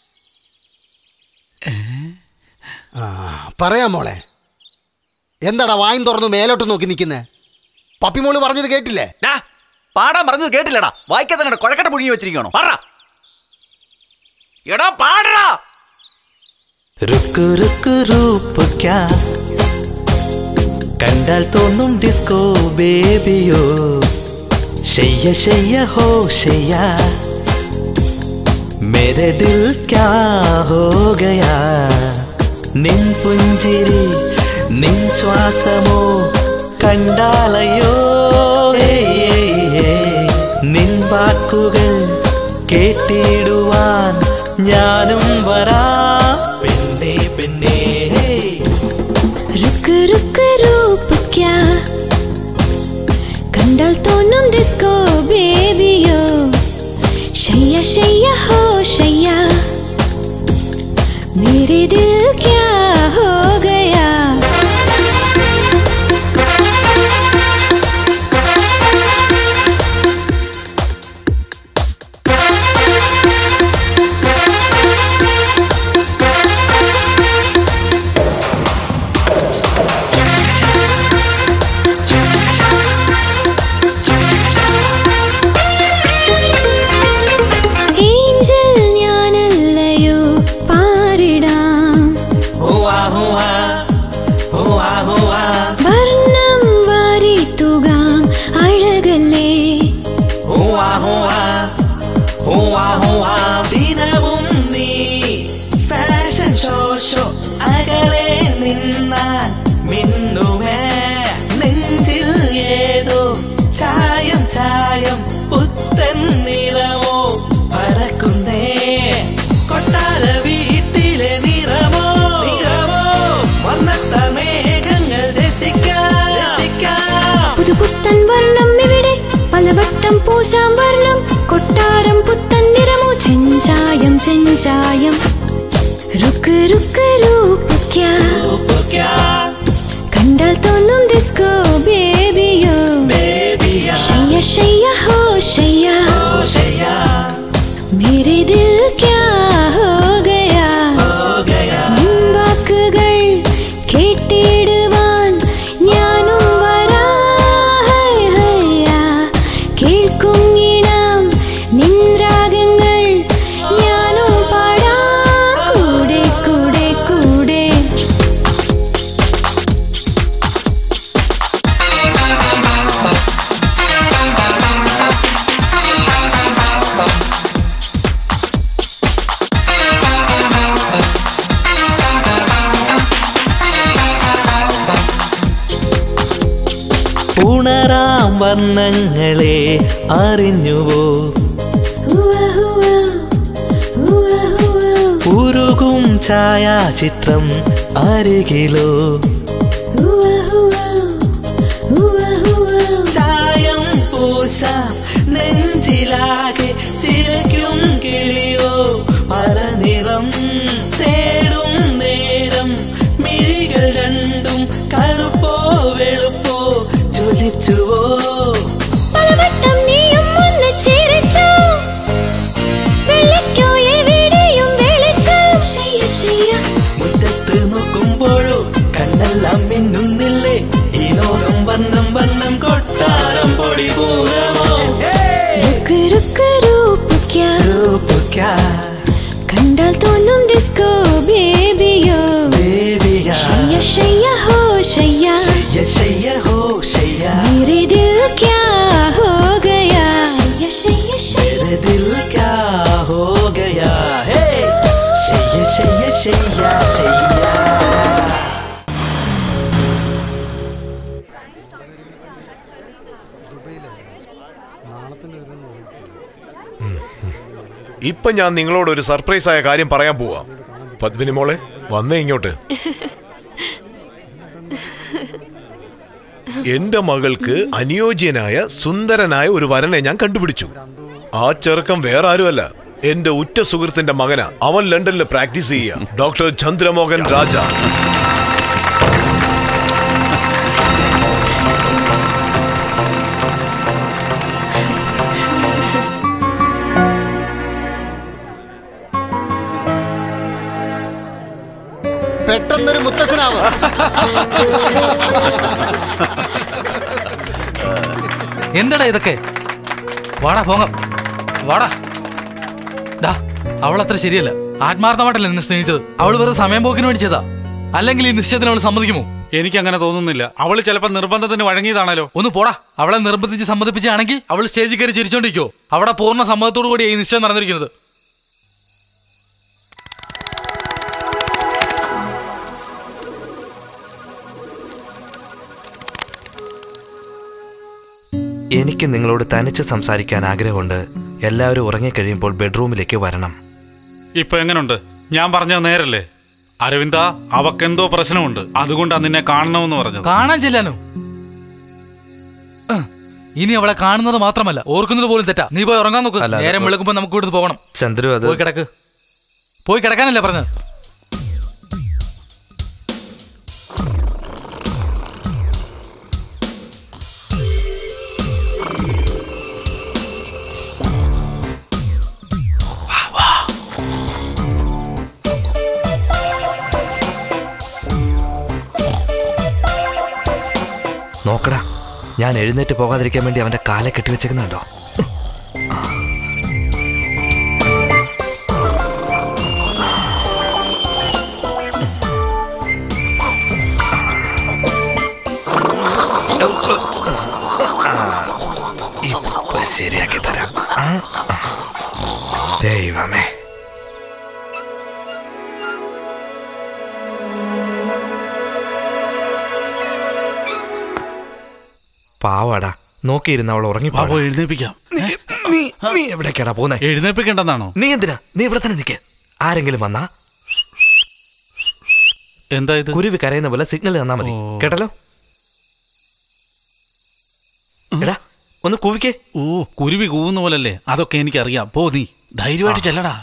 ആ പറയാം മോളെ എന്താടാ വായും തുറന്നു മേലോട്ട് നോക്കി നിൽക്കുന്നേ പപ്പിമോള് പറഞ്ഞത് കേട്ടില്ലേ ഡാ പാടാൻ പറഞ്ഞത് കേട്ടില്ലടാ വായിക്കാത്ത കൊഴക്കട്ട പുഴുങ്ങി വെച്ചിരിക്കണോ പറ എടാ പാടടാ रुक रुक रूप क्या കണ്ടാൽ തോന്നും ഡിസ്കോ ബേബിയോ ശയ്യ ശയ്യ ഹോ ശയ്യ मेरे दिल क्या हो गया നിൻ പുഞ്ചിരി നിൻ ശ്വാസമോ കണ്ടാലയോ ഏയ് ഏയ് ഏയ്. നിൻ വാക്കുകൾ കേട്ടിടുവാൻ ഞാനും വരാ പെണ്ണേ പെണ്ണേ रुक रुक रूप क्या കണ്ടാൽ തോന്നും ഡിസ്കോ ബേബിയോ ശയ്യ ശയ്യ ഹോ ശയ്യ मेरे दिल क्या हो गया ഏഞ്ചൽ ഞാനല്ലയോ പാരിടാം റോസാം വർണ്ണം കൊട്ടാരം പുത്തൻ നിറമോ ചെഞ്ചായം ചെഞ്ചായം രുക്ക് രുക്ക് രൂപക്യാ കണ്ടാൽ തോന്നും ഡിസ്കോ ബേബിയോ ശയ്യ ശയ്യ ഹോ ശയ്യ मेरे दिल क्या हो गया മുൻവാക്കുകൾ കേട്ടിടുവാൻ ഞാനും വരാ ഹൈ ഹയ്യാ. കേൾക്കും ഇണം നിൻ രാഗങ്ങൾ ഞാനും പാടാ കൂടെ കൂടെ കൂടെ ഉണരാം വർണ്ണങ്ങളെ അറിഞ്ഞുവോ ഹുവ ഹുവ ഹുവ ഹുവ ഉരുകും ഛായാചിത്രം അരികിലോ ഹുവ ഹുവ ഹുവ ഹുവ ചായം പൂശ നെഞ്ചിലാകെ ചിലയ്ക്കും കിളിയോ പല നിറം തേടും നേരം മിഴികൾ രണ്ടും കറുപ്പോ വെളുപ്പോ ജ്വലിച്ചുവോ പലവട്ടം നീയും ഒന്ന് ചിരിച്ചു വെള്ളിക്കോ എവിടെയും വെളിച്ചു ശയ്യ ശയ്യ മുറ്റത്ത് നോക്കുമ്പോഴോ കണ്ണെല്ലാം മിന്നുന്നില്ലേ ഈ ലോകം വർണ്ണം വർണ്ണം കൊട്ടാരം പൊടി പൂരമോ രുക്ക് രുക്ക് രൂപക്യാ രൂപക്യാ കണ്ടാൽ തോന്നും ഡിസ്കോ ബേബിയോ ബേബിയാ ശയ്യ ശയ്യ ഹോ ശയ്യ ശയ്യ ശയ്യ ഹോ ശയ്യ मेरे दिल क्या हो गया शയ്യ ശയ്യ ശയ്യ मेरे दिल क्या हो गया हे शैया शैया शैया शैया ഇപ്പൊ ഞാൻ നിങ്ങളോട് ഒരു സർപ്രൈസ് ആയ കാര്യം പറയാൻ പോവാ പത്മിനി മോളെ വന്നേ ഇങ്ങോട്ട് എന്റെ മകൾക്ക് അനുയോജ്യനായ സുന്ദരനായ ഒരു വരനെ ഞാൻ കണ്ടുപിടിച്ചു ആ ചെറുക്കം വേറെ ആരുമല്ല എന്റെ ഉറ്റ സുഹൃത്തിന്റെ മകനാ അവൻ ലണ്ടനിൽ പ്രാക്ടീസ് ചെയ്യുക ഡോക്ടർ ചന്ദ്രമോഹൻ രാജ പെട്ടെന്നൊരു മുത്തശ്ശനാവ് എന്താടാ ഇതൊക്കെ വാടാ പോങ്ങം വാടാ ഡാ അവളത്ര ശരിയല്ല ആത്മാർത്ഥമായിട്ടല്ല നിന്നെ സ്നേഹിച്ചത് അവൾ വെറുതെ സമയം പോക്കിന് മേടിച്ചതാ അല്ലെങ്കിൽ ഈ നിശ്ചയത്തിന് അവൾ സമ്മതിക്കുമോ എനിക്ക് അങ്ങനെ തോന്നുന്നില്ല അവള് ചിലപ്പോൾ നിർബന്ധത്തിന് വഴങ്ങിയതാണല്ലോ ഒന്ന് പോടാ അവളെ നിർബന്ധിച്ച് സമ്മതിപ്പിച്ചാണെങ്കിൽ അവൾ സ്റ്റേജിൽ കയറി ചിരിച്ചോണ്ടിരിക്കോ അവിടെ പൂർണ്ണ സമ്മതത്തോടു കൂടി ഈ നിശ്ചയം നടന്നിരിക്കുന്നത് എനിക്ക് നിങ്ങളോട് തനിച്ച് സംസാരിക്കാൻ ആഗ്രഹമുണ്ട് എല്ലാവരും ഉറങ്ങിക്കഴിയുമ്പോൾ ബെഡ്റൂമിലേക്ക് വരണം ഇപ്പൊ എങ്ങനുണ്ട് ഞാൻ പറഞ്ഞത് നേരല്ലേ അരവിന്ദ അവക്കെന്തോ പ്രശ്നമുണ്ട് അതുകൊണ്ടാ നിന്നെ കാണണമെന്ന് പറഞ്ഞത് കാണാൻ ചെല്ലാനോ അഹ്. ഇനി അവളെ കാണുന്നത് മാത്രമല്ല ഓർക്കുന്നത് പോലും തെറ്റാ നീ പോയി ഉറങ്ങാൻ നോക്ക് അല്ല, അത് നേരം വിളക്കുമ്പോ നമുക്ക് ഇവിടുന്ന് പോകണം ചന്ദ്രു അത് പോയി കിടക്ക് പോയി കിടക്കാനല്ലേ പറഞ്ഞത് നോക്കടാ ഞാൻ എഴുന്നേറ്റ് പോകാതിരിക്കാൻ വേണ്ടി അവന്റെ കാലെ കെട്ടിവെച്ചേക്കുന്നുണ്ടോ ഇപ്പൊ ശരിയാക്കി തരാം ആ? ദൈവമേ പാവാടാ നോക്കിയിരുന്ന അവൾ ഉറങ്ങി ബാബു എഴുന്നേപ്പിക്കാം നീ നീ എവിടേക്കാടാ പോന്നെ എഴുന്നേപ്പിക്കണ്ടെന്നാണോ നീ എന്തിനാ നീ ഇവിടെ തന്നെ നിൽക്ക് ആരെങ്കിലും വന്നാ എന്താ ഇത് കുരുവി കരയുന്ന പോലെ സിഗ്നൽ തന്നാ മതി കേട്ടല്ലോ എടാ ഒന്ന് കൂവിക്കേ ഓ കുരുവി കൂവുന്ന പോലല്ലേ അതൊക്കെ എനിക്കറിയാം പോ നീ ധൈര്യമായിട്ട് ചെല്ലടാ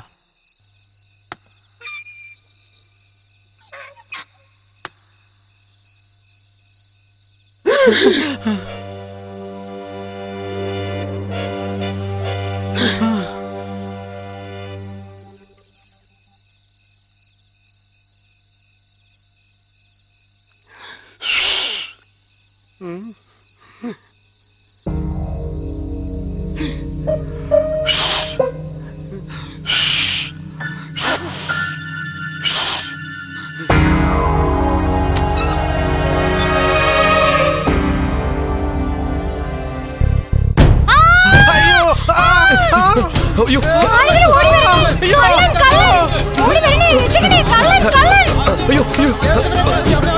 അയ്യോ ആരെങ്കിലും ഓടി വരണേ. കള്ളൻ, കള്ളൻ. ഓടി വരണേ, രക്ഷിക്കണേ, കള്ളൻ, കള്ളൻ. അയ്യോ അയ്യോ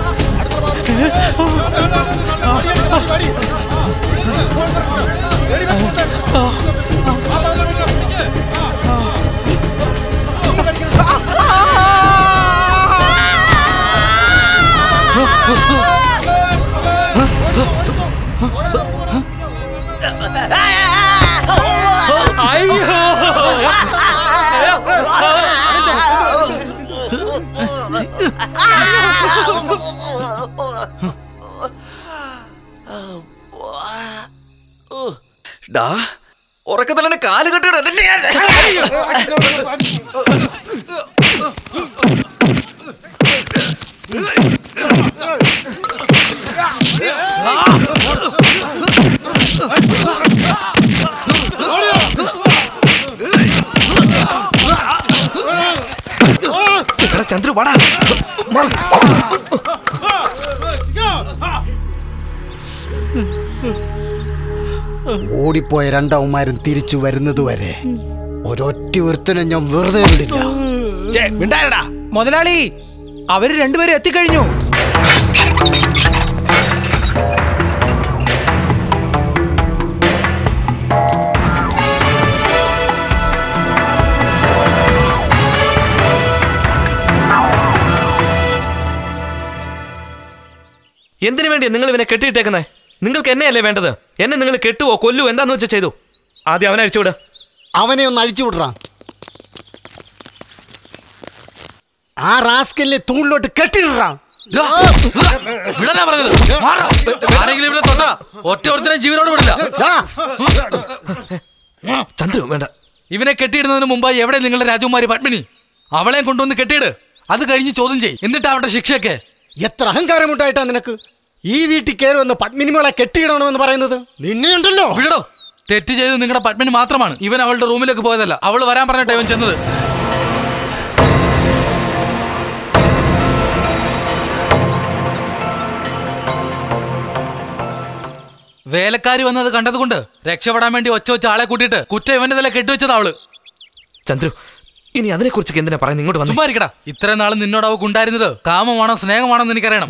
ഡാ ഉറക്കത്തിൽ എന്നെ കാല് കെട്ടിയിട എടാ ചന്ദ്രു വാടാ ഓടിപ്പോയ രണ്ടവന്മാരും തിരിച്ചു വരുന്നതുവരെ ഒരൊറ്റ ഒരുത്തനെ ഞാൻ വെറുതെ വിടില്ല മുതലാളി അവര് രണ്ടുപേരും എത്തിക്കഴിഞ്ഞു എന്തിനു വേണ്ടി നിങ്ങൾ ഇവനെ കെട്ടിയിട്ടേക്കുന്നേ നിങ്ങൾക്ക് എന്നെയല്ലേ വേണ്ടത് എന്നെ നിങ്ങൾ കെട്ടുവോ കൊല്ലുവോ എന്താന്ന് വെച്ചാൽ ചെയ്തു ആദ്യം അവനെ അഴിച്ചുവിട് അവനെ ഒന്ന് അഴിച്ചു വിടറാ ആ റാസ്കലിനെ തൂണിലോട്ട് കെട്ടിടറാ വിടാനാ പറഞ്ഞത് മാറാ. ആരെങ്കിലും ഇവിടെ തൊട്ടാ ഒറ്റ ഒരുത്തനെ ജീവനോട് വിടില്ല ചന്ദ്രു വേണ്ട ഇവനെ കെട്ടിയിടുന്നതിന് മുമ്പായി എവിടെ നിങ്ങളുടെ രാജകുമാരി പത്മിനി അവളെയും കൊണ്ടുവന്ന് കെട്ടിയിട് അത് കഴിഞ്ഞ് ചോദ്യം ചെയ് എന്നിട്ട് അവരുടെ ശിക്ഷയൊക്കെ എത്ര അഹങ്കാരമുണ്ടായിട്ടാ നിനക്ക് ഈ വീട്ടിൽ കയറി വന്ന് പത്മിനിമോളെ കെട്ടിയിടണമെന്ന് പറയുന്നത് നിന്നെ ഉണ്ടല്ലോ വിടടോ തെറ്റ് ചെയ്ത് നിങ്ങളുടെ പത്മിനി മാത്രമാണ് ഇവൻ അവളുടെ റൂമിലേക്ക് പോയതല്ല അവൾ വരാൻ പറഞ്ഞിട്ട് ഇവൻ ചെന്നത് വേലക്കാരി വന്നത് കണ്ടതുകൊണ്ട് രക്ഷപ്പെടാൻ വേണ്ടി ഒച്ച വെച്ച ആളെ കൂട്ടിയിട്ട് കുറ്റം ഇവന്റെ തല കെട്ടിവെച്ചത് അവള് ചന്ദ്രു ഇനി അതിനെ കുറിച്ച് എന്തിനാ പറയുന്നത് ഇങ്ങോട്ട് വന്നു ചുമ്മാ ഇരിക്കടാ ഇത്രയും നാളും നിന്നോട് അവൾക്ക് ഉണ്ടായിരുന്നത് കാമമാണോ സ്നേഹമാണോ എന്ന് എനിക്കറിയണം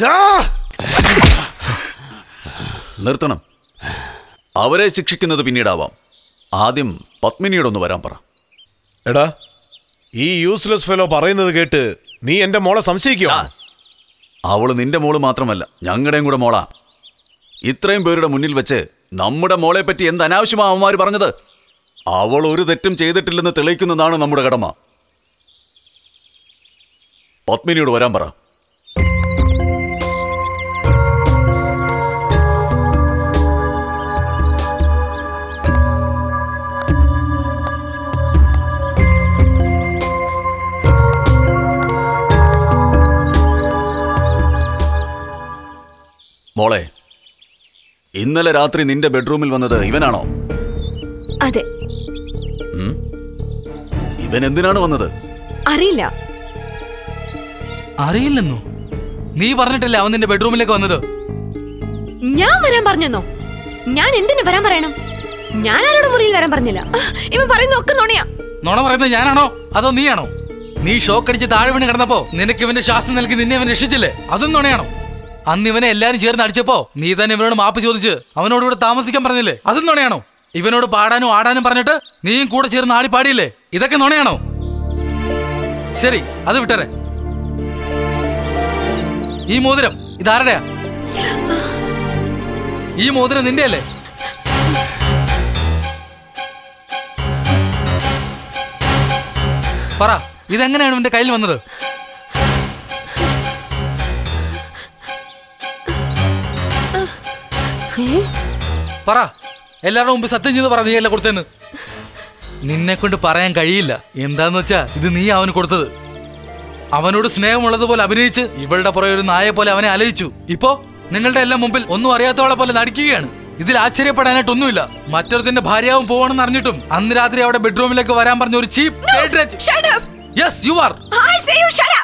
നിർത്തണം അവരെ ശിക്ഷിക്കുന്നത് പിന്നീടാവാം ആദ്യം പത്മിനിയോടൊന്ന് വരാൻ പറ എടാ ഈ യൂസ്ലെസ് ഫെലോ പറയുന്നത് കേട്ട് നീ എന്റെ മോളെ സംശയിക്കോ അവള് നിന്റെ മോള് മാത്രമല്ല ഞങ്ങളുടെയും കൂടെ മോളാ ഇത്രയും പേരുടെ മുന്നിൽ വെച്ച് നമ്മുടെ മോളെ പറ്റി എന്ത് അനാവശ്യമാ അവന്മാര് പറഞ്ഞത് അവൾ ഒരു തെറ്റും ചെയ്തിട്ടില്ലെന്ന് തെളിയിക്കുന്നതാണ് നമ്മുടെ കടമ പത്മിനിയോട് വരാൻ പറ മോളെ ഇന്നലെ രാത്രി നിന്റെ ബെഡ്റൂമിൽ വന്നത് ഇവനാണോ അതെ ഉം? ഇവൻ എന്തിനാണ് വന്നത് അറിയില്ല അറിയില്ലെന്നോ നീ പറഞ്ഞിട്ടല്ലേ അവൻ നിന്റെ ബെഡ്റൂമിലേക്ക് വന്നത് ഞാൻ വരാൻ പറഞ്ഞെന്നോ ഞാൻ എന്തിനു വരാൻ പറയണം ഞാൻ ആരോട് മുറിയിൽ വരാൻ പറഞ്ഞില്ല ആ, ഇവൻ പറയുന്ന ഒക്കെ നുണയാ നോണ പറയുന്നത് ഞാനാണോ അതോ നീയാണോ നീ ഷോക്ക് അടിച്ച് താഴെ വീണ് കിടന്നപ്പോ നിനക്ക് ഇവന്റെ ശ്വാസം നൽകി നിന്നെ അവൻ രക്ഷിച്ചില്ലേ അതും നുണയാണോ അന്ന് ഇവനെ എല്ലാരും ചേർന്ന് അടിച്ചപ്പോ നീ തന്നെ ഇവനോട് മാപ്പ് ചോദിച്ച് അവനോട് ഇവിടെ താമസിക്കാൻ പറഞ്ഞില്ലേ അതും നുണയാണോ ഇവനോട് പാടാനും ആടാനും പറഞ്ഞിട്ട് നീയും കൂടെ ചേർന്ന് ആടി പാടിയില്ലേ ഇതൊക്കെ നുണയാണോ ശരി അത് വിട്ടരെ ഈ മോതിരം ഇതാരുടെയാ ഈ മോതിരം നിന്റെ അല്ലേ പറ ഇതെങ്ങനെയാണ് ഇവന്റെ കയ്യിൽ വന്നത് പറ എല്ലാവരുടെ മുമ്പ് സത്യം ചെയ്ത് പറ നീയല്ല കൊടുത്തെന്ന് നിന്നെ കൊണ്ട് പറയാൻ കഴിയില്ല എന്താന്ന് വെച്ചാ ഇത് നീ അവന് കൊടുത്തത് അവനോട് സ്നേഹമുള്ളതുപോലെ അഭിനയിച്ച് ഇവളുടെ പുറകെ ഒരു നായെ പോലെ അവനെ അലയിച്ചു ഇപ്പോ നിങ്ങളുടെ എല്ലാം മുമ്പിൽ ഒന്നും അറിയാത്തവളെ പോലെ നടിക്കുകയാണ് ഇതിൽ ആശ്ചര്യപ്പെടാനായിട്ടൊന്നുമില്ല മറ്റൊരുത്തിന്റെ ഭാര്യാവും പോവാണെന്ന് അറിഞ്ഞിട്ടും അന്ന് രാത്രി അവിടെ ബെഡ്റൂമിലേക്ക് വരാൻ പറഞ്ഞ ഒരു cheap yes you are I say you shut up!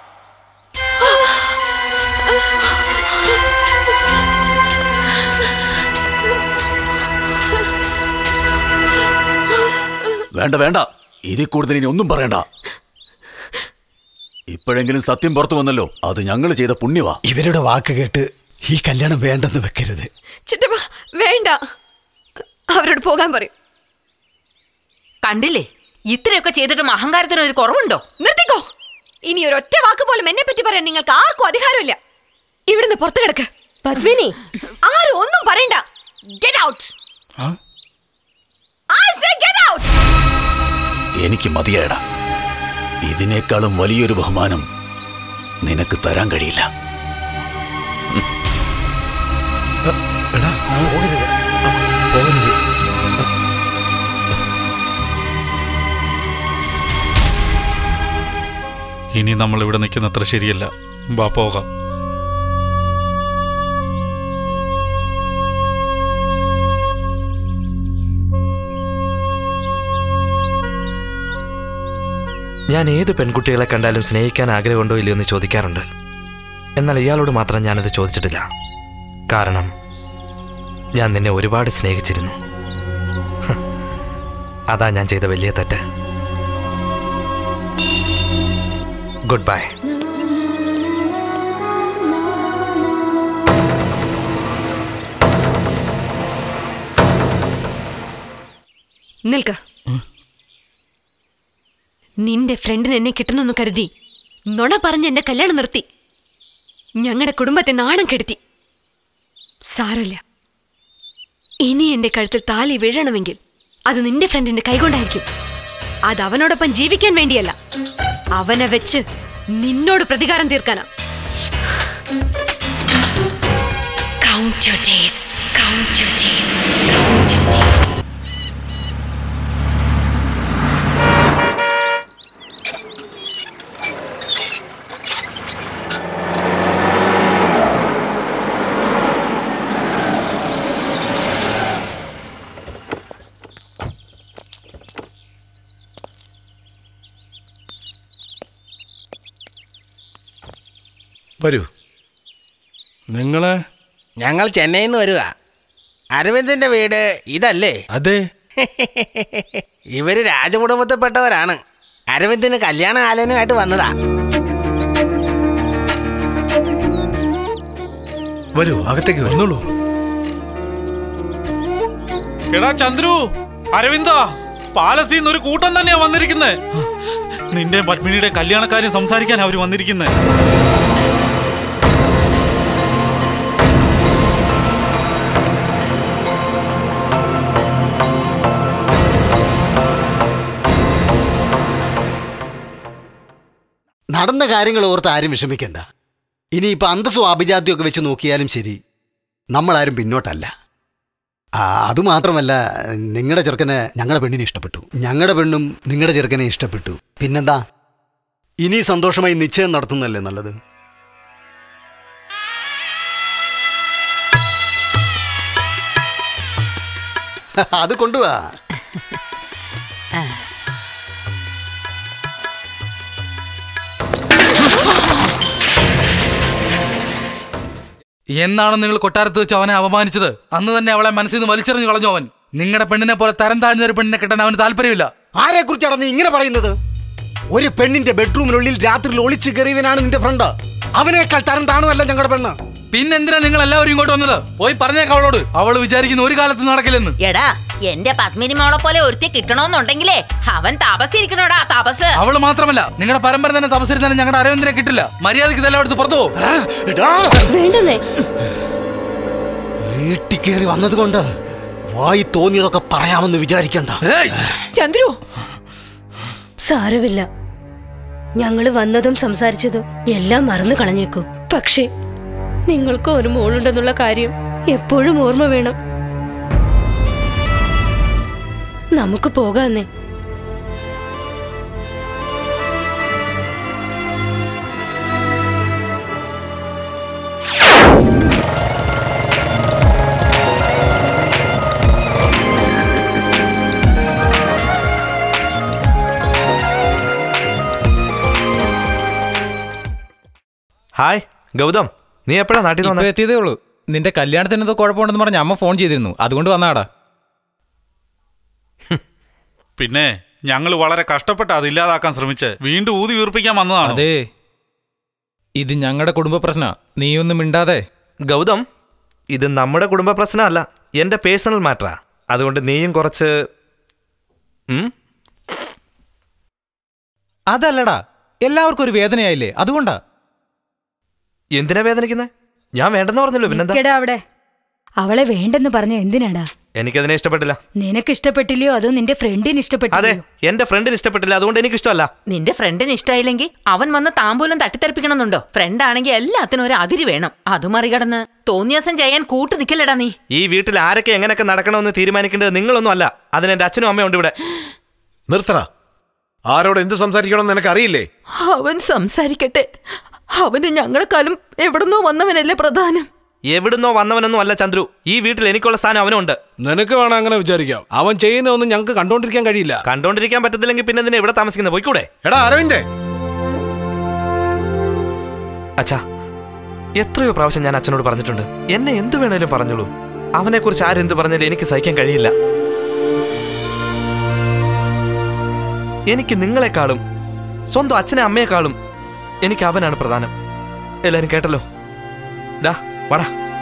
വേണ്ട വേണ്ട ഇതിൽ കൂടുതൽ ഇനി ഒന്നും പറയണ്ട ഇപ്പോഴെങ്കിലും സത്യം പുറത്തു വന്നല്ലോ അത് ഞങ്ങൾ ചെയ്ത പുണ്യവാ ഇവരുടെ വാക്ക് കേട്ട് ഈ കല്യാണം വേണ്ടെന്ന് വെക്കരുത് ചിറ്റപ്പ വേണ്ട അവരോട് പോകാൻ പറയും കണ്ടില്ലേ ഇത്രയൊക്കെ ചെയ്തിട്ടും അഹങ്കാരത്തിന് ഒരു കുറവുണ്ടോ നിർത്തിക്കോ ഇനി ഒരു ഒറ്റ വാക്ക് പോലും എന്നെ പറ്റി പറയാൻ നിങ്ങൾക്ക് ആർക്കും അധികാരമില്ല ഇവിടുന്ന് പുറത്തു കിടക്ക് പത്മിനി ആരും ഒന്നും പറയണ്ട get out I say get out എനിക്ക് മതിയായടാ ഇതിനേക്കാളും വലിയൊരു ബഹുമാനം നിനക്ക് തരാൻ കഴിയില്ല ഇനി നമ്മൾ ഇവിടെ നിൽക്കുന്നത്ര ശരിയല്ല വാ പോകാം ഞാൻ ഏത് പെൺകുട്ടികളെ കണ്ടാലും സ്നേഹിക്കാൻ ആഗ്രഹമുണ്ടോ ഇല്ലയോ എന്ന് ചോദിക്കാറുണ്ട് എന്നാൽ ഇയാളോട് മാത്രം ഞാനത് ചോദിച്ചിട്ടില്ല കാരണം ഞാൻ നിന്നെ ഒരുപാട് സ്നേഹിച്ചിരുന്നു ഹ്, അതാ ഞാൻ ചെയ്ത വലിയ തെറ്റ് ഗുഡ് ബൈ നിൽക്ക നിന്റെ ഫ്രണ്ടിന് എന്നെ കിട്ടണമെന്ന് കരുതി നുണ പറഞ്ഞ് എന്റെ കല്യാണം നിർത്തി ഞങ്ങളുടെ കുടുംബത്തെ നാണം കെടുത്തി സാരമില്ല ഇനി എന്റെ കഴുത്തിൽ താലി വീഴണമെങ്കിൽ അത് നിന്റെ ഫ്രണ്ടിന്റെ കൈകൊണ്ടായിരിക്കും അത് അവനോടൊപ്പം ജീവിക്കാൻ വേണ്ടിയല്ല അവനെ വെച്ച് നിന്നോട് പ്രതികാരം തീർക്കാനാ Count your days. Count your days. Count your days. വരൂ നിങ്ങള് ഞങ്ങൾ ചെന്നൈയിൽ നിന്ന് വരിക അരവിന്ദിന്റെ വീട് ഇതല്ലേ അതെ ഇവര് രാജകുടുംബത്തിൽപ്പെട്ടവരാണ് അരവിന്ദിന് കല്യാണ ആലോചനയായിട്ട് വന്നതാ വരൂ അകത്തേക്ക് വന്നോളൂ എടാ ചന്ദ്രു അരവിന്ദ പാലസിന്ന് ഒരു കൂട്ടം തന്നെയാ വന്നിരിക്കുന്നത് നിന്റെ പത്മിനിയുടെ കല്യാണക്കാര്യം സംസാരിക്കാൻ അവര് വന്നിരിക്കുന്നത് നടന്ന കാര്യങ്ങൾ ഓർത്ത് ആരും വിഷമിക്കണ്ട ഇനിയിപ്പോൾ അന്തസ്സും അഭിജാത്യം ഒക്കെ വെച്ച് നോക്കിയാലും ശരി നമ്മളാരും പിന്നോട്ടല്ല ആ, അതുമാത്രമല്ല നിങ്ങളുടെ ചെറുക്കനെ ഞങ്ങളുടെ പെണ്ണിനെ ഇഷ്ടപ്പെട്ടു ഞങ്ങളുടെ പെണ്ണും നിങ്ങളുടെ ചെറുക്കനെ ഇഷ്ടപ്പെട്ടു പിന്നെന്താ ഇനി സന്തോഷമായി നിശ്ചയം നടത്തുന്നതല്ലേ നല്ലത് അത് കൊണ്ടുവാ എന്നാണ് നിങ്ങൾ കൊട്ടാരത്ത് വെച്ച് അവനെ അപമാനിച്ചത് അന്ന് തന്നെ അവളെ മനസ്സിൽ നിന്ന് വലിച്ചെറിഞ്ഞു കളഞ്ഞു അവൻ നിങ്ങളുടെ പെണ്ണിനെ പോലെ തരം താഴ്ന്ന ഒരു പെണ്ണിനെ കിട്ടാൻ അവന് താല്പര്യമില്ല ആരെ കുറിച്ചാണ് നീ ഇങ്ങനെ പറയുന്നത് ഒരു പെണ്ണിന്റെ ബെഡ്റൂമിനുള്ളിൽ രാത്രിയിൽ ഒളിച്ചു കയറിയവനാണ് നിന്റെ ഫ്രണ്ട് അവനേക്കാൾ തരം താണതല്ല ഞങ്ങളുടെ പെണ്ണ് പിന്നെന്തിനാ നിങ്ങൾ എല്ലാവരും ഇങ്ങോട്ട് വന്നത് പോയി പറഞ്ഞേക്ക അവളോട് അവൾ വിചാരിക്കുന്ന ഒരു കാലത്ത് നടക്കില്ലെന്ന് എടാ എന്റെ പത്മിനി മോളെ പോലെ ഒരുത്തി കിട്ടണോന്നുണ്ടെങ്കിലേ അവൻ തപസ്സിരിക്കണോടാ തപസ് അവള് മാത്രമല്ല നിങ്ങളുടെ പരമ്പര തന്നെ തപസ്സിരുന്നാലും ഞങ്ങളുടെ അരവിന്ദനെ കിട്ടില്ല മര്യാദയ്ക്ക് ഇതെല്ലാം എടുത്ത് പുറത്തു പോ വേണ്ടെന്നേ വീട്ടിൽ കയറി വന്നതുകൊണ്ട് വായി തോന്നിയതൊക്കെ പറയാമെന്ന് വിചാരിക്കണ്ട ചന്ദ്രു സാരമില്ല ഞങ്ങള് വന്നതും സംസാരിച്ചതും എല്ലാം മറന്നു കളഞ്ഞേക്കൂ പക്ഷേ നിങ്ങൾക്ക് ഒരു മോളുണ്ടെന്നുള്ള കാര്യം എപ്പോഴും ഓർമ്മ വേണം നമുക്ക് പോകാന്നേ ഹായ് ഗൗതം നീ എപ്പോഴാ നാട്ടിൽ നിന്ന് ഇപ്പൊ വന്നേ? എത്തിയതേ ഉള്ളൂ നിന്റെ കല്യാണത്തിന് എന്തോ കുഴപ്പമുണ്ടെന്ന് പറഞ്ഞ അമ്മ ഫോൺ ചെയ്തിരുന്നു അതുകൊണ്ട് വന്നാടാ പിന്നെ ഞങ്ങൾ വളരെ കഷ്ടപ്പെട്ട് അത് ഇല്ലാതാക്കാൻ ശ്രമിച്ച് വീണ്ടും ഊതി വീർപ്പിക്കാൻ വന്നതാണ് അതെ ഇത് ഞങ്ങളുടെ കുടുംബ പ്രശ്ന നീയൊന്നും മിണ്ടാതെ ഗൗതം ഇത് നമ്മുടെ കുടുംബ പ്രശ്നമല്ല എൻ്റെ പേഴ്സണൽ മാറ്ററാ അതുകൊണ്ട് നീയും കുറച്ച് ഉം? അതല്ലടാ എല്ലാവർക്കും ഒരു വേദനയായില്ലേ അതുകൊണ്ടാ എന്തിനാ വേദനിക്കുന്നത് ഞാൻ വേണ്ടെന്ന് പറഞ്ഞല്ലോ പിന്നെന്താ നിക്കടാ അവിടെ അവളെ വേണ്ടെന്ന് പറഞ്ഞ എന്തിനാടാ എനിക്കതിനെ ഇഷ്ടപ്പെട്ടില്ല നിനക്ക് ഇഷ്ടപ്പെട്ടില്ലയോ അതോ നിന്റെ ഫ്രണ്ടിന് അതെ ഇഷ്ടപ്പെട്ടില്ലയോ എന്റെ ഫ്രണ്ടിന് ഇഷ്ടപ്പെട്ടില്ല അതുകൊണ്ട് എനിക്ക് ഇഷ്ടമല്ല നിന്റെ ഫ്രണ്ടിന് ഇഷ്ടമായില്ലെങ്കിൽ അവൻ വന്ന് താമ്പൂലം തട്ടിത്തെറിപ്പിക്കണമെന്നുണ്ടോ ഫ്രണ്ട് ആണെങ്കിൽ എല്ലാത്തിനും ഒരു അതിര് വേണം അത് മറികടന്ന് തോന്നിയാസം ചെയ്യാൻ കൂട്ടു നിക്കലടാ നീ ഈ വീട്ടിൽ ആരൊക്കെ എങ്ങനെയൊക്കെ നടക്കണമെന്ന് തീരുമാനിക്കേണ്ടത് നിങ്ങളൊന്നും അല്ല അതിന് എന്റെ അച്ഛനും അമ്മയും ഉണ്ട് ഇവിടെ നിർത്തറ ആരോട് എന്ത് സംസാരിക്കണമെന്ന് നിനക്ക് അറിയില്ലേ അവൻ സംസാരിക്കട്ടെ അവന് ഞങ്ങളെക്കാളും എവിടുന്നോ വന്നവനല്ലേ പ്രധാനം എവിടുന്നോ വന്നവനൊന്നും അല്ല ചന്ദ്രു ഈ വീട്ടിൽ എനിക്കുള്ള സ്ഥാനം അവനുണ്ട് നിനക്ക് വേണം അങ്ങനെ വിചാരിക്കാം അവൻ ചെയ്യുന്നതൊന്നും ഞങ്ങൾക്ക് കണ്ടോണ്ടിരിക്കാൻ കഴിയില്ല കണ്ടോണ്ടിരിക്കാൻ പറ്റത്തില്ലെങ്കിൽ പിന്നെ എന്തിനാ ഇവിടെ താമസിക്കുന്നത് പോയിക്കൂടെ എടാ അരവിന്ദേ അച്ഛാ എത്രയോ പ്രാവശ്യം ഞാൻ അച്ഛനോട് പറഞ്ഞിട്ടുണ്ട് എന്നെ എന്ത് വേണേലും പറഞ്ഞോളൂ അവനെ കുറിച്ച് ആരെന്ത് പറഞ്ഞാലും എനിക്ക് സഹിക്കാൻ കഴിയില്ല എനിക്ക് നിങ്ങളെക്കാളും സ്വന്തം അച്ഛനെ അമ്മയെക്കാളും എനിക്ക് അവനാണ് പ്രധാനം എല്ലാരും കേട്ടല്ലോ ഡാ വാടാ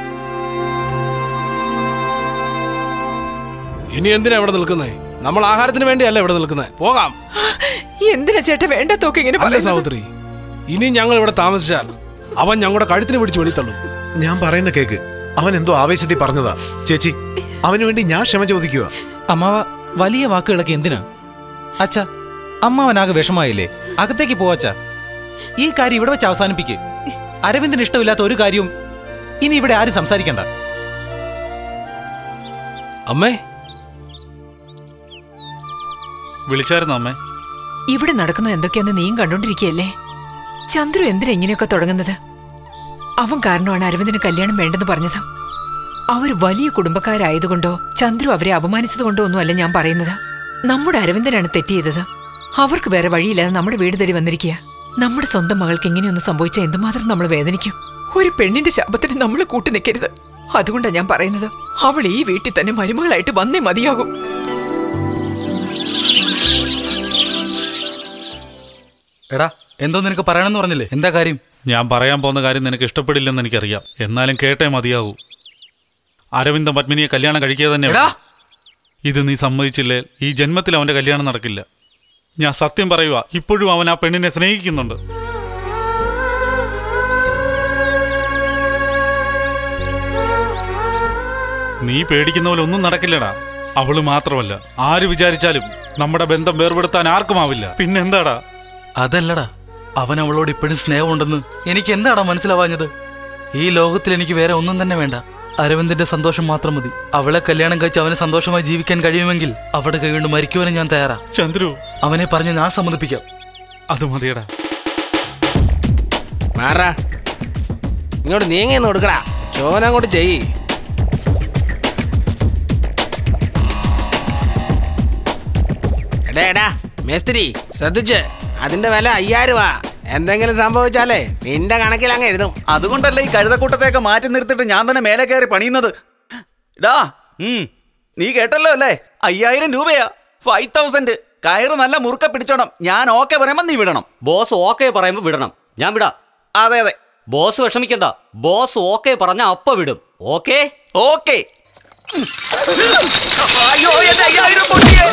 ഇനി എന്തിനാ ഇവിടെ നിൽക്കുന്നേ നമ്മൾ ആഹാരത്തിന് വേണ്ടിയല്ല ഇവിടെ നിൽക്കുന്നത് പോകാം എന്തിനാ ചേട്ടാ വേണ്ടത്തൊക്കെ ഇങ്ങനെ അല്ല പറയുന്നത്? സാവിത്രി ഇനി ഞങ്ങൾ ഇവിടെ താമസിച്ചാൽ അവൻ ഞങ്ങളുടെ കഴുത്തിന് പിടിച്ച് വെളിത്തള്ളും ഞാൻ പറയുന്ന കേക്ക് അവൻ എന്തോ ആവേശത്തിൽ പറഞ്ഞതാ ചേച്ചി അവന് വേണ്ടി ഞാൻ ക്ഷമ ചോദിക്കുക അമ്മാവ വലിയ വാക്കുകളൊക്കെ എന്തിനാ അച്ഛ അമ്മാവനാകെ വിഷമായില്ലേ അകത്തേക്ക് പോവച്ച ഈ കാര്യം ഇവിടെ വെച്ച് അവസാനിപ്പിക്ക് അരവിന്ദിന് ഇഷ്ടമില്ലാത്ത ഒരു കാര്യവും ഇനി ഇവിടെ ആരും സംസാരിക്കണ്ട അമ്മേ വിളിച്ചായിരുന്നു അമ്മേ ഇവിടെ നടക്കുന്നത് എന്തൊക്കെയാന്ന് നീയും കണ്ടോണ്ടിരിക്കുകയല്ലേ ചന്ദ്രു എന്തിനാ ഇങ്ങനെയൊക്കെ തുടങ്ങുന്നത് അവൻ കാരണമാണ് അരവിന്ദന് കല്യാണം വേണ്ടെന്ന് പറഞ്ഞത് അവർ വലിയ കുടുംബക്കാരായതുകൊണ്ടോ ചന്ദ്രു അവരെ അപമാനിച്ചതുകൊണ്ടോ ഒന്നും അല്ല ഞാൻ പറയുന്നത് നമ്മുടെ അരവിന്ദനാണ് തെറ്റ് ചെയ്തത് അവർക്ക് വേറെ വഴിയില്ലാതെ നമ്മുടെ വീട് തേടി വന്നിരിക്കുക നമ്മുടെ സ്വന്തം മകൾക്ക് ഇങ്ങനെയൊന്ന് സംഭവിച്ചാൽ എന്തുമാത്രം നമ്മൾ വേദനിക്കും ഒരു പെണ്ണിന്റെ ശാപത്തിന് നമ്മൾ കൂട്ടു നിൽക്കരുത് അതുകൊണ്ടാണ് ഞാൻ പറയുന്നത് അവൾ ഈ വീട്ടിൽ തന്നെ മരുമകളായിട്ട് വന്നേ മതിയാകും എടാ എന്തോ നിനക്ക് പറയണമെന്ന് പറഞ്ഞില്ലേ എന്താ കാര്യം ഞാൻ പറയാൻ പോകുന്ന കാര്യം നിനക്ക് ഇഷ്ടപ്പെടില്ലെന്ന് എനിക്കറിയാം എന്നാലും കേട്ടേ മതിയാവൂ അരവിന്ദ പത്മിനിയെ കല്യാണം കഴിക്കുക തന്നെ എടാ! ഇത് നീ സമ്മതിച്ചില്ലേ ഈ ജന്മത്തിൽ അവന്റെ കല്യാണം നടക്കില്ല ഞാൻ സത്യം പറയുക ഇപ്പോഴും അവൻ ആ പെണ്ണിനെ സ്നേഹിക്കുന്നുണ്ട് നീ പേടിക്കുന്ന പോലെ ഒന്നും നടക്കില്ലടാ അവള് മാത്രമല്ല ആര് വിചാരിച്ചാലും നമ്മുടെ ബന്ധം വേർപെടുത്താൻ ആർക്കുമാവില്ല പിന്നെന്താടാ അതല്ലടാ അവൻ അവളോട് ഇപ്പോഴും സ്നേഹമുണ്ടെന്ന് എനിക്ക് എന്താടാ മനസ്സിലാവാഞ്ഞത് ഈ ലോകത്തിൽ എനിക്ക് വേറെ ഒന്നും തന്നെ വേണ്ട അരവിന്ദിന്റെ സന്തോഷം മാത്രം മതി അവളെ കല്യാണം കഴിച്ച് അവന് സന്തോഷമായി ജീവിക്കാൻ കഴിയുമെങ്കിൽ അവിടെ കൈകൊണ്ട് മരിക്കുവാനും ഞാൻ തയ്യാറാ ചന്ദ്രു അവനെ പറഞ്ഞ് ഞാൻ സമ്മതിപ്പിക്കാം അത് മതിയടാ മാറാ ഇങ്ങോട്ട് നീങ്ങിന്ന് കൊടുക്കടാ ചോന അങ്ങോട്ട് ചെയ്യ് എടാ എടാ മേസ്തിരി ശ്രദ്ധിച്ച് അതിന്റെ വില അയ്യായിരം എന്തെങ്കിലും സംഭവിച്ചാലേ നിന്റെ കണക്കിൽ അങ്ങ് എഴുതും അതുകൊണ്ടല്ലേ ഈ കഴുതക്കൂട്ടത്തെയൊക്കെ മാറ്റി നിർത്തിയിട്ട് ഞാൻ തന്നെ മേലെ കയറി പണിയുന്നത് ഡാ ഉം, നീ കേട്ടല്ലോ അല്ലേ അയ്യായിരം രൂപയാ ഫൈവ് തൗസൻഡ് കയറ് നല്ല മുറുക്ക പിടിച്ചോണം ഞാൻ ഓക്കെ പറയുമ്പോ നീ വിടണം ബോസ് ഓക്കെ പറയുമ്പോ വിടണം ഞാൻ വിടാം അതെ അതെ ബോസ് വിഷമിക്കണ്ട ബോസ് ഓക്കെ പറഞ്ഞ അപ്പ വിടും ഓക്കെ ഓക്കെ അയ്യോ എന്റെ അയ്യായിരം പൊട്ടിയേ.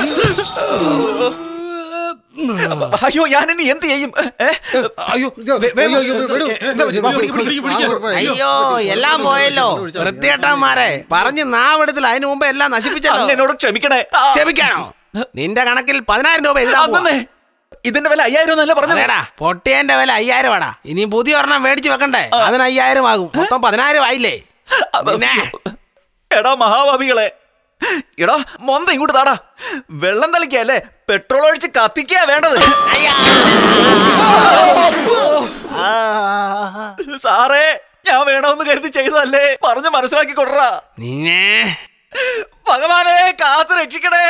അയ്യോ ഞാൻ ഇനി എന്ത് ചെയ്യും ഏ? അയ്യോ അയ്യോ എല്ലാം പോയല്ലോ വൃത്തികെട്ടന്മാരെ പറഞ്ഞ് നാവെടുത്തില്ല അതിനു മുമ്പ് എല്ലാം നശിപ്പിച്ചല്ലോ അങ്ങ് എന്നോട് ക്ഷമിക്കണേ ആ. ക്ഷമിക്കാനോ നിന്റെ കണക്കിൽ പതിനായിരം രൂപ എഴുതാൻ പോവാ. ഇതിന്റെ വില അയ്യായിരം എന്നല്ല പറഞ്ഞത് അതേടാ പൊട്ടിയന്റെ വില അയ്യായിരം ആടാ ഇനി പുതിയ ഒരെണ്ണം മേടിച്ച് വെക്കണ്ടേ അതിന് അയ്യായിരം ആകും മൊത്തം പതിനായിരം ആയില്ലേ പിന്നെ എടാ മഹാഭാവികളെ എടാ മൊന്ത ഇങ്ങോട്ട് താടാ വെള്ളം തളിക്കല്ലേ പെട്രോൾ ഒഴിച്ച് കത്തിക്കാ വേണ്ടത് സാറേ ഞാൻ വേണമെന്ന് കരുതി ചെയ്തതല്ലേ പറഞ്ഞ് മനസ്സിലാക്കി കൊടുറാ നിന്നെ ഭഗവാനെ കാത്ത് രക്ഷിക്കണേ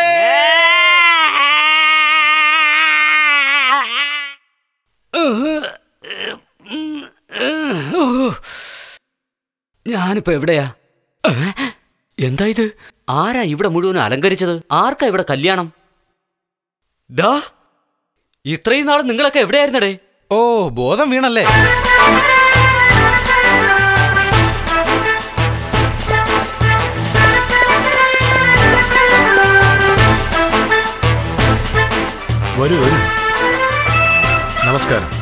ഞാനിപ്പോ എവിടെയാ ഏ? എന്താ ഇത് ആരാ ഇവിടെ മുഴുവൻ അലങ്കരിച്ചത് ആർക്കാ ഇവിടെ കല്യാണം ഡാ ഇത്രയും നാൾ നിങ്ങളൊക്കെ എവിടെയായിരുന്നടേ ഓ ബോധം വീണല്ലേ വരൂ വരൂ നമസ്കാരം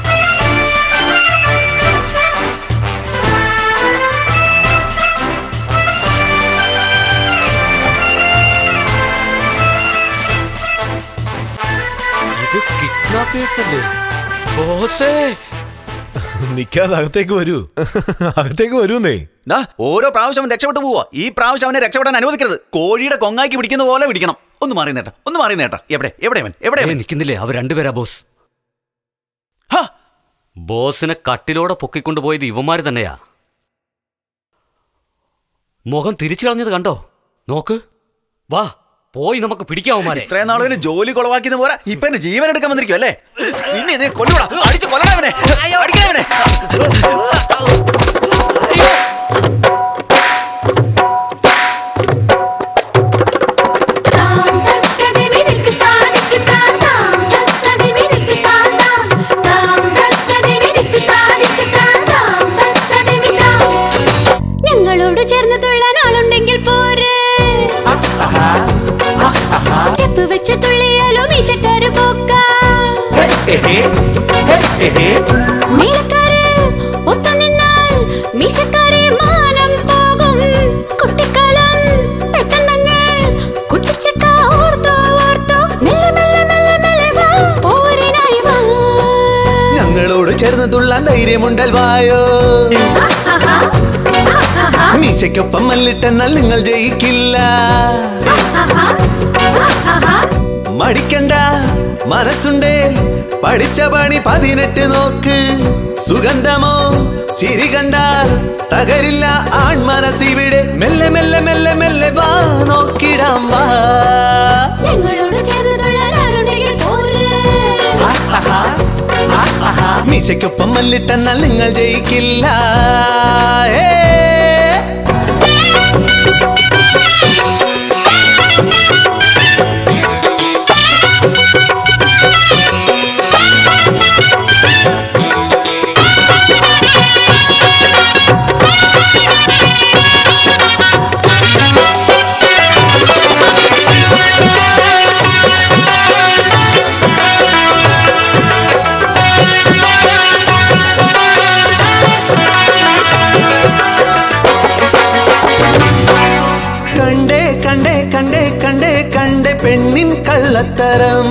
ഇത് കിഡ്നാപ്പേഴ്സ് അല്ലേ ബോസേ നിക്കാതെ അകത്തേക്ക് വരൂ അകത്തേക്ക് വരൂന്നേ ദാ, ഓരോ പ്രാവശ്യം അവൻ രക്ഷപ്പെട്ടു പോവാ ഈ പ്രാവശ്യം അവനെ രക്ഷപ്പെടാൻ അനുവദിക്കരുത് കോഴിയുടെ കൊങ്ങാക്കി പിടിക്കുന്ന പോലെ പിടിക്കണം ഒന്ന് മാറി നേട്ടാ ഒന്ന് മാറി നേട്ടാ എവിടെ എവിടെ അവൻ എവിടെ അവൻ? നിൽക്കുന്നില്ലേ അവർ രണ്ടുപേരാ ബോസ് ബോസിനെ കട്ടിലോടെ പൊക്കിക്കൊണ്ടുപോയത് ഇവന്മാര് തന്നെയാ മുഖം തിരിച്ചു കളഞ്ഞത് കണ്ടോ നോക്ക് വാ പോയി നമുക്ക് പിടിക്കാവുമാരെ ഇത്രയും നാളും ജോലി കൊളവാക്കിയത് പോരാ ഇപ്പൊ എന്നെ ജീവൻ എടുക്കാൻ വന്നിരിക്കും അല്ലേ നിന്നെ നീ കൊല്ലുകൂടാ അടിച്ച് കൊല്ലണവനെ അടിക്കണവനെ ഞങ്ങളോട് ചേർന്ന് തുള്ളാൻ ആളുണ്ടെങ്കിൽ പോരെ സ്റ്റെപ്പ് വെച്ച് തുള്ളിയാലോ മീശക്കാര് പോക്ക മേലക്കാര് ഒത്തു നിന്നാൽ മീശക്കാരെ മാനം പോകും കുട്ടിക്കാലം പെട്ടെന്നങ്ങ് കുട്ടിച്ചക്ക ഓർത്തോ ഓർത്തോ മെല്ലെ മെല്ലെ മെല്ലെ മെല്ലെ വാ പോരിനായി വാ ഞങ്ങളോട് ചേർന്ന് തുള്ളാൻ ധൈര്യമുണ്ടൽ വായോ മീശയ്ക്കൊപ്പം മല്ലിട്ടെന്നാൽ നിങ്ങൾ ജയിക്കില്ല മടിക്കണ്ട മനസ്സുണ്ടേ പഠിച്ച പണി പതിനെട്ട് നോക്ക് സുഗന്ധമോ ചിരി കണ്ടാൽ തകരില്ല ആൺമനസ്സിവിടെ മെല്ലെ മെല്ലെ മെല്ലെ മെല്ലെ വാ നോക്കിടാം വാ ഞങ്ങളോട് ചേർന്ന് തുള്ളാൻ ആളുണ്ടെങ്കിൽ പോരെ മീശയ്ക്കൊപ്പം മല്ലിട്ടെന്നാൽ നിങ്ങൾ ജയിക്കില്ല ഏ കണ്ടേ കണ്ടേ കണ്ടേ കണ്ടേ കണ്ടേ പെണ്ണിൻ കള്ളത്തരം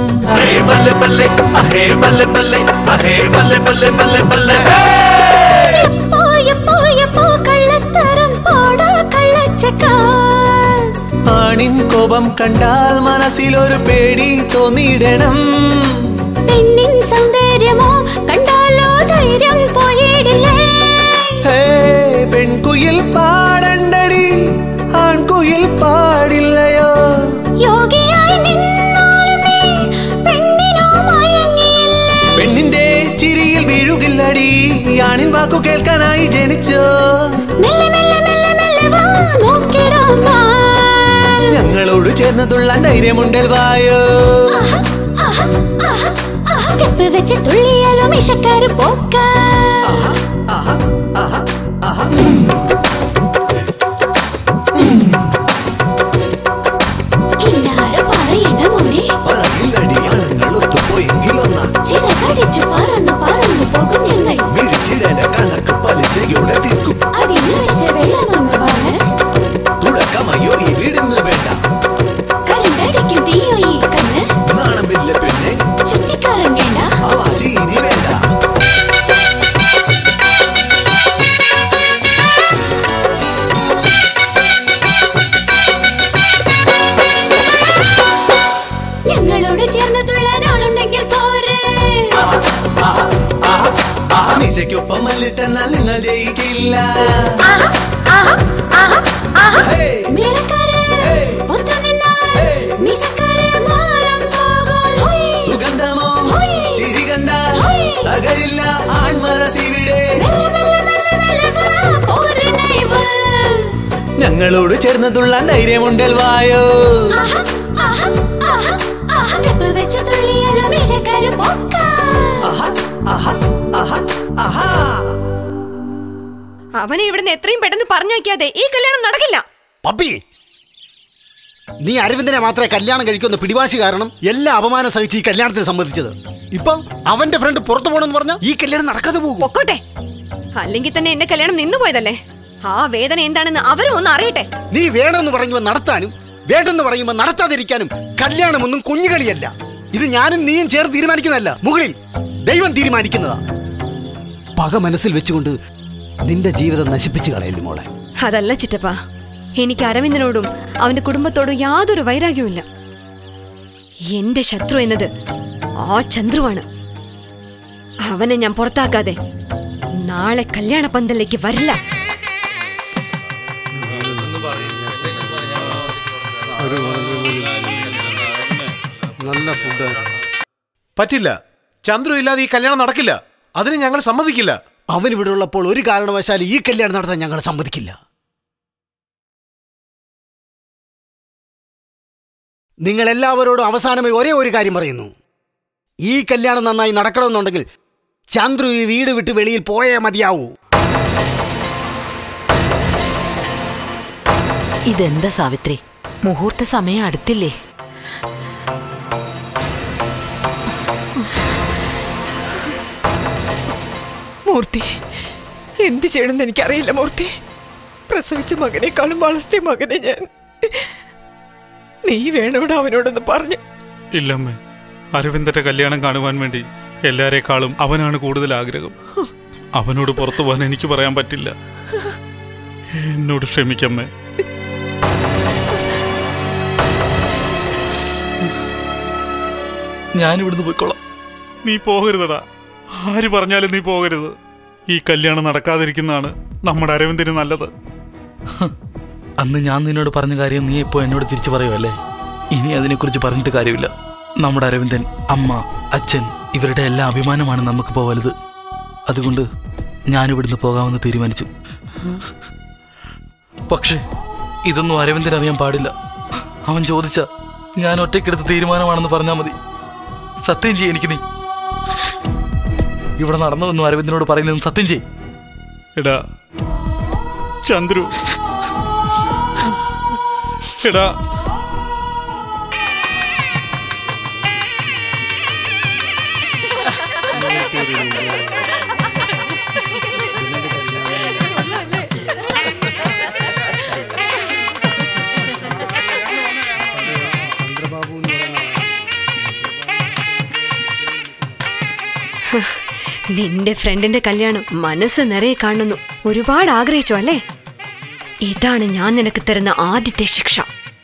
എപ്പോ എപ്പോ എപ്പോ കള്ളത്തരം പോടാ കള്ളച്ചക്ക ആണിൻ കോപം കണ്ടാൽ മനസ്സിലൊരു പേടി തോന്നിയിടണം പെണ്ണിൻ സൗന്ദര്യമോ കണ്ടാലോ ധൈര്യം പോയിടില്ലേ ഹേ പെൺകുയിൽ പാടണ്ടടി ആൺകുയിൽ പാടില്ലയോ യോഗിയായി നിന്നാലും നീ പെണ്ണിനോ മയങ്ങിയില്ലേ പെണ്ണിന്റെ ചിരിയിൽ വീഴുകില്ലടി ആണിൻ വാക്കു കേൾക്കാനായി ജനിച്ചോ മെല്ലെ മെല്ലെ മെല്ലെ മെല്ലെ വാ നോക്കിടാം വാ ഞങ്ങളോട് ചേർന്ന് തുള്ളാൻ ധൈര്യമുണ്ടൽ വായോ സ്റ്റെപ്പ് വെച്ച് തുള്ളിയാലോ മിശക്കാര് പോക്ക കിന്നാരം പറയണ മോനെ പറയില്ലടി ആണുങ്ങൾ ഒത്തുപോയെങ്കിലൊന്ന ചിറകടിച്ചു പറന്നു പറന്നു പോകും ഞങ്ങൾ മിഴിച്ചിടന്റെ കണക്ക് പലിശയോടെ തീർക്കും അതിന് വെച്ച വെള്ളമങ്ങ് വാങ്ങ തുടക്കമയോ ഈ വീടുന്ന് വേണ്ട കരണ്ടടിക്കും തീയോ ഈ കണ്ണ് നാണമില്ല പെണ്ണെ ചുറ്റിക്കറങ്ങി തെറ്റെന്നാൽ നിങ്ങൾ ജയിക്കില്ല സുഗന്ധമോ ചിരി കണ്ടാൽ തകരില്ല ആൺമനസിവിടെ ഞങ്ങളോട് ചേർന്നതുള്ള ധൈര്യമുണ്ടൽ വായോ അവനെ ഇവിടുന്ന് എത്രയും പെട്ടെന്ന് പറഞ്ഞു വയ്ക്കാതെ ഈ കല്യാണം നടക്കില്ല പപ്പി നീ അരവിന്ദനെ മാത്രമേ കല്യാണം കഴിക്കുന്ന പിടിവാശി കാരണം എല്ലാ അപമാനം സഹിച്ച് ഈ കല്യാണത്തിന് സമ്മതിച്ചത് ഇപ്പം അവന്റെ ഫ്രണ്ട് പുറത്തു പോകണമെന്ന് പറഞ്ഞാൽ ഈ കല്യാണം നടക്കാതെ പോകും പൊക്കോട്ടെ അല്ലെങ്കിൽ തന്നെ എന്റെ കല്യാണം നിന്നു പോയതല്ലേ ആ വേദന എന്താണെന്ന് അവരും ഒന്ന് അറിയട്ടെ നീ വേണമെന്ന് പറയുമ്പോൾ നടത്താനും വേണ്ടെന്ന് പറയുമ്പോൾ നടത്താതിരിക്കാനും കല്യാണമൊന്നും കുഞ്ഞുകളിയല്ല ഇത് ഞാനും നീയും ചേർന്ന് തീരുമാനിക്കുന്നതല്ല മുകളിൽ ദൈവം തീരുമാനിക്കുന്നതാ പക മനസ്സിൽ വെച്ചുകൊണ്ട് നിന്റെ ജീവിതം നശിപ്പിച്ചു കളയല്ലേ മോളെ അതല്ല ചിറ്റപ്പ എനിക്ക് അരവിന്ദനോടും അവന്റെ കുടുംബത്തോടും യാതൊരു വൈരാഗ്യവുമില്ല എന്റെ ശത്രു എന്നത് ആ ചന്ദ്രുവാണ് അവനെ ഞാൻ പുറത്താക്കാതെ നാളെ കല്യാണ പന്തലിലേക്ക് വരില്ല നല്ല ഫുഡ് പറ്റില്ല ചന്ദ്രു ഇല്ലാതെ ഈ കല്യാണം നടക്കില്ല അതിന് ഞങ്ങൾ സമ്മതിക്കില്ല അവൻ ഇവിടെ ഉള്ളപ്പോൾ ഒരു കാരണവശാലും ഈ കല്യാണം നടത്താൻ ഞങ്ങൾ സമ്മതിക്കില്ല നിങ്ങൾ എല്ലാവരോടും അവസാനമായി ഒരേ ഒരു കാര്യം പറയുന്നു ഈ കല്യാണം നന്നായി നടക്കണമെന്നുണ്ടെങ്കിൽ ചന്ദ്രു ഈ വീട് വിട്ട് വെളിയിൽ പോയേ മതിയാവൂ ഇതെന്താ സാവിത്രി മുഹൂർത്ത സമയം അടുത്തില്ലേ മൂർത്തി എന്ത് ചെയ്യണമെന്ന് എനിക്കറിയില്ല മൂർത്തി പ്രസവിച്ച മകനേക്കാളും വളർത്തിയ മകനെ ഞാൻ നീ വേണോട് അവനോടൊന്ന് പറഞ്ഞു ഇല്ലമ്മേ അരവിന്ദന്റെ കല്യാണം കാണുവാൻ വേണ്ടി എല്ലാരേക്കാളും അവനാണ് കൂടുതൽ ആഗ്രഹം അവനോട് പുറത്തു പോകാൻ എനിക്ക് പറയാൻ പറ്റില്ല എന്നോട് ക്ഷമിക്കമ്മേ ഞാൻ ഇവിടുന്ന് പോയിക്കോളാം നീ പോകരുതടാ ആര് പറഞ്ഞാലും നീ പോകരുത് ഈ കല്യാണം നടക്കാതിരിക്കുന്നതാണ് നമ്മുടെ അരവിന്ദന് നല്ലത് അന്ന് ഞാൻ നിന്നോട് പറഞ്ഞ കാര്യം നീ ഇപ്പോൾ എന്നോട് തിരിച്ചു പറയുമല്ലേ ഇനി അതിനെക്കുറിച്ച് പറഞ്ഞിട്ട് കാര്യമില്ല നമ്മുടെ അരവിന്ദൻ അമ്മ അച്ഛൻ ഇവരുടെ എല്ലാ അഭിമാനമാണ് നമുക്കിപ്പോൾ വലുത് അതുകൊണ്ട് ഞാൻ ഇവിടുന്ന് പോകാമെന്ന് തീരുമാനിച്ചു പക്ഷേ ഇതൊന്നും അരവിന്ദൻ അറിയാൻ പാടില്ല അവൻ ചോദിച്ച ഞാൻ ഒറ്റയ്ക്കെടുത്ത തീരുമാനമാണെന്ന് പറഞ്ഞാൽ മതി സത്യം ചെയ്യ എനിക്ക് നീ ഇവിടെ നടന്നതൊന്നും അരവിന്ദനോട് പറയുന്നതെന്ന് സത്യം ചെയ് എടാ ചന്ദ്രു എടാ നിന്റെ ഫ്രണ്ടിന്റെ കല്യാണം മനസ്സ് നിറയെ കാണുന്നു ഒരുപാട് ആഗ്രഹിച്ചു അല്ലേ ഇതാണ് ഞാൻ നിനക്ക് തരുന്ന ആദ്യത്തെ ശിക്ഷ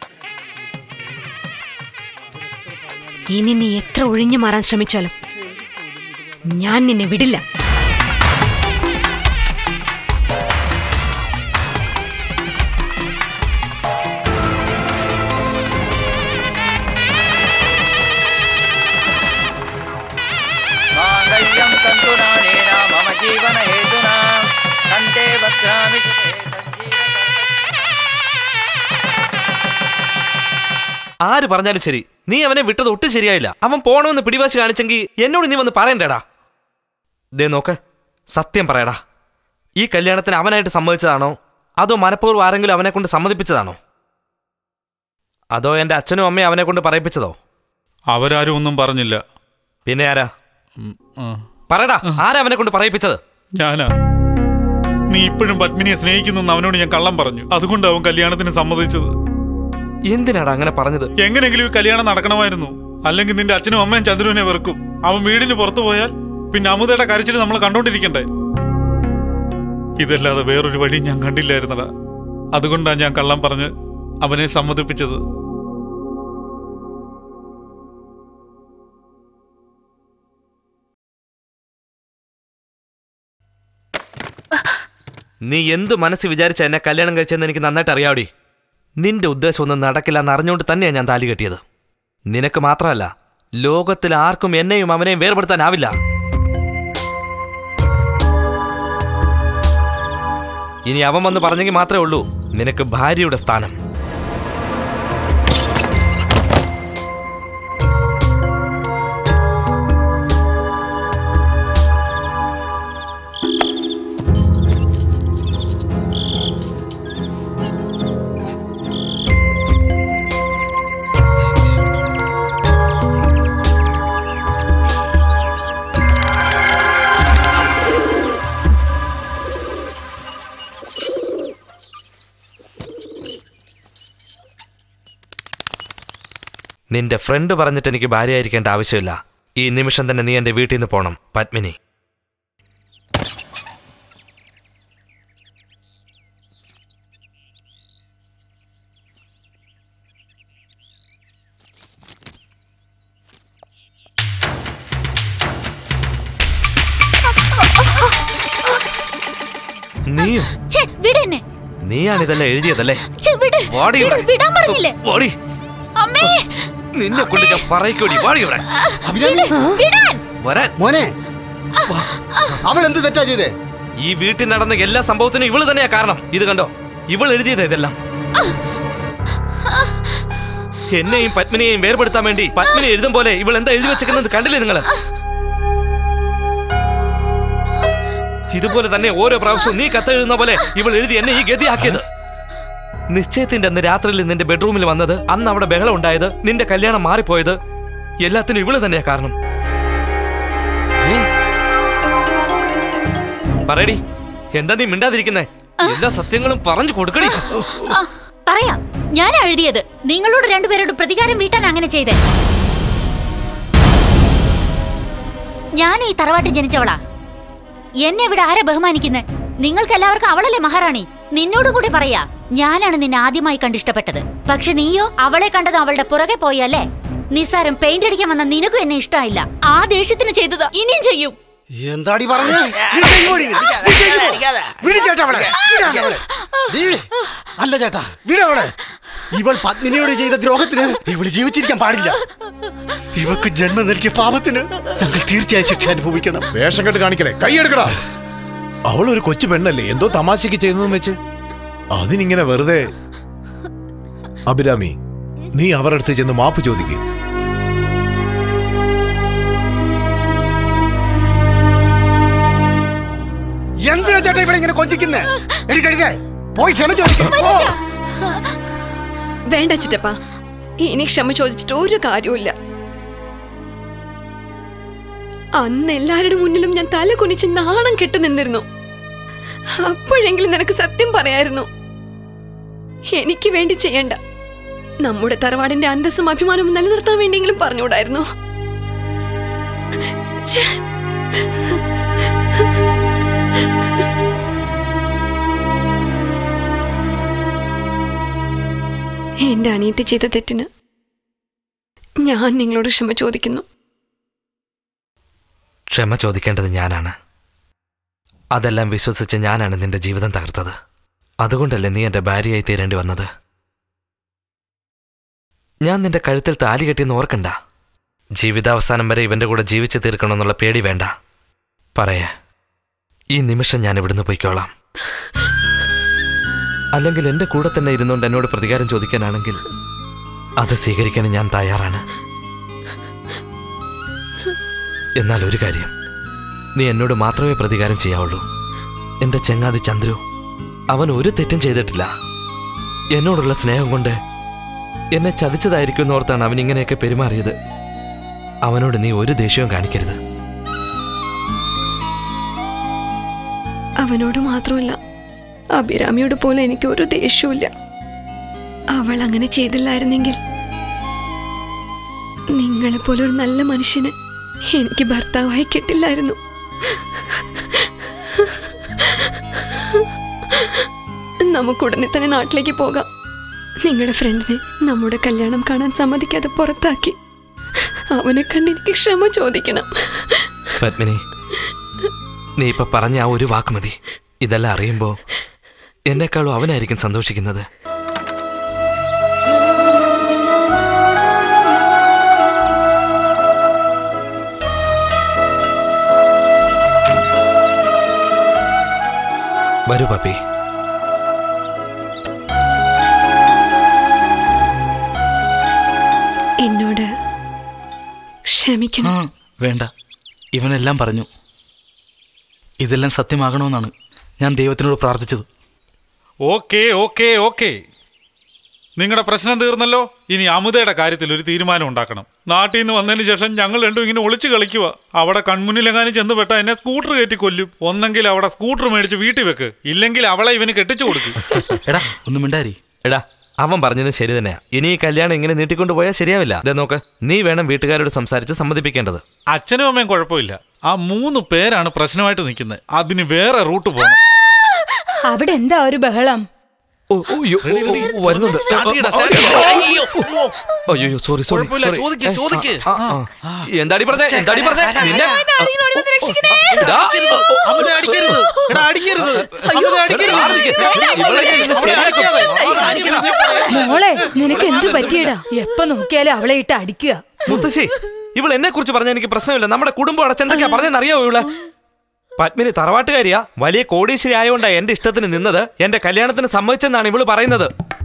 ഇനി നീ എത്ര ഒഴിഞ്ഞു മാറാൻ ശ്രമിച്ചാലും ഞാൻ നിന്നെ വിടില്ല माङ्गल्यं तन्तुनानेन मम जीवनहेतुना कण्ठे भद्रामि ആര് പറഞ്ഞാലും ശരി നീ അവനെ വിട്ടത് ഒട്ടും ശരിയായില്ല അവൻ പോണമെന്ന് പിടിവാശി കാണിച്ചെങ്കിൽ എന്നോട് നീ വന്ന് പറയണ്ടേടാ ദേ നോക്ക് സത്യം പറയടാ ഈ കല്യാണത്തിന് അവനായിട്ട് സമ്മതിച്ചതാണോ അതോ മനഃപൂർവ്വം ആരെങ്കിലും അവനെ കൊണ്ട് സമ്മതിപ്പിച്ചതാണോ അതോ എൻ്റെ അച്ഛനും അമ്മയും അവനെ കൊണ്ട് പറയിപ്പിച്ചതോ അവരാരും ഒന്നും പറഞ്ഞില്ല പിന്നെ ആരാ പറയടാ ആരാ അവനെ കൊണ്ട് പറയിപ്പിച്ചത് ഞാനാ നീ ഇപ്പോഴും പത്മിനിയെ സ്നേഹിക്കുന്നു അവനോട് ഞാൻ കള്ളം പറഞ്ഞു അതുകൊണ്ട് അവൻ കല്യാണത്തിന് സമ്മതിച്ചത് എന്തിനാടാ അങ്ങനെ പറഞ്ഞത് എങ്ങനെങ്കിലും ഈ കല്യാണം നടക്കണമായിരുന്നു അല്ലെങ്കിൽ നിന്റെ അച്ഛനും അമ്മയും ചന്ദ്രുവിനെ വെറുക്കും അവൻ വീടിന് പുറത്തു പോയാൽ പിന്നെ അമുതയുടെ കരച്ചിൽ നമ്മൾ കണ്ടോണ്ടിരിക്കണ്ടേ ഇതല്ലാതെ വേറൊരു വഴി ഞാൻ കണ്ടില്ലായിരുന്നടാ അതുകൊണ്ടാ ഞാൻ കള്ളം പറഞ്ഞ് അവനെ സമ്മതിപ്പിച്ചത് നീ എന്തു മനസ്സ് വിചാരിച്ച എന്നെ കല്യാണം കഴിച്ചെന്ന് എനിക്ക് നന്നായിട്ട് അറിയാവടി നിന്റെ ഉദ്ദേശം ഒന്നും നടക്കില്ല എന്ന് അറിഞ്ഞുകൊണ്ട് തന്നെയാണ് ഞാൻ താലി കെട്ടിയത് നിനക്ക് മാത്രമല്ല ലോകത്തിൽ ആർക്കും എന്നെയും അവനെയും വേർപെടുത്താനാവില്ല ഇനി അവൻ വന്ന് പറഞ്ഞെങ്കിൽ മാത്രമേ ഉള്ളൂ നിനക്ക് ഭാര്യയുടെ സ്ഥാനം നിന്റെ ഫ്രണ്ട് പറഞ്ഞിട്ട് എനിക്ക് ഭാര്യയായിരിക്കേണ്ട ആവശ്യമില്ല ഈ നിമിഷം തന്നെ നീ എന്റെ വീട്ടിൽ നിന്ന് പോണം പത്മിനി നീയോ ഛേ, വിട് എന്നെ നീയാണ് ഇതെല്ലാം എഴുതിയതല്ലേ ഛേ, വിട് വാടി വിട്, ഇവിടെ. വിടാൻ പറഞ്ഞില്ലേ വാടി അമ്മേ നിന്നെ കൊണ്ട് ഞാൻ പറയിക്കോടി വാടി ഇവിടെ വിട്, വിടാൻ വരാൻ മോനെ അവൾ എന്ത് തെറ്റാ ചെയ്തേ ഈ വീട്ടിൽ നടന്ന എല്ലാ സംഭവത്തിനും ഇവള് തന്നെയാ കാരണം ഇത് കണ്ടോ ഇവൾ എഴുതിയതാ ഇതെല്ലാം എന്നെയും പത്മിനിയെയും വേർപെടുത്താൻ വേണ്ടി പത്മിനി എഴുതും പോലെ ഇവൾ എന്താ എഴുതി വെച്ചേക്കുന്നത് കണ്ടില്ലേ നിങ്ങള് ഇതുപോലെ തന്നെ ഓരോ പ്രാവശ്യവും നീ കത്തെഴുതുന്ന പോലെ ഇവൾ എഴുതി എന്നെ ഈ ഗതിയാക്കിയത് നിശ്ചയത്തിന്റെ അന്ന് രാത്രിയിൽ നിന്റെ ബെഡ്റൂമിൽ വന്നത് അന്ന് അവിടെ ബഹളം ഉണ്ടായത് നിന്റെ കല്യാണം മാറിപ്പോയത് എല്ലാത്തിനും ഇവള് തന്നെയാ കാരണം ഉം. പറയടി എന്താ നീ മിണ്ടാതിരിക്കുന്നേ എല്ലാ സത്യങ്ങളും പറഞ്ഞു കൊടുക്കടി ആ, പറയാം ഞാനാ എഴുതിയത് നിങ്ങളോട് രണ്ടുപേരോട് പ്രതികാരം വീട്ടാൻ അങ്ങനെ ചെയ്തേ ഞാൻ ഈ തറവാട്ടിൽ ജനിച്ചവളാ എന്നെ ഇവിടെ ആരാ ബഹുമാനിക്കുന്നെ നിങ്ങൾക്ക് എല്ലാവർക്കും അവളല്ലേ മഹാറാണി നിന്നോടും കൂടി പറയാ ഞാനാണ് നിന്നെ ആദ്യമായി കണ്ടിഷ്ടപ്പെട്ടത് പക്ഷെ നീയോ അവളെ കണ്ടതും അവളുടെ പുറകെ പോയല്ലേ നിസ്സാരം പെയിന്റ് അടിക്കാൻ വന്ന നിനക്കും എന്നെ ഇഷ്ടമായില്ല ആ ദേഷ്യത്തിന് ചെയ്തതാ ഇനിയും ചെയ്യും എന്താടി പറഞ്ഞേ നീ ചെയ്യുമോടി? നീ ചെയ്യുമോ? വിട് ചേട്ടാ അവളെ. വിട് അവളെ. നീ. അല്ല ചേട്ടാ വിട അവളെ ഇവൾ പത്മിനിയോട് ചെയ്ത ദ്രോഹത്തിന് ഇവള് ജീവിച്ചിരിക്കാൻ പാടില്ല ഇവക്ക് ജന്മം നൽകിയ പാപത്തിന് ഞങ്ങൾ തീർച്ചയായും ശിക്ഷ അനുഭവിക്കണം വേഷം കെട്ട് കാണിക്കലേ കൈയെടുക്കടാ അവൾ ഒരു കൊച്ചു പെണ്ണല്ലേ എന്തോ തമാശക്ക് ചെയ്യുന്നതെന്ന് വെച്ച് അതിനിങ്ങനെ വെറുതെ അഭിരാമി നീ അവരുടെ അടുത്ത് ചെന്ന് മാപ്പ് ചോദിക്കും എന്തിനാ ചേട്ടാ ഇവിടെ ഇങ്ങനെ കൊഞ്ചിക്കുന്നേ എടി കഴുതേ പോയി ക്ഷമ ചോദിക്കും പോ. വേണ്ട ചിറ്റപ്പ ഇനി ക്ഷമ ചോദിച്ചിട്ട് ഒരു കാര്യമില്ല അന്ന് എല്ലാവരുടെ മുന്നിലും ഞാൻ തല കുനിച്ച് നാണം കെട്ടു നിന്നിരുന്നു അപ്പോഴെങ്കിലും നിനക്ക് സത്യം പറയായിരുന്നു എനിക്ക് വേണ്ടി ചെയ്യണ്ട നമ്മുടെ തറവാടിന്റെ അന്തസ്സും അഭിമാനവും നിലനിർത്താൻ വേണ്ടിയെങ്കിലും പറഞ്ഞുകൂടായിരുന്നു ഛേ. എന്റെ അനിയത്തി ചെയ്ത തെറ്റിന് ഞാൻ നിങ്ങളോട് ക്ഷമ ചോദിക്കുന്നു ക്ഷമ ചോദിക്കേണ്ടത് ഞാനാണ് അതെല്ലാം വിശ്വസിച്ച് ഞാനാണ് നിന്റെ ജീവിതം തകർത്തത് അതുകൊണ്ടല്ലേ നീ എന്റെ ഭാര്യയായി തീരേണ്ടി വന്നത് ഞാൻ നിന്റെ കഴുത്തിൽ താലി കെട്ടിയെന്ന് ഓർക്കണ്ട ജീവിതാവസാനം വരെ ഇവന്റെ കൂടെ ജീവിച്ചു തീർക്കണമെന്നുള്ള പേടി വേണ്ട പറയേ ഈ നിമിഷം ഞാൻ ഇവിടുന്ന് പൊയ്ക്കോളാം അല്ലെങ്കിൽ എന്റെ കൂടെ തന്നെ ഇരുന്നുകൊണ്ട് എന്നോട് പ്രതികാരം ചോദിക്കാനാണെങ്കിൽ അത് സ്വീകരിക്കാൻ ഞാൻ തയ്യാറാണ് എന്നാൽ ഒരു കാര്യം നീ എന്നോട് മാത്രമേ പ്രതികാരം ചെയ്യാവുള്ളൂ എന്റെ ചെങ്ങാതി ചന്ദ്രു അവൻ ഒരു തെറ്റും ചെയ്തിട്ടില്ല എന്നോടുള്ള സ്നേഹം കൊണ്ട് എന്നെ ചതിച്ചതായിരിക്കും എന്നോർത്താണ് അവൻ ഇങ്ങനെയൊക്കെ പെരുമാറിയത് അവനോട് നീ ഒരു ദേഷ്യവും കാണിക്കരുത് അവനോട് മാത്രമല്ല അഭിരാമിയോട് പോലും എനിക്ക് ഒരു ദേഷ്യവുമില്ല അവൾ അങ്ങനെ ചെയ്തില്ലായിരുന്നെങ്കിൽ നിങ്ങളെപ്പോലെ ഒരു നല്ല മനുഷ്യന് എനിക്ക് ഭർത്താവായി കിട്ടില്ലായിരുന്നു നമുക്കുടനെ തന്നെ നാട്ടിലേക്ക് പോകാം നിങ്ങളുടെ ഫ്രണ്ടിനെ നമ്മുടെ കല്യാണം കാണാൻ സമ്മതിക്കാതെ പുറത്താക്കി അവനെ കണ്ട് എനിക്ക് ക്ഷമ ചോദിക്കണം പത്മിനി നീ ഇപ്പൊ പറഞ്ഞ ആ ഒരു വാക്ക് മതി ഇതെല്ലാം അറിയുമ്പോൾ എന്നെക്കാളും അവനായിരിക്കും സന്തോഷിക്കുന്നത് വരൂ പാപ്പി എന്നോട് ക്ഷമിക്കണം വേണ്ട ഇവനെല്ലാം പറഞ്ഞു ഇതെല്ലാം സത്യമാകണമെന്നാണ് ഞാൻ ദൈവത്തിനോട് പ്രാർത്ഥിച്ചത് ഓക്കെ ഓക്കെ ഓക്കെ നിങ്ങളുടെ പ്രശ്നം തീർന്നല്ലോ ഇനി അമുതയുടെ കാര്യത്തിൽ ഒരു തീരുമാനം ഉണ്ടാക്കണം നാട്ടിൽ നിന്ന് വന്നതിന് ശേഷം ഞങ്ങൾ രണ്ടും ഇങ്ങനെ ഒളിച്ചു കളിക്കുക അവിടെ കൺമുന്നിലെങ്ങാനും ചെന്ന് പെട്ടാ എന്നെ സ്കൂട്ടർ കയറ്റി കൊല്ലും ഒന്നെങ്കിൽ അവിടെ സ്കൂട്ടർ മേടിച്ച് വീട്ടിൽ വെക്ക് ഇല്ലെങ്കിൽ അവളെ ഇവന് കെട്ടിച്ചു കൊടുക്കും എടാ ഒന്നും മിണ്ടാരി എടാ അവൻ പറഞ്ഞത് ശരി തന്നെയാ ഇനി ഈ കല്യാണം ഇങ്ങനെ നീട്ടിക്കൊണ്ടു പോയാൽ ശരിയാവില്ല ദേ നോക്ക് നീ വേണം വീട്ടുകാരോട് സംസാരിച്ച് സമ്മതിപ്പിക്കേണ്ടത് അച്ഛനും അമ്മയും കുഴപ്പമില്ല ആ മൂന്ന് പേരാണ് പ്രശ്നമായിട്ട് നിൽക്കുന്നത് അതിന് വേറെ റൂട്ട് പോകണം അവിടെ എന്താ ഒരു ബഹളം വരുന്നുണ്ട് അയ്യോ സോറി സോറി കുഴപ്പമില്ല, ചോദിക്ക്, ചോദിക്ക്. എന്താടി പറഞ്ഞേ എന്താടി പറഞ്ഞേ നിന്നെ എടാ. അമുദ അടിക്കരുത് എടാ അടിക്കരുത് അമുദ അടിക്കരുത് ഇവളെ ഞാൻ ഇന്ന് ശരിയാക്കും. മോളെ നിനക്ക് എന്ത് പറ്റിയടാ എപ്പ നോക്കിയാലും അവളെ ഇട്ട് അടിക്കുക മുത്തശ്ശി ഇവൾ എന്നെ കുറിച്ച് പറഞ്ഞ എനിക്ക് പ്രശ്നമില്ല നമ്മുടെ കുടുംബം അടച്ചെന്തൊക്കെയാ പറഞ്ഞെന്ന് അറിയാവോ ഇവള് പത്മിനി തറവാട്ടുകാരിയാ വലിയ കോടീശ്വരി ആയതുകൊണ്ടാ എന്റെ ഇഷ്ടത്തിന് നിന്നത് എന്റെ കല്യാണത്തിന് സമ്മതിച്ചെന്നാണ് ഇവള് പറയുന്നത്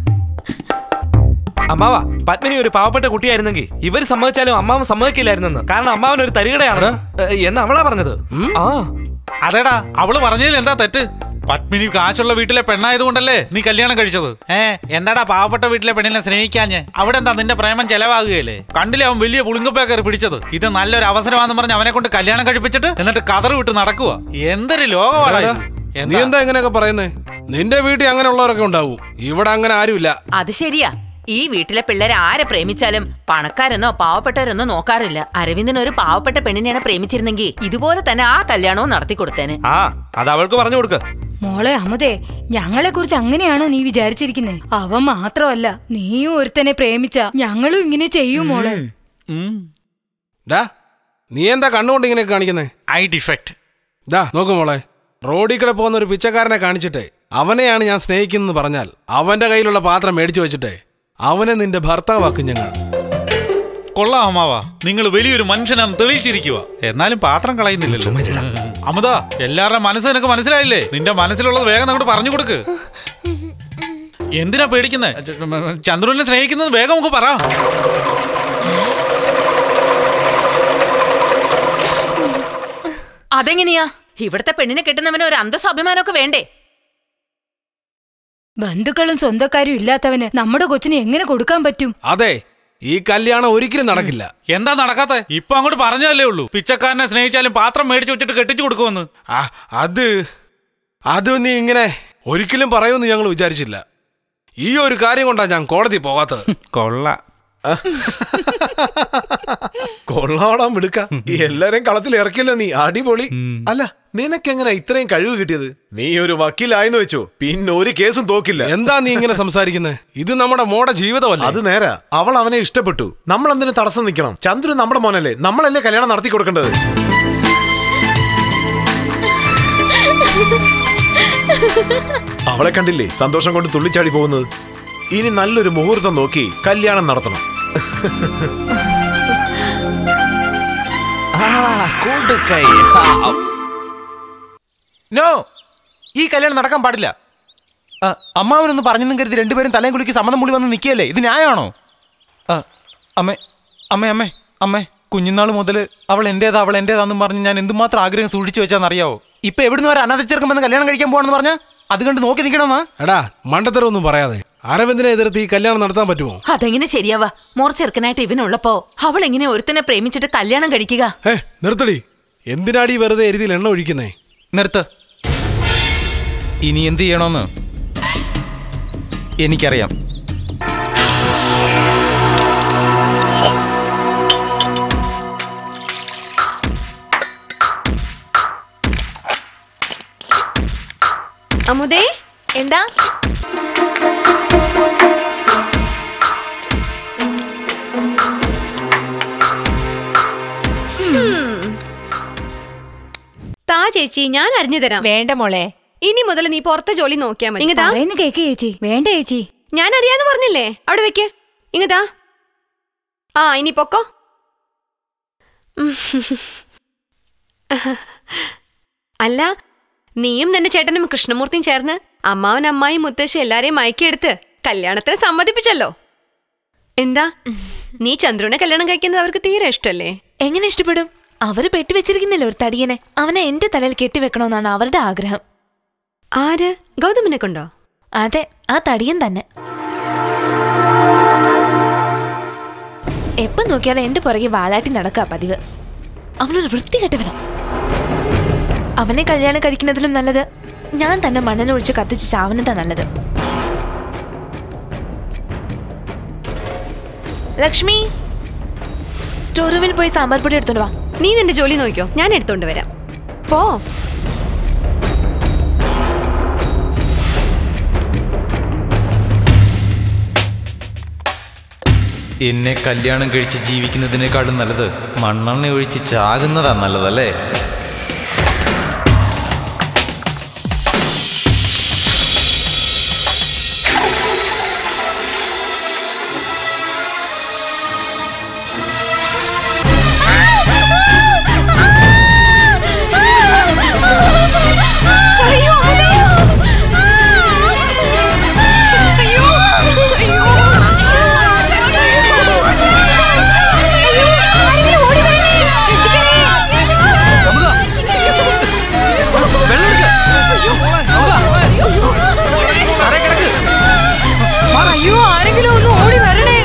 അമ്മാവ പത്മിനി ഒരു പാവപ്പെട്ട കുട്ടിയായിരുന്നെങ്കിൽ ഇവര് സമ്മതിച്ചാലും അമ്മാവൻ സമ്മതിക്കില്ലായിരുന്നെന്ന് കാരണം അമ്മാവൻ ഒരു തരികടയാണ് ഏ, എന്ന് അവളാ പറഞ്ഞത് ആ അതേടാ അവള് പറഞ്ഞതിൽ എന്താ തെറ്റ് പത്മിനി കാശുള്ള വീട്ടിലെ പെണ്ണായതുകൊണ്ടല്ലേ നീ കല്യാണം കഴിച്ചത് ഏ എന്താടാ പാവപ്പെട്ട വീട്ടിലെ പെണ്ണിനെ സ്നേഹിക്കാഞ്ഞ് അവിടെ എന്താ നിന്റെ പ്രേമം ചെലവാകുകയല്ലേ കണ്ടില്ലേ അവൻ വലിയ പുളിങ്കപ്പേ കയറി പിടിച്ചത് ഇത് നല്ലൊരു അവസരമാണെന്ന് പറഞ്ഞ് അവനെ കൊണ്ട് കല്യാണം കഴിപ്പിച്ചിട്ട് എന്നിട്ട് കതറ് വിട്ട് നടക്കുക എന്തൊരു ലോകമാണ് ഇത്. നീ എന്താ ഇങ്ങനെയൊക്കെ പറയുന്നേ നിന്റെ വീട്ടിൽ അങ്ങനെയുള്ളവരൊക്കെ ഉണ്ടാവും ഇവിടെ അങ്ങനെ ആരുമില്ല അത് ശരിയാ ഈ വീട്ടിലെ പിള്ളേരെ ആരെ പ്രേമിച്ചാലും പണക്കാരെന്നോ പാവപ്പെട്ടവരെന്നോ നോക്കാറില്ല അരവിന്ദൻ ഒരു പാവപ്പെട്ട പെണ്ണിനെയാണ് പ്രേമിച്ചിരുന്നെങ്കിൽ ഇതുപോലെ തന്നെ ആ കല്യാണവും നടത്തി കൊടുത്തേനെ ആ അത് അവൾക്ക് പറഞ്ഞു കൊടുക്ക മോളെ അമുതേ ഞങ്ങളെ കുറിച്ച് അങ്ങനെയാണോ നീ വിചാരിച്ചിരിക്കുന്നേ അവൻ മാത്രമല്ല നീയും ഒരുത്തനെ പ്രേമിച്ച ഞങ്ങളും ഇങ്ങനെ ചെയ്യും മോളെ ഡാ നീ എന്താ കണ്ണുകൊണ്ട് ഇങ്ങനെ കാണിക്കുന്നേ ഐ ഡിഫക്റ്റ് ദാ നോക്ക് മോളെ റോഡിൽ കൂടെ പോകുന്ന ഒരു പിച്ചക്കാരനെ കാണിച്ചിട്ടേ അവനെയാണ് ഞാൻ സ്നേഹിക്കുന്നത് പറഞ്ഞാൽ അവന്റെ കയ്യിലുള്ള പാത്രം മേടിച്ചു വെച്ചിട്ടേ അവനെ നിന്റെ ഭർത്താവാക്കും ഞങ്ങൾ കൊള്ളാം അമ്മാവാ നിങ്ങൾ വലിയൊരു മനുഷ്യനാന്ന് തെളിയിച്ചിരിക്കുക എന്നാലും പാത്രം കളയുന്നില്ലല്ലോ അമുത എല്ലാവരുടെ മനസ്സ് നിനക്ക് മനസ്സിലായില്ലേ നിന്റെ മനസ്സിലുള്ളത് വേഗം അങ്ങോട്ട് പറഞ്ഞു കൊടുക്ക് എന്തിനാ പേടിക്കുന്നത് ചന്ദ്രനെ സ്നേഹിക്കുന്നത് വേഗം നമുക്ക് പറ അതെങ്ങനെയാ ഇവിടുത്തെ പെണ്ണിനെ കിട്ടുന്നവന് ഒരു അന്തസ്വാഭിമാനമൊക്കെ വേണ്ടേ ബന്ധുക്കളും സ്വന്തക്കാരും ഇല്ലാത്തവന് നമ്മുടെ കൊച്ചിനെ എങ്ങനെ കൊടുക്കാൻ പറ്റും അതെ ഈ കല്യാണം ഒരിക്കലും നടക്കില്ല എന്താ നടക്കാത്ത ഇപ്പൊ അങ്ങോട്ട് പറഞ്ഞതല്ലേ ഉള്ളൂ പിച്ചക്കാരനെ സ്നേഹിച്ചാലും പാത്രം മേടിച്ചു വെച്ചിട്ട് കെട്ടിച്ചു കൊടുക്കുമെന്ന് ആ അത് അത് നീ ഇങ്ങനെ ഒരിക്കലും പറയുമെന്ന് ഞങ്ങൾ വിചാരിച്ചില്ല ഈ ഒരു കാര്യം കൊണ്ടാ ഞാൻ കോടതി പോകാത്തത് കൊള്ള കൊള്ളാടാൻ മിടുക്ക ഈ എല്ലാരെയും കളത്തിൽ ഇറക്കിയല്ലോ നീ അടിപൊളി അല്ല നിനക്കെങ്ങനെ ഇത്രയും കഴിവ് കിട്ടിയത് നീ ഒരു വക്കീലായെന്ന് വെച്ചോ പിന്നെ ഒരു കേസും തോക്കില്ല എന്താ നീ ഇങ്ങനെ സംസാരിക്കുന്നത് ഇത് നമ്മുടെ മോടെ ജീവിതമല്ല അത് നേരാ അവൾ അവനെ ഇഷ്ടപ്പെട്ടു നമ്മൾ എന്തിനു തടസ്സം നിൽക്കണം ചന്ദ്രു നമ്മുടെ മോനല്ലേ നമ്മളല്ലേ കല്യാണം നടത്തി കൊടുക്കേണ്ടത് അവളെ കണ്ടില്ലേ സന്തോഷം കൊണ്ട് തുള്ളിച്ചാടി പോകുന്നത് ഇനി നല്ലൊരു മുഹൂർത്തം നോക്കി കല്യാണം നടത്തണം നോ ഈ കല്യാണം നടക്കാൻ പാടില്ല ആ, അമ്മാവനൊന്ന് പറഞ്ഞെന്നും കരുതി രണ്ടുപേരും തലയും കുളിക്ക് സമ്മതം മൂടി വന്ന് നിൽക്കുകയല്ലേ ഇത് ന്യായമാണോ ആ, അമ്മേ അമ്മേ അമ്മേ അമ്മേ കുഞ്ഞുനാൾ മുതൽ അവൾ എന്റേതാ അവൾ എന്റേതാന്നും പറഞ്ഞ് ഞാൻ എന്തുമാത്രം ആഗ്രഹം സൂക്ഷിച്ചു വെച്ചാന്നറിയാവോ ഇപ്പൊ എവിടുന്ന് വരെ അനാഥ ചെറുക്കം വന്ന് കല്യാണം കഴിക്കാൻ പോവാണെന്ന് പറഞ്ഞാ അത് കണ്ട് നോക്കി നിൽക്കണമെന്നാ എടാ മണ്ടത്തരമൊന്നും പറയാതെ അരവിന്ദിനെ എതിർത്ത് ഈ കല്യാണം നടത്താൻ പറ്റുമോ അതെങ്ങനെ ശരിയാവാ മോർ ചെറുക്കനായിട്ട് ഇവനുള്ളപ്പോ അവൾ എങ്ങനെ ഒരുത്തനെ പ്രേമിച്ചിട്ട് കല്യാണം കഴിക്കുക ഏ നിർത്തടി എന്തിനാടി വെറുതെ എരുതിയിൽ എണ്ണ ഒഴിക്കുന്നേ നിർത്ത് ഇനി എന്ത് ചെയ്യണമെന്ന് എനിക്കറിയാം അമുദേ എന്താ താ ചേച്ചി ഞാൻ അറിഞ്ഞു തരാം വേണ്ട മോളെ ഇനി മുതൽ നീ പുറത്തെ ജോലി നോക്കിയാ മതി ഇങ്ങതാ പറയുന്ന കേക്ക് ചേച്ചി വേണ്ട ചേച്ചി ഞാൻ അറിയാന്ന് പറഞ്ഞില്ലേ അവിടെ വെക്ക് ഇങ്ങതാ ആ ഇനി പൊക്കോ ഉം. അല്ല നീയും നിന്റെ ചേട്ടനും കൃഷ്ണമൂർത്തിയും ചേർന്ന് അമ്മാവൻ അമ്മായി മുത്തശ്ശി എല്ലാരെയും മയക്കിയെടുത്ത് കല്യാണത്തിന് സമ്മതിപ്പിച്ചല്ലോ എന്താ നീ ചന്ദ്രുവിനെ കല്യാണം കഴിക്കുന്നത് അവർക്ക് തീരെ ഇഷ്ടല്ലേ എങ്ങനെ ഇഷ്ടപ്പെടും അവര് പെട്ടിവെച്ചിരിക്കുന്നില്ല ഒരു തടിയനെ അവനെ എന്റെ തലയിൽ കെട്ടിവെക്കണമെന്നാണ് അവരുടെ ആഗ്രഹം ആര് ഗൗതമിനെ കൊണ്ടോ അതെ ആ തടിയൻ തന്നെ എപ്പം നോക്കിയാലും എന്റെ പുറകെ വാലാട്ടി നടക്കാ പതിവ് അവനൊരു വൃത്തികെട്ടവനാ അവനെ കല്യാണം കഴിക്കുന്നതിലും നല്ലത് ഞാൻ തന്നെ മണ്ണിനൊഴിച്ച് കത്തിച്ച് ചാവുന്നതാ നല്ലത് ലക്ഷ്മി സ്റ്റോർ റൂമിൽ പോയി സാമ്പാർ പൊടി എടുത്തോണ്ട് വാ നീ നിന്റെ ജോലി നോക്കിയോ ഞാൻ എടുത്തോണ്ട് വരാം പോ എന്നെ കല്യാണം കഴിച്ച് ജീവിക്കുന്നതിനേക്കാളും നല്ലത് മണ്ണെണ്ണ ഒഴിച്ച് ചാകുന്നതാ നല്ലതല്ലേ അയ്യോ അയ്യോ അയ്യോ അയ്യോ അയ്യോ ആരെങ്കിലും ഒന്ന് ഓടി വരണേ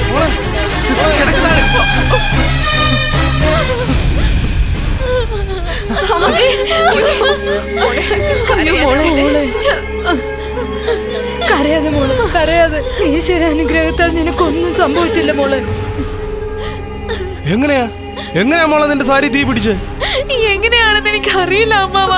കരയാതെ മോള് കരയാതെ ഈശ്വര അനുഗ്രഹത്താൽ നിനക്കൊന്നും സംഭവിച്ചില്ല മോള് എങ്ങനെയാ എങ്ങനെയാ മോളെ നിന്റെ സാരി തീ പിടിച്ച് എങ്ങനെയാണെന്ന് എനിക്ക് അറിയില്ല അമ്മാവ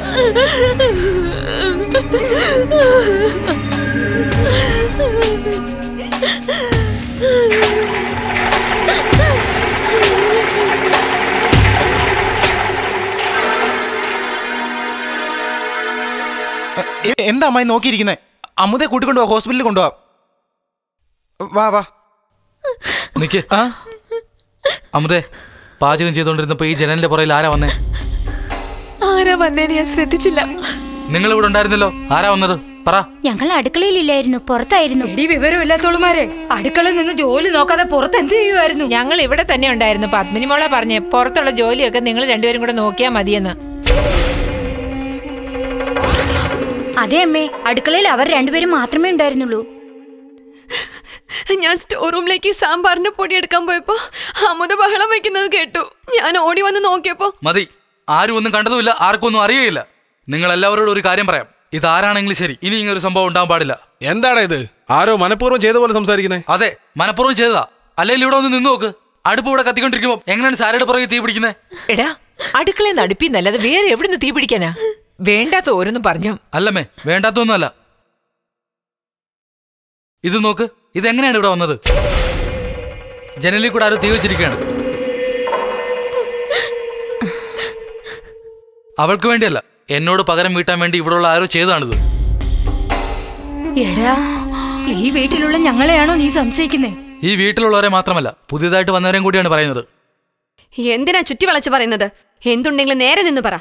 എ- എന്താ അമ്മായി നോക്കിയിരിക്കുന്നേ അമ്മുതെ കൂട്ടിക്കൊണ്ടു പോവാ ഹോസ്പിറ്റലിൽ കൊണ്ടുപോവാ വാ വാ നിക്ക് അമുതേ പാചകം ചെയ്തോണ്ടിരുന്നപ്പോ ഈ ജനലിന്റെ പുറയിൽ ആരാ വന്നേ ആരാ വന്നേന്ന് ഞാൻ ശ്രദ്ധിച്ചില്ല നിങ്ങൾ ഇവിടെ ഉണ്ടായിരുന്നല്ലോ ആരാ വന്നത് പറ ഞങ്ങൾ അടുക്കളയിലില്ലായിരുന്നു പുറത്തായിരുന്നു ഈ വിവരമില്ലാത്തോളുമാരെ അടുക്കളയിൽ നിന്ന് ജോലി നോക്കാതെ പുറത്ത് എന്ത് ചെയ്യുമായിരുന്നു ഞങ്ങൾ ഇവിടെ തന്നെ ഉണ്ടായിരുന്നു പത്മിനി മോളെ പറഞ്ഞ് പുറത്തുള്ള ജോലിയൊക്കെ നിങ്ങൾ രണ്ടുപേരും കൂടെ നോക്കിയാൽ മതിയെന്ന് അതെ അമ്മേ അടുക്കളയിൽ അവർ രണ്ടുപേരും മാത്രമേ ഉണ്ടായിരുന്നുള്ളൂ ഞാൻ സ്റ്റോർ റൂമിലേക്ക് സാമ്പാറിന്റെ പൊടി എടുക്കാൻ പോയപ്പോ അമുത ബഹളം വെക്കുന്നത് കേട്ടു ഞാൻ ഓടി വന്ന് നോക്കിയപ്പോ മതി ആരും ഒന്നും കണ്ടതുമില്ല ആർക്കും ഒന്നും അറിയുകയില്ല നിങ്ങൾ എല്ലാവരോടും ഒരു കാര്യം പറയാം ഇതാരാണെങ്കിലും ശരി ഇനി ഇങ്ങനെ ഒരു സംഭവം ഉണ്ടാവാൻ പാടില്ല എന്താടാ ഇത് ആരോ മനഃപൂർവ്വം ചെയ്ത പോലെ സംസാരിക്കുന്നേ അതെ മനഃപൂർവ്വം ചെയ്തതാ അല്ലെങ്കിൽ ഇവിടെ ഒന്ന് നിന്ന് നോക്ക് അടുപ്പ് ഇവിടെ കത്തിക്കൊണ്ടിരിക്കുമ്പോൾ എങ്ങനെയാണ് സാരയുടെ പുറകെ തീ പിടിക്കുന്നത് എടാ അടുക്കളയിൽ നിന്ന് അടുപ്പിന്നല്ലാതെ വേറെ എവിടുന്ന് തീ പിടിക്കാനാ വേണ്ടാത്ത ഓരോന്നും പറഞ്ഞു അല്ലമ്മേ വേണ്ടാത്തൊന്നുമല്ല ഇത് നോക്ക് ഇതെങ്ങനെയാണ് ഇവിടെ വന്നത് ജനലിൽ കൂടെ ആരോ തീ വെച്ചിരിക്കുകയാണ് അവൾക്ക് വേണ്ടിയല്ല എന്നോട് പകരം വീട്ടാൻ വേണ്ടി ഇവിടെയുള്ള ആരോ ചെയ്തതാണിത് എടാ ഈ വീട്ടിലുള്ള ഞങ്ങളെയാണോ നീ സംശയിക്കുന്നേ ഈ വീട്ടിലുള്ളവരെ മാത്രമല്ല പുതിയതായിട്ട് വന്നവരെയും കൂടിയാണ് പറയുന്നത് എന്തിനാ ചുറ്റി വളച്ച് പറയുന്നത് എന്തുണ്ടെങ്കിലും നേരെ നിന്ന് പറ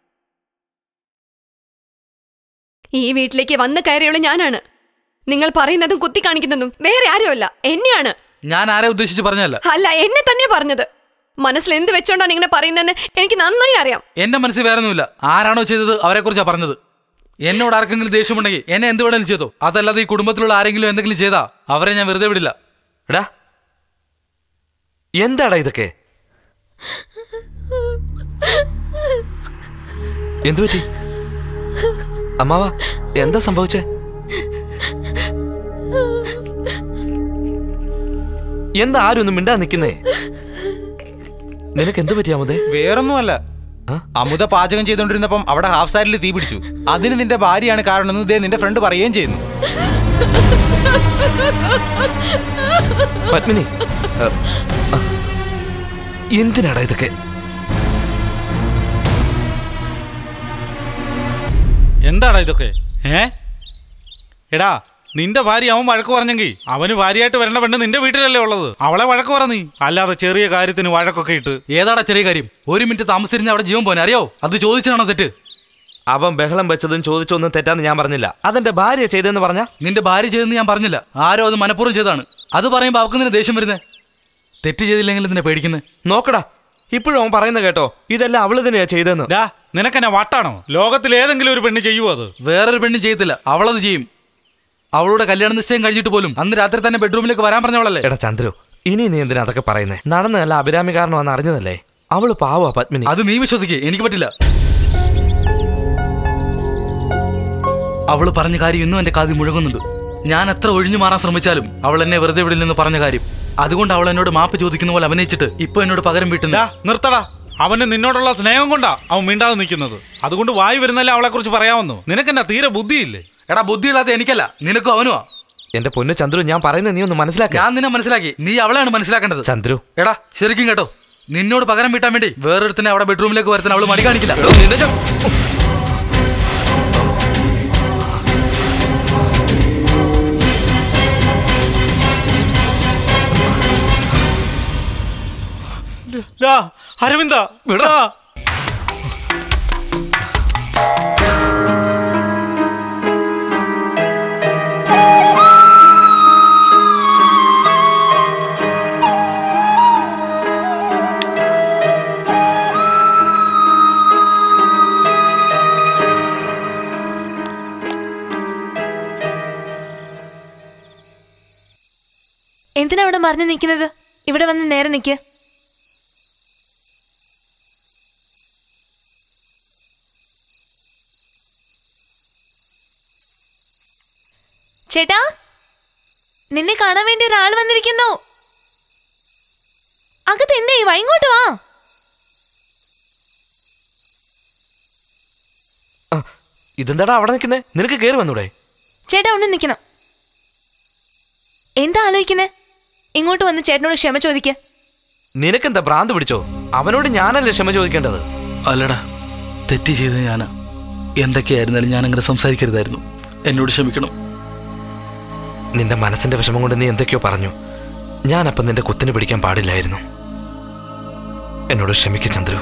ഈ വീട്ടിലേക്ക് വന്ന് കയറിയുള്ള ഞാനാണ് നിങ്ങൾ പറയുന്നതും കുത്തി കാണിക്കുന്നതും വേറെ ആരുമല്ല എന്നെയാണ് ഞാൻ ആരെ ഉദ്ദേശിച്ച് പറഞ്ഞല്ല അല്ല എന്നെ തന്നെ പറഞ്ഞത് മനസ്സിൽ എന്ത് വെച്ചോണ്ടാണ് ഇങ്ങനെ പറയുന്നതെന്ന് എനിക്ക് നന്നായി അറിയാം എന്റെ മനസ്സിൽ വേറെ ഒന്നുമില്ല ആരാണോ ചെയ്തത് അവരെ കുറിച്ചാണ് പറഞ്ഞത് എന്നോട് ആർക്കെങ്കിലും ദേഷ്യമുണ്ടെങ്കിൽ എന്നെ എന്ത് വേണമെങ്കിലും ചെയ്തോ അതല്ലാതെ ഈ കുടുംബത്തിലുള്ള ആരെങ്കിലും എന്തെങ്കിലും ചെയ്താ അവരെ ഞാൻ വെറുതെ വിടില്ല എടാ എന്താടാ ഇതൊക്കെ എന്തു പറ്റി അമ്മാവ എന്താ സംഭവിച്ചേ എന്താ ആരും ഒന്നും മിണ്ടാ നിക്കുന്നേ നിനക്ക് എന്തു പറ്റി അമുദേ വേറൊന്നുമല്ല അമുത പാചകം ചെയ്തോണ്ടിരുന്നപ്പം അവിടെ ഹാഫ് സാരിൽ തീ പിടിച്ചു അതിന് നിന്റെ ഭാര്യയാണ് കാരണമെന്ന് ദേ നിന്റെ ഫ്രണ്ട് പറയുകയും ചെയ്യുന്നു പത്മിനി അ, അ, എന്തിനാടാ ഇതൊക്കെ എന്താടാ ഇതൊക്കെ ഏ എടാ നിന്റെ ഭാര്യ അവൻ വഴക്ക് പറഞ്ഞെങ്കിൽ അവന് ഭാര്യയായിട്ട് വരേണ്ട പെണ്ണ് നിന്റെ വീട്ടിലല്ലേ ഉള്ളത് അവളെ വഴക്ക് പറ നീ അല്ലാതെ ചെറിയ കാര്യത്തിന് വഴക്കൊക്കെ ഇട്ട് ഏതാടാ ചെറിയ കാര്യം ഒരു മിനിറ്റ് താമസിച്ചിരുന്ന അവിടെ ജീവൻ പോനെ അറിയോ അത് ചോദിച്ചാണോ തെറ്റ് അവൻ ബഹളം വെച്ചതും ചോദിച്ചൊന്നും തെറ്റാന്ന് ഞാൻ പറഞ്ഞില്ല അതെന്റെ ഭാര്യ ചെയ്തെന്ന് പറഞ്ഞ നിന്റെ ഭാര്യ ചെയ്തെന്ന് ഞാൻ പറഞ്ഞില്ല ആരോ അത് മനഃപൂർവ്വം ചെയ്താണ് അത് പറയുമ്പോൾ അവർക്ക് നിന്നെ ദേഷ്യം വരുന്നേ തെറ്റ് ചെയ്തില്ലെങ്കിൽ നിന്നെ പേടിക്കുന്നേ നോക്കടാ ഇപ്പോഴും അവൻ പറയുന്ന കേട്ടോ ഇതെല്ലാം അവള് തന്നെയാ ചെയ്തെന്ന് ഡാ നിനക്കെന്നെ വട്ടാണോ ലോകത്തിൽ ഏതെങ്കിലും ഒരു പെണ്ണ് ചെയ്യുമോ അത് വേറൊരു പെണ്ണ് ചെയ്യത്തില്ല അവളത് ചെയ്യും അവളുടെ കല്യാണ നിശ്ചയം കഴിഞ്ഞിട്ട് പോലും അന്ന് രാത്രി തന്നെ ബെഡ്റൂമിലേക്ക് വരാൻ പറഞ്ഞവളല്ലേ എടാ ചന്ദ്രു ഇനി നീ എന്തിനാ അതൊക്കെ പറയുന്നേ നടന്നതല്ല അഭിരാമി കാരണമാണെന്ന് അറിഞ്ഞതല്ലേ അവള് പാവാ പത്മിനി അത് നീ വിശ്വസിക്കേ എനിക്ക് പറ്റില്ല അവള് പറഞ്ഞ കാര്യം ഇന്നും എന്റെ കാതിൽ മുഴങ്ങുന്നുണ്ട് ഞാൻ എത്ര ഒഴിഞ്ഞു മാറാൻ ശ്രമിച്ചാലും അവൾ എന്നെ വെറുതെ വിടിൽ നിന്ന് പറഞ്ഞ കാര്യം അതുകൊണ്ട് അവൾ എന്നോട് മാപ്പ് ചോദിക്കുന്ന പോലെ അഭിനയിച്ചിട്ട് ഇപ്പൊ എന്നോട് പകരം വീട്ടുന്നു നിർത്തടാ അവന് നിന്നോടുള്ള സ്നേഹം കൊണ്ടാ അവൻ മിണ്ടാതെ നിൽക്കുന്നത് അതുകൊണ്ട് വായി വരുന്നല്ലേ അവളെ കുറിച്ച് പറയാമെന്നോ നിനക്കെന്നാ തീരെ ബുദ്ധിയില്ലേ എടാ ബുദ്ധിയില്ലാത്ത എനിക്കല്ല നിനക്കും അവനുമാ എന്റെ പൊന്നു ചന്ദ്രു ഞാൻ പറയുന്നത് നീ ഒന്ന് മനസ്സിലാക്ക ഞാൻ നിന്നെ മനസ്സിലാക്കി നീ അവളെയാണ് മനസ്സിലാക്കേണ്ടത് ചന്ദ്രു എടാ ശരിക്കും കേട്ടോ നിന്നോട് പകരം വീട്ടാൻ വേണ്ടി വേറൊരുത്തനെ അവിടെ ബെഡ്റൂമിലേക്ക് വരുത്താൻ അവള് മടി കാണിക്കില്ല നിന്റെ ചെ- ഡാ, അരവിന്ദ വിടാ എന്തിനാ അവിടെ മറിഞ്ഞു നിൽക്കുന്നത് ഇവിടെ വന്ന് നേരെ നിൽക്ക് ചേട്ടാ നിന്നെ കാണാൻ വേണ്ടി ഒരാൾ വന്നിരിക്കുന്നു അകത്ത് എന്തേ വാ ഇങ്ങോട്ട് വാ ഇതെന്താടാ അവിടെ നിൽക്കുന്നേ നിനക്ക് കയറി വന്നൂടെ ചേട്ടാ ഒന്ന് നിൽക്കണം എന്താ ആലോചിക്കുന്നേ ഇങ്ങോട്ട് വന്ന് ചേട്ടനോട് ക്ഷമ ചോദിക്ക നിനക്കെന്താ ഭ്രാന്ത് പിടിച്ചോ അവനോട് ഞാനല്ലേ ക്ഷമ ചോദിക്കേണ്ടത് അല്ലടാ തെറ്റ് ചെയ്ത് ഞാനാ എന്തൊക്കെയായിരുന്നാലും ഞാൻ അങ്ങനെ സംസാരിക്കരുതായിരുന്നു എന്നോട് ക്ഷമിക്കണം നിന്റെ മനസ്സിന്റെ വിഷമം കൊണ്ട് നീ എന്തൊക്കെയോ പറഞ്ഞു ഞാനപ്പം നിന്റെ കുത്തിന് പിടിക്കാൻ പാടില്ലായിരുന്നു എന്നോട് ക്ഷമിക്ക ചന്ദ്രു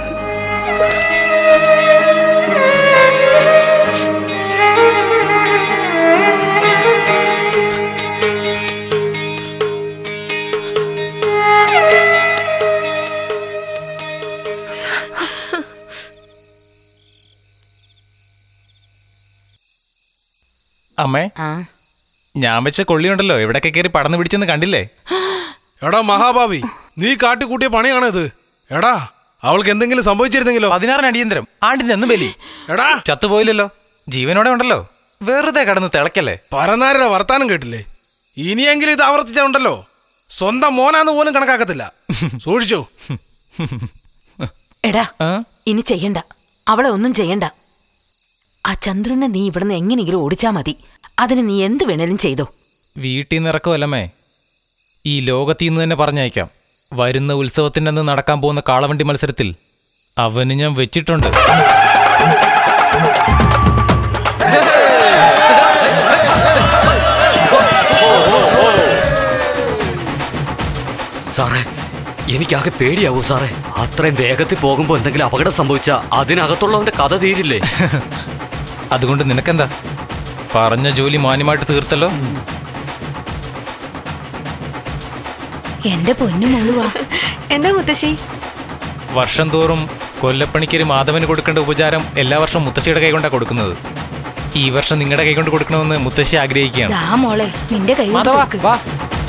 അമ്മേ ഞാൻ വെച്ച കൊള്ളിയുണ്ടല്ലോ എവിടൊക്കെ കയറി പടന്നു പിടിച്ചെന്ന് കണ്ടില്ലേ എടാ മഹാഭാവി നീ കാട്ടിക്കൂട്ടിയ പണിയാണോ ഇത് എടാ അവൾക്ക് എന്തെങ്കിലും സംഭവിച്ചിരുന്നെങ്കിലോ പതിനാറിന് അടിയന്തരം ആണ്ടിന്റെ അന്ന് ബലി എടാ ചത്തുപോയില്ലല്ലോ ജീവനോടെ ഉണ്ടല്ലോ വെറുതെ കടന്ന് തിളക്കല്ലേ പരനാരുടെ വർത്താനം കേട്ടില്ലേ ഇനിയെങ്കിലും ഇത് ആവർത്തിച്ചുണ്ടല്ലോ സ്വന്തം മോനാന്ന് പോലും കണക്കാക്കത്തില്ല സൂക്ഷിച്ചോ എടാ ഇനി ചെയ്യണ്ട അവളെ ഒന്നും ചെയ്യണ്ട ആ ചന്ദ്രനെ നീ ഇവിടുന്ന് എങ്ങനെയെങ്കിലും ഓടിച്ചാ മതി അതിന് നീ എന്ത് വേണേലും ചെയ്തോ വീട്ടിൽ നിന്ന് ഇറക്കുമല്ലമ്മേ ഈ ലോകത്തിൽ നിന്ന് തന്നെ പറഞ്ഞയക്കാം വരുന്ന ഉത്സവത്തിൻ്റെ അന്ന് നടക്കാൻ പോകുന്ന കാളവണ്ടി മത്സരത്തിൽ അവന് ഞാൻ വെച്ചിട്ടുണ്ട് സാറേ എനിക്കാകെ പേടിയാവൂ സാറേ അത്രയും വേഗത്തിൽ പോകുമ്പോ എന്തെങ്കിലും അപകടം സംഭവിച്ചാ അതിനകത്തുള്ളവന്റെ കഥ തീരില്ലേ അതുകൊണ്ട് നിനക്കെന്താ പറഞ്ഞ ജോലി മാന്യമായിട്ട് തീർത്തല്ലോ എന്റെ പൊന്നു മോളുവാ എന്താ മുത്തശ്ശി വർഷം തോറും കൊല്ലപ്പണിക്കൊരു മാധവന് കൊടുക്കേണ്ട ഉപചാരം എല്ലാ വർഷവും മുത്തശ്ശിയുടെ കൈകൊണ്ടാണ് കൊടുക്കുന്നത് ഈ വർഷം നിങ്ങളുടെ കൈകൊണ്ട് കൊടുക്കണമെന്ന് മുത്തശ്ശി ആഗ്രഹിക്കുകയാണ് ദാ മോളെ നിന്റെ കൈ കൊണ്ട് മാധവാ, കൊടുക്ക്. വാ.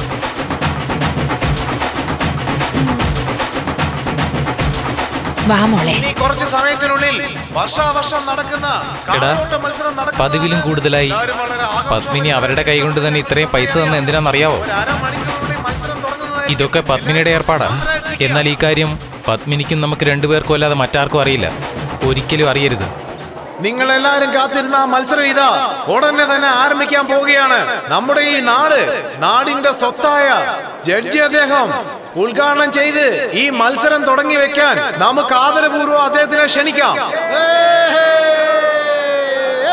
വാ മോളെ ഇനി കുറച്ച് സമയത്തിനുള്ളിൽ വർഷാവർഷം നടക്കുന്ന എടാ കാളോട്ട മത്സരം നടക്കുന്ന പതിവിലും കൂടുതലായി പത്മിനി അവരുടെ കൈകൊണ്ട് തന്നെ ഇത്രയും പൈസ തന്നെ എന്തിനാണെന്നറിയാവോ ഇതൊക്കെ പത്മിനിയുടെ ഏർപ്പാടാ എന്നാൽ ഈ കാര്യം പത്മിനിക്കും നമുക്ക് രണ്ടുപേർക്കും അല്ലാതെ മറ്റാർക്കും അറിയില്ല ഒരിക്കലും അറിയരുത് നിങ്ങൾ എല്ലാരും കാത്തിരുന്ന ആ മത്സരം ഇതാ ഉടനെ തന്നെ ആരംഭിക്കാൻ പോവുകയാണ് നമ്മുടെ ഈ നാട് നാടിന്റെ സ്വത്തായ ജഡ്ജി അദ്ദേഹം ഉദ്ഘാടനം ചെയ്ത് ഈ മത്സരം തുടങ്ങി വെക്കാൻ നമുക്ക് ആദരപൂർവ്വം അദ്ദേഹത്തിനെ ക്ഷണിക്കാം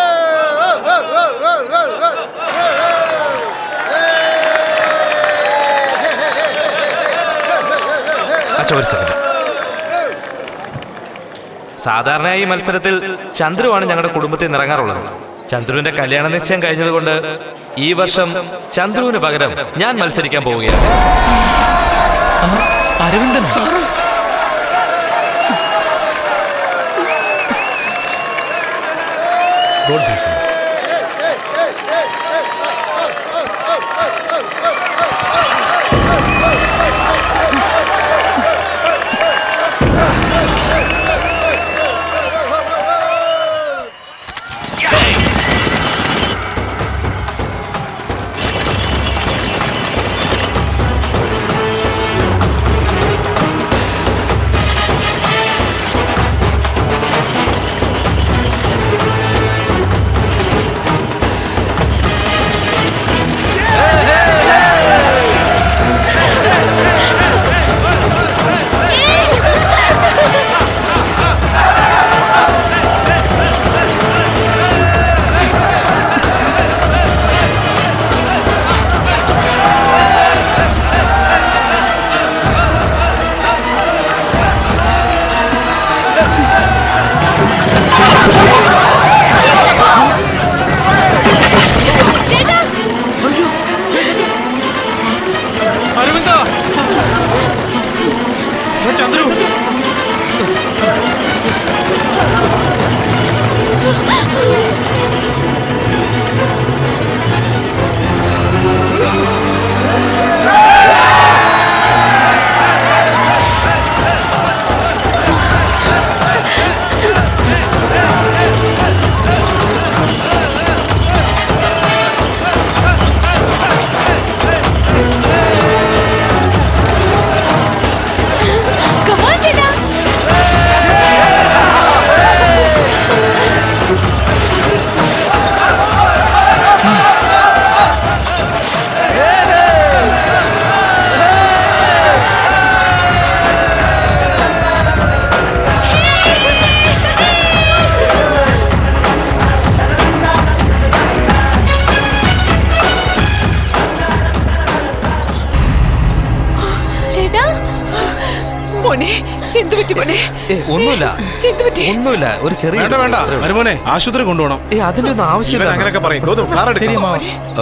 ഒരു സെക്കൻഡ് സാധാരണ ഈ മത്സരത്തിൽ ചന്ദ്രുവാണ് ഞങ്ങളുടെ കുടുംബത്തിൽ നിന്ന് ഇറങ്ങാറുള്ളത് ചന്ദ്രുവിന്റെ കല്യാണ നിശ്ചയം കഴിഞ്ഞതുകൊണ്ട് ഈ വർഷം ചന്ദ്രുവിന് പകരം ഞാൻ മത്സരിക്കാൻ പോവുകയാണ് Aravindan God bless you Aravinda Chandru ചേട്ടാ മോനെ എന്ത് പറ്റി മോനെ ഏ, ഒന്നുമില്ല എന്ത് പറ്റി ഒന്നുമില്ല ഒരു ചെറിയ വേണ്ട വേണ്ട മരുമോനെ ആശുപത്രി കൊണ്ടുപോകണം ഏ അതിന്റെ ഒന്നും ആവശ്യമില്ല ഇവൻ അങ്ങനെയൊക്കെ പറയും. ഗൗതം, കാർ എടുക്ക്. ശരി അമ്മാവ. ഏ,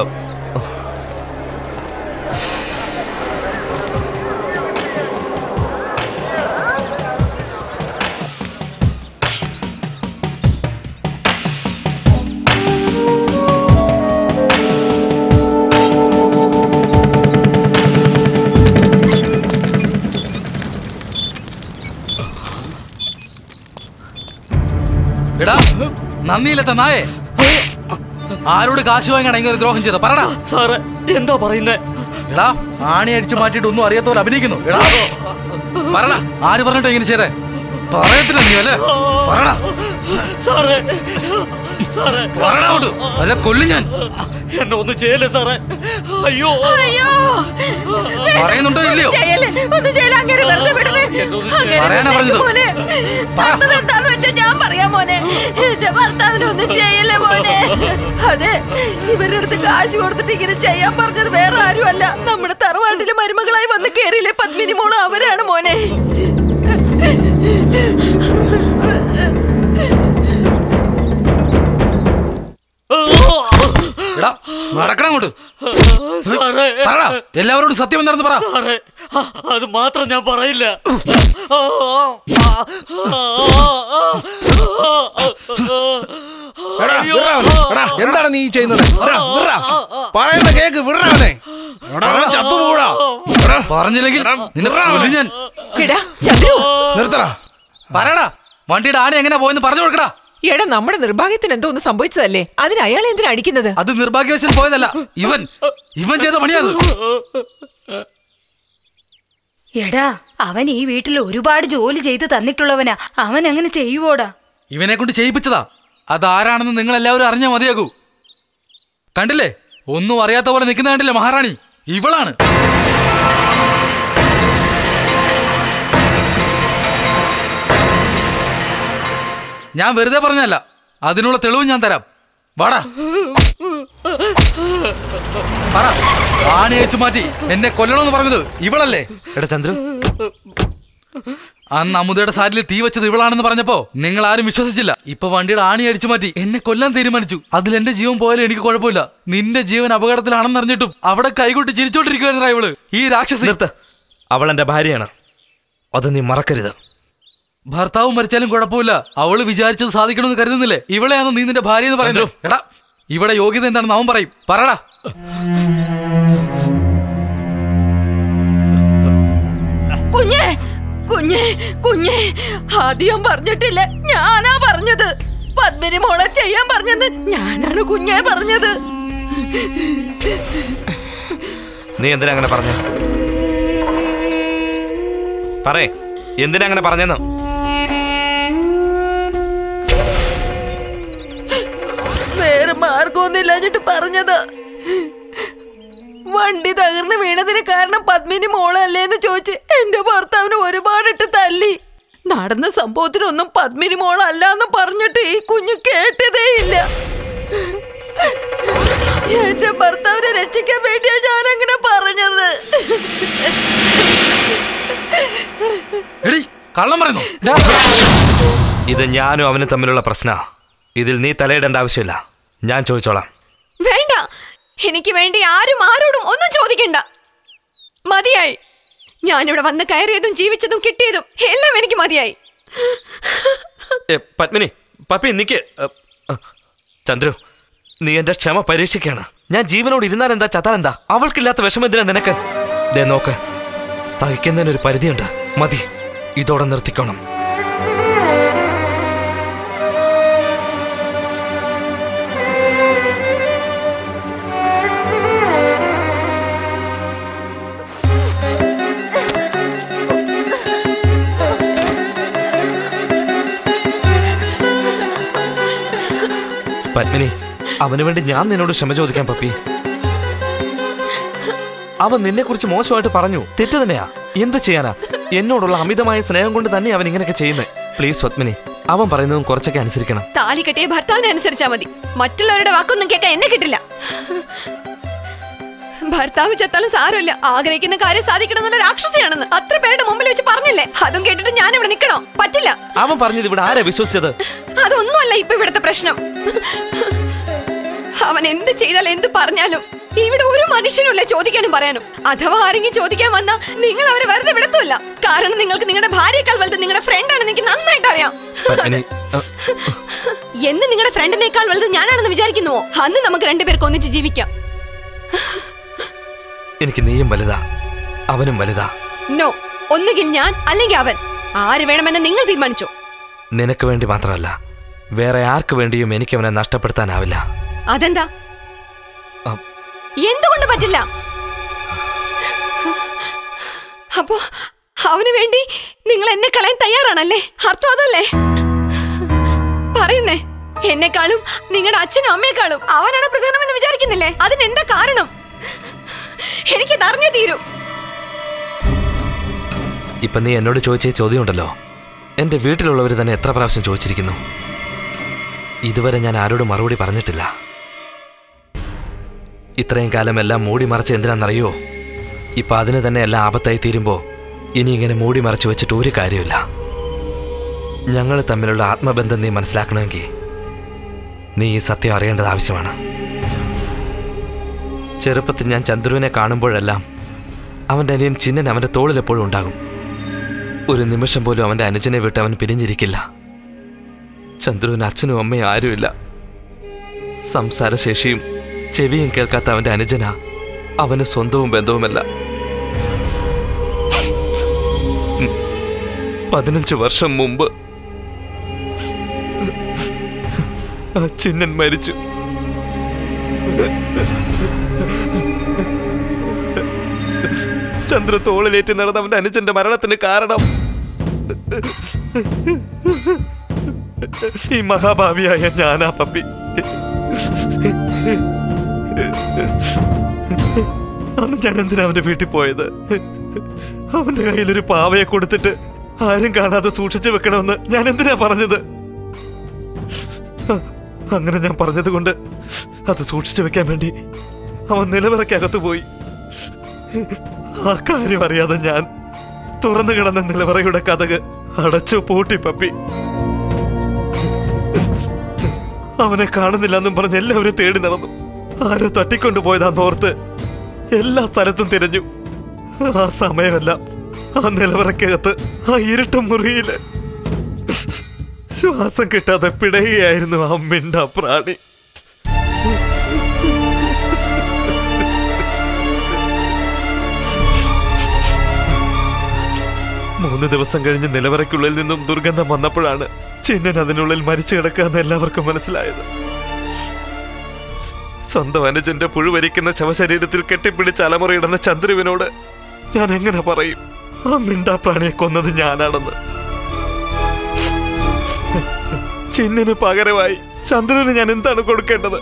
എടാ നന്ദിയില്ലാത്ത നായേ ആരോട് കാശ് വാങ്ങിയാണ് ഇങ്ങനെ ഒരു ദ്രോഹം ചെയ്ത പറടാ സാറ് എന്താ പറയുന്നേ എടാ ആണി അടിച്ചു മാറ്റിയിട്ട് ഒന്നും അറിയാത്ത പോലെ അഭിനയിക്കുന്നു എടാ പറടാ ആര് പറഞ്ഞിട്ടോ ഇങ്ങനെ ചെയ്തേ പറയത്തില്ല നീ അല്ലേ പറടാ സാറേ സാറേ പറടാ അങ്ങോട്ട് അല്ല കൊല്ലും ഞാൻ എന്നെ ഒന്ന് ചെയ്യല്ലേ സാറേ അയ്യോ അയ്യോ പറയുന്നുണ്ടോ ഇല്ലയോ ചെയ്യല്ലേ ഒന്നും ചെയ്യല അങ്ങനെ വെറുതെ വിടണേ അങ്ങനെ പറയാനാ പറഞ്ഞത്. മോനെ നടന്നത് എന്താന്ന് വെച്ചാ ഞാൻ പറയാം മോനെ എന്റെ ഭർത്താവിനെ ഒന്നും ചെയ്യല്ലേ മോനെ അതെ ഇവരുടെ അടുത്ത് കാശ് കൊടുത്തിട്ട് ഇങ്ങനെ ചെയ്യാൻ പറഞ്ഞത് വേറെ ആരുമല്ല നമ്മുടെ തറവാട്ടിലെ മരുമകളായി വന്ന് കേറിയില്ലേ പത്മിനി മോള് അവരാണ് മോനെ എടാ നടക്കണം അങ്ങോട്ട് സാറേ പറടാ എല്ലാവരോടും സത്യം എന്താണെന്ന് പറ സാറേ ആ, അത് മാത്രം ഞാൻ പറയില്ല എടാ, വിട്രാ അവനെ. എടാ, എന്താണ് നീ ഈ ചെയ്യുന്നത് വിട്രാ, വിട്രാ. പറയുന്ന കേക്ക് വിടറാവനെ ചത്തുപോടാ പറഞ്ഞില്ലെങ്കിൽ നിന്നെ കൊല്ലും ഞാൻ എടാ ചന്ദ്രു നിർത്തടാ പറയടാ വണ്ടിയുടെ ആന എങ്ങനെ പോയെന്ന് പറഞ്ഞു കൊടുക്കടാ എടാ നമ്മുടെ നിർഭാഗ്യത്തിന് എന്തോ ഒന്ന് സംഭവിച്ചതല്ലേ അതിന് അയാളെ എന്തിനാ അടിക്കുന്നത് അത് നിർഭാഗ്യവശാൽ പോയതല്ല ഇവൻ ഇവൻ ചെയ്ത പണിയത് എടാ അവൻ ഈ വീട്ടിൽ ഒരുപാട് ജോലി ചെയ്ത് തന്നിട്ടുള്ളവനാ അവൻ അങ്ങനെ ചെയ്യുവോടാ ഇവനെ കൊണ്ട് ചെയ്യിപ്പിച്ചതാ അതാരാണെന്ന് നിങ്ങൾ എല്ലാവരും അറിഞ്ഞാൽ മതിയാകൂ കണ്ടില്ലേ ഒന്നും അറിയാത്ത പോലെ നിൽക്കുന്ന കണ്ടില്ലേ മഹാറാണി ഇവളാണ് ഞാൻ വെറുതെ പറഞ്ഞല്ല അതിനുള്ള തെളിവ് ഞാൻ തരാം വാടാ പറ ആണി അയച്ചു മാറ്റി എന്നെ കൊല്ലണമെന്ന് പറഞ്ഞത് ഇവളല്ലേ എടാ ചന്ദ്രു അന്ന് അമുദയുടെ സാരിൽ തീ വെച്ചത് ഇവളാണെന്ന് പറഞ്ഞപ്പോ നിങ്ങൾ ആരും വിശ്വസിച്ചില്ല ഇപ്പൊ വണ്ടിയുടെ ആണി അടിച്ചു മാറ്റി എന്നെ കൊല്ലാൻ തീരുമാനിച്ചു അതിൽ എന്റെ ജീവൻ പോയാലും എനിക്ക് കുഴപ്പമില്ല നിന്റെ ജീവൻ അപകടത്തിലാണെന്ന് അറിഞ്ഞിട്ടും അവിടെ കൈകൊട്ടി ചിരിച്ചോണ്ടിരിക്കുവായിരുന്നു ഇവള് ഈ രാക്ഷസി നിർത്ത് അവൾ എന്റെ ഭാര്യയാണ് അത് നീ മറക്കരുത് ഭർത്താവ് മരിച്ചാലും കുഴപ്പമില്ല അവള് വിചാരിച്ചത് സാധിക്കണമെന്ന് കരുതുന്നില്ലേ ഇവളെയാണോ നീ നിന്റെ ഭാര്യ എന്ന് പറയുന്നത് എടാ ഇവിടെ യോഗ്യത എന്താണെന്ന് അവൻ പറയും പറടാ കുഞ്ഞേ കുഞ്ഞേ കുഞ്ഞേ ആദ്യം പറഞ്ഞിട്ടില്ല ഞാനാ പറഞ്ഞത് പത്മിനി മോളെ ചെയ്യാൻ പറഞ്ഞത് ഞാനാണ് കുഞ്ഞേ പറഞ്ഞത് നീ എന്തിനാ അങ്ങനെ പറഞ്ഞു പറയേ എന്തിനാ അങ്ങനെ പറഞ്ഞെന്ന് വേറെ മാർഗമൊന്നുമില്ലാഞ്ഞിട്ട് പറഞ്ഞത് വണ്ടി തകർന്ന് വീണതിന് കാരണം പത്മിനി മോളല്ലേന്ന് ചോദിച്ച് എന്റെ ഭർത്താവിന് ഒരുപാടിട്ട് തല്ലി നടന്ന സംഭവത്തിനൊന്നും പത്മിനി മോളല്ല എന്ന് പറഞ്ഞിട്ട് ഈ കുഞ്ഞു കേട്ടതേ ഇല്ല എന്റെ ഭർത്താവിനെ രക്ഷിക്കാൻ വേണ്ടിയാ ഞാൻ അങ്ങനെ പറഞ്ഞത് എടി കള്ളം പറയുന്നു ഇത് ഞാനും അവനും തമ്മിലുള്ള പ്രശ്ന ഇതിൽ നീ തലയിടേണ്ട ആവശ്യമില്ല ഞാൻ ചോദിച്ചോളാം വേണ്ട എനിക്ക് വേണ്ടി ആരും ആരോടും ഒന്നും ചോദിക്കണ്ട മതിയായി ഞാനിവിടെ വന്ന് കയറിയതും ജീവിച്ചതും കിട്ടിയതും എല്ലാം എനിക്ക് മതിയായി ഏ, പത്മിനി പപ്പി നിക്ക് ഏ, ഏ, ചന്ദ്രു നീ എന്റെ ക്ഷമ പരീക്ഷിക്കാണ് ഞാൻ ജീവനോട് ഇരുന്നാൽ എന്താ ചത്താൽ എന്താ അവൾക്കില്ലാത്ത വിഷമം എന്തിനാ നിനക്ക് ദേ നോക്ക് സഹിക്കുന്നതിനൊരു പരിധിയുണ്ട് മതി ഇതോടെ നിർത്തിക്കോണം പത്മിനി അവന് വേണ്ടി ഞാൻ നിന്നോട് ക്ഷമ ചോദിക്കാൻ പപ്പി അവൻ നിന്നെ കുറിച്ച് മോശമായിട്ട് പറഞ്ഞു തെറ്റ് തന്നെയാ എന്ത് ചെയ്യാനാ എന്നോടുള്ള അമിതമായ സ്നേഹം കൊണ്ട് തന്നെ അവൻ ഇങ്ങനെയൊക്കെ ചെയ്യുന്നത് പ്ലീസ് പത്മിനി അവൻ പറയുന്നതും കുറച്ചൊക്കെ അനുസരിക്കണം താലി കെട്ടിയ ഭർത്താവിനെ അനുസരിച്ചാ മതി മറ്റുള്ളവരുടെ വാക്കൊന്നും കേൾക്കാൻ എന്നെ കിട്ടില്ല ഭർത്താവ് ചത്താലും സാരമില്ല ആഗ്രഹിക്കുന്ന കാര്യം സാധിക്കണം എന്നുള്ള രാക്ഷസിയാണെന്ന് അത്ര പേരുടെ മുമ്പിൽ വെച്ച് പറഞ്ഞില്ലേ അതും കേട്ടിട്ട് ഞാൻ ഇവിടെ നിൽക്കണോ പറ്റില്ല അവൻ പറഞ്ഞത് ഇവിടെ ആരാ വിശ്വസിച്ചത് അതൊന്നുമല്ല ഇപ്പൊ ഇവിടുത്തെ പ്രശ്നം അവൻ എന്ത് ചെയ്താലും എന്ത് പറഞ്ഞാലും ഇവിടെ ഒരു മനുഷ്യനുമില്ല ചോദിക്കാനും പറയാനും അഥവാ ആരെങ്കിലും ചോദിക്കാൻ വന്നാ നിങ്ങൾ അവരെ വെറുതെ വിടത്തുമില്ല കാരണം നിങ്ങൾക്ക് നിങ്ങളുടെ ഭാര്യയെക്കാൾ വലുത് നിങ്ങളുടെ ഫ്രണ്ടാണെന്ന് എനിക്ക് നന്നായിട്ട് അറിയാം പത്മിനി അ, എന്ന് നിങ്ങളുടെ ഫ്രണ്ടിനേക്കാൾ വലുത് ഞാനാണെന്ന് വിചാരിക്കുന്നുവോ അന്ന് നമുക്ക് രണ്ടുപേർക്ക് ഒന്നിച്ച് ജീവിക്കാം എനിക്ക് നീയും വലുതാ അവനും വലുതാ നോ ഒന്നുകിൽ ഞാൻ അല്ലെങ്കിൽ അവൻ ആര് വേണമെന്ന് നിങ്ങൾ തീരുമാനിച്ചു നിനക്ക് വേണ്ടി മാത്രമല്ല വേറെ ആർക്ക് വേണ്ടിയും എനിക്ക് അവനെ നഷ്ടപ്പെടുത്താനാവില്ല അതെന്താ അ. എന്തുകൊണ്ട് പറ്റില്ല അപ്പോ അവന് വേണ്ടി നിങ്ങൾ എന്നെ കളയാൻ തയ്യാറാണല്ലേ അർത്ഥം അതല്ലേ പറയുന്നേ എന്നെക്കാളും നിങ്ങളുടെ അച്ഛനും അമ്മയെക്കാളും അവനാണ് പ്രധാനമെന്ന് വിചാരിക്കുന്നില്ലേ അതിനെന്താ കാരണം എനിക്കത് അറിഞ്ഞേ തീരൂ ഇപ്പൊ നീ എന്നോട് ചോദിച്ച ഈ ചോദ്യമുണ്ടല്ലോ എന്റെ വീട്ടിലുള്ളവർ തന്നെ എത്ര പ്രാവശ്യം ചോദിച്ചിരിക്കുന്നു ഇതുവരെ ഞാൻ ആരോടും മറുപടി പറഞ്ഞിട്ടില്ല ഇത്രയും കാലം എല്ലാം മൂടി മറച്ച് എന്തിനാണെന്നറിയോ ഇപ്പൊ അതിന് തന്നെ എല്ലാം ആപത്തായി തീരുമ്പോ ഇനി ഇങ്ങനെ മൂടി മറച്ച് വെച്ചിട്ട് ഒരു കാര്യമില്ല ഞങ്ങൾ തമ്മിലുള്ള ആത്മബന്ധം നീ മനസ്സിലാക്കണമെങ്കിൽ നീ ഈ സത്യം അറിയേണ്ടത് ആവശ്യമാണ് ചെറുപ്പത്തിൽ ഞാൻ ചന്ദ്രുവിനെ കാണുമ്പോഴെല്ലാം അവൻ്റെ അനിയൻ ചിന്നൻ അവൻ്റെ തോളിൽ എപ്പോഴും ഉണ്ടാകും ഒരു നിമിഷം പോലും അവൻ്റെ അനുജനെ വിട്ട് അവൻ പിരിഞ്ഞിരിക്കില്ല ചന്ദ്രുവിന് അച്ഛനും അമ്മയും ആരുമില്ല സംസാരശേഷിയും ചെവിയും കേൾക്കാത്ത അവൻ്റെ അനുജന അവന് സ്വന്തവും ബന്ധവുമല്ല ഉം. പതിനഞ്ച് വർഷം മുമ്പ് ആ ചിന്നൻ മരിച്ചു ചന്ദ്ര തോളിലേറ്റ് നടന്ന അവന്റെ അനുജന്റെ മരണത്തിന് കാരണം ഈ മഹാഭാവിയായ ഞാനാ പപ്പി അന്ന് ഞാൻ എന്തിനാ അവന്റെ വീട്ടിൽ പോയത് അവന്റെ കയ്യിലൊരു പാവയെ കൊടുത്തിട്ട് ആരും കാണാതെ സൂക്ഷിച്ചു വെക്കണമെന്ന് ഞാൻ എന്തിനാ പറഞ്ഞത് അങ്ങനെ ഞാൻ പറഞ്ഞത് കൊണ്ട് അത് സൂക്ഷിച്ചു വെക്കാൻ വേണ്ടി അവൻ നിലവിറക്കകത്ത് പോയി ആ കാര്യം അറിയാതെ ഞാൻ തുറന്നു കിടന്ന നിലവറയുടെ കഥക് അടച്ചു പൂട്ടി പപ്പി അവനെ കാണുന്നില്ലെന്നും പറഞ്ഞ് എല്ലാവരും തേടി നടന്നു ആരോ തട്ടിക്കൊണ്ടുപോയതാന്ന് ഓർത്ത് എല്ലാ സ്ഥലത്തും തിരഞ്ഞു ആ സമയമല്ല ആ നിലവറക്കകത്ത് ആ ഇരുട്ട മുറിയില് ശ്വാസം കിട്ടാതെ പിടയുകയായിരുന്നു ആ മിണ്ട പ്രാണി മൂന്ന് ദിവസം കഴിഞ്ഞ് നിലവറയ്ക്കുള്ളിൽ നിന്നും ദുർഗന്ധം വന്നപ്പോഴാണ് ചിന്നൻ അതിനുള്ളിൽ മരിച്ചു കിടക്കാന്ന് എല്ലാവർക്കും മനസ്സിലായത് സ്വന്തം അനുജന്റെ പുഴുവരിക്കുന്ന ശവശരീരത്തിൽ കെട്ടിപ്പിടിച്ച് അലമുറയിടുന്ന ചന്ദ്രുവിനോട് ഞാൻ എങ്ങനെ പറയും ആ മിണ്ടാപ്രാണിയെ കൊന്നത് ഞാനാണെന്ന് ചിന്നിന് പകരമായി ചന്ദ്രന് ഞാൻ എന്താണ് കൊടുക്കേണ്ടത്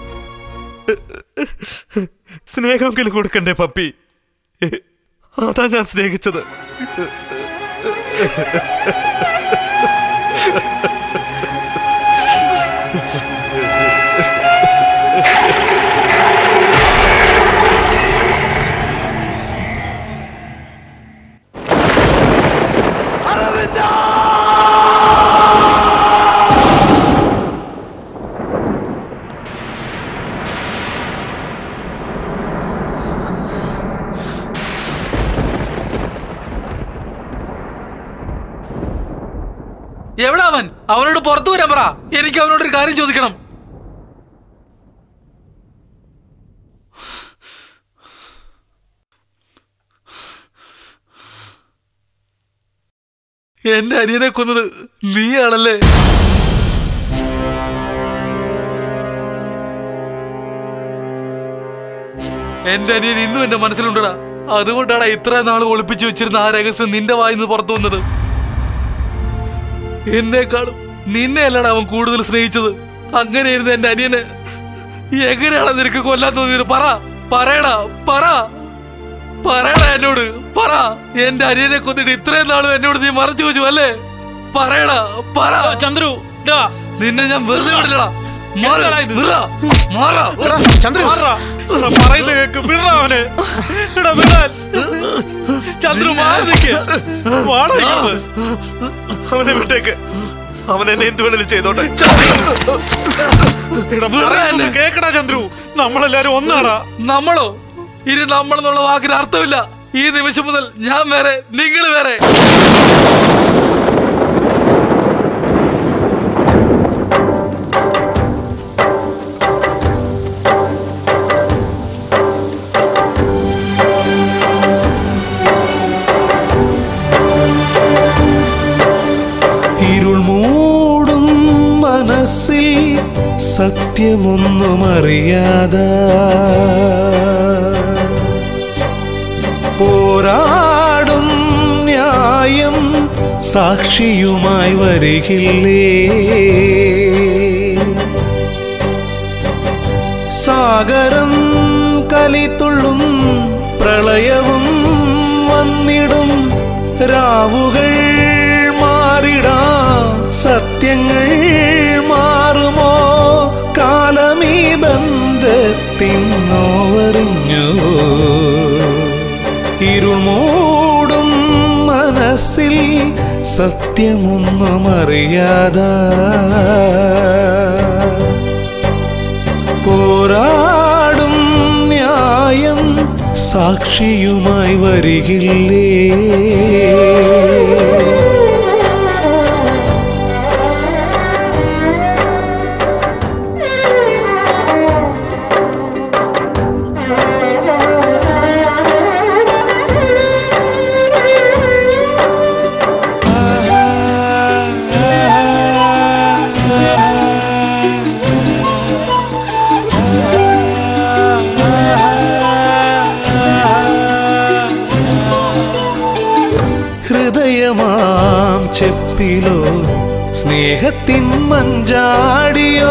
സ്നേഹമെങ്കിലും കൊടുക്കണ്ടേ പപ്പി അതാ ഞാൻ സ്നേഹിച്ചത് എവിടെ അവൻ അവനോട് പുറത്തു വരാൻ പറ എനിക്ക് അവനോട് ഒരു കാര്യം ചോദിക്കണം എന്റെ അനിയനെ കൊന്നത് നീയാണല്ലേ എന്റെ അനിയൻ ഇന്നും എന്റെ മനസ്സിലുണ്ടടാ അതുകൊണ്ടാണ് ഇത്ര നാൾ ഒളിപ്പിച്ചു വെച്ചിരുന്ന ആ രഹസ്യം നിന്റെ വായിന്ന് പുറത്തു വന്നത് എന്നെക്കാളും നിന്നെ അല്ലടാ അവൻ കൂടുതൽ സ്നേഹിച്ചത് അങ്ങനെയായിരുന്നു എന്റെ അനിയനെ എങ്ങനെയാണ് നിനക്ക് കൊല്ലാൻ തോന്നിയത് പറ പറയടാ പറ പറയടാ എന്നോട് പറ എന്റെ അനിയനെ കൊന്നിട്ട് ഇത്രയും നാളും എന്നോട് നീ മറച്ചു വെച്ചു അല്ലേ പറയടാ പറ ചന്ദ്രു നിന്നെ ഞാൻ വെറുതെ വിടില്ലടാ മാറ്, വിടാ, മാറാ. മാറാ. പറയുന്നത് കേക്ക് വിടറാ അവനെ എടാ വിടാൻ ചന്ദ്രു മാറി നിൽക്ക് വാടാ ഇങ്ങോട്ട്. അവനെ വിട്ടേക്ക് അവൻ എന്നെ എന്ത് വേണേലും ചെയ്തോട്ടെ എടാ, പറയുന്നത് കേക്കടാ ചന്ദ്രു നമ്മളെല്ലാരും ഒന്നാടാ നമ്മളോ ഇനി നമ്മളെന്നുള്ള വാക്കിന് അർത്ഥമില്ല ഈ നിമിഷം മുതൽ ഞാൻ വേറെ നിങ്ങൾ വേറെ ഇരുൾ മൂടും മനസ്സിൽ സത്യമൊന്നും അറിയാതെ പോരാടും ന്യായം സാക്ഷിയുമായി വരികില്ലേ സാഗരം കലിത്തുള്ളും പ്രളയവും വന്നിടും രാവുകൾ മാറിടാ സത്യങ്ങൾ മാറുമോ കാലമീ ബന്ധത്തിന്നോവറിഞ്ഞു ഇരുമൂടും മനസ്സിൽ സത്യമൊന്നും അറിയാതാ പോരാടും ന്യായം സാക്ഷിയുമായി വരികില്ലേ ഹൃദയമാം ചെപ്പിലോ സ്നേഹത്തിൻ മഞ്ചാടിയോ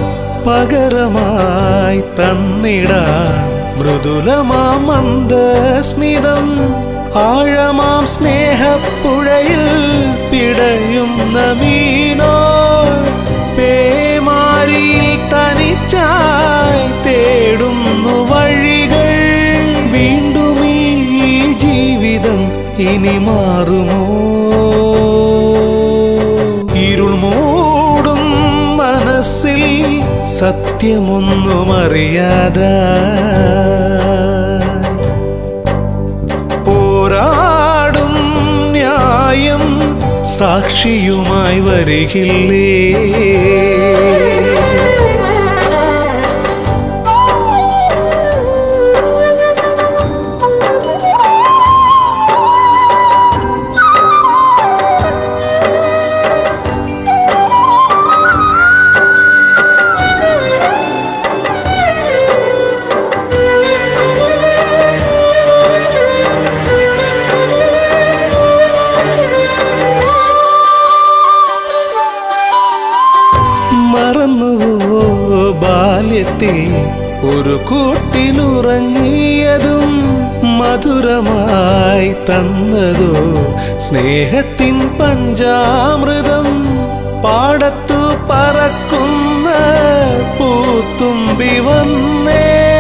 പകരമായി തന്നിടാൻ മൃദുലമാം മന്ദസ്മിതം ആഴമാം സ്നേഹപ്പുഴയിൽ പിടയുന്ന മീനോ പേമാരിയിൽ തനിച്ചായി തേടുന്നു വഴികൾ വീണ്ടും ഈ ജീവിതം ഇനി മാറുമോ സത്യമൊന്നും അറിയാതെ പോരാടും ന്യായം സാക്ഷിയുമായി വരികില്ലേ മറന്നുവോ ബാല്യത്തിൽ ഒരു കൂട്ടിലുറങ്ങിയതും മധുരമായി തന്നതോ സ്നേഹത്തിൻ പഞ്ചാമൃതം പാടത്തു പറക്കുന്ന പൂത്തുമ്പി വന്നേ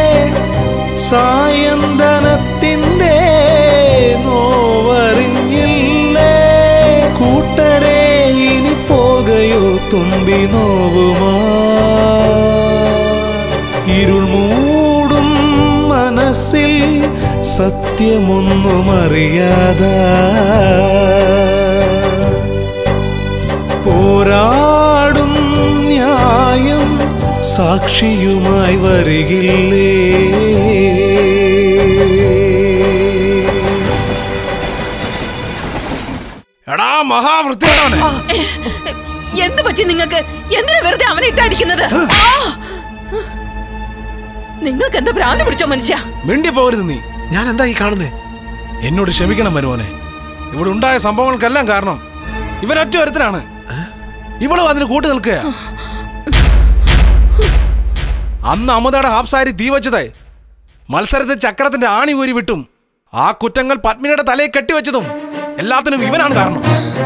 സായന്തനത്തിൻ്റെ നോവറിഞ്ഞില്ലേ കൂട്ടരെ ഇനി പോകയോ തുമ്പി നോവുമാ ഇരുൾ മൂടും മനസ്സിൽ സത്യമൊന്നും അറിയാതെ പോരാടും ന്യായം സാക്ഷിയുമായി വരികില്ലേ എടാ മഹാവൃത്തിയാണ് എന്ത് പറ്റി നിങ്ങൾക്ക് എന്തിനാ വെറുതെ അവനെ ഇട്ടടിക്കുന്നത് ആ! നിങ്ങൾക്ക് എന്താ ഭ്രാന്ത് പിടിച്ചോ മനുഷ്യ മിണ്ടി പോകരുത് നീ ഞാൻ എന്താ ഈ കാണുന്നേ എന്നോട് ക്ഷമിക്കണം മരുമോനെ ഇവിടെ ഉണ്ടായ സംഭവങ്ങൾക്കെല്ലാം കാരണം ഇവരൊറ്റ ഒരുത്തനാണ് ഇവളും അതിന് കൂട്ടു നിൽക്കുക അന്ന് അമുതയുടെ ഹാപ്സാരി തീ വച്ചതേ മത്സരത്തിൽ ചക്രത്തിന്റെ ആണി ഊരി വിട്ടും ആ കുറ്റങ്ങൾ പത്മിനിയുടെ തലയെ കെട്ടിവെച്ചതും എല്ലാത്തിനും ഇവനാണ് കാരണം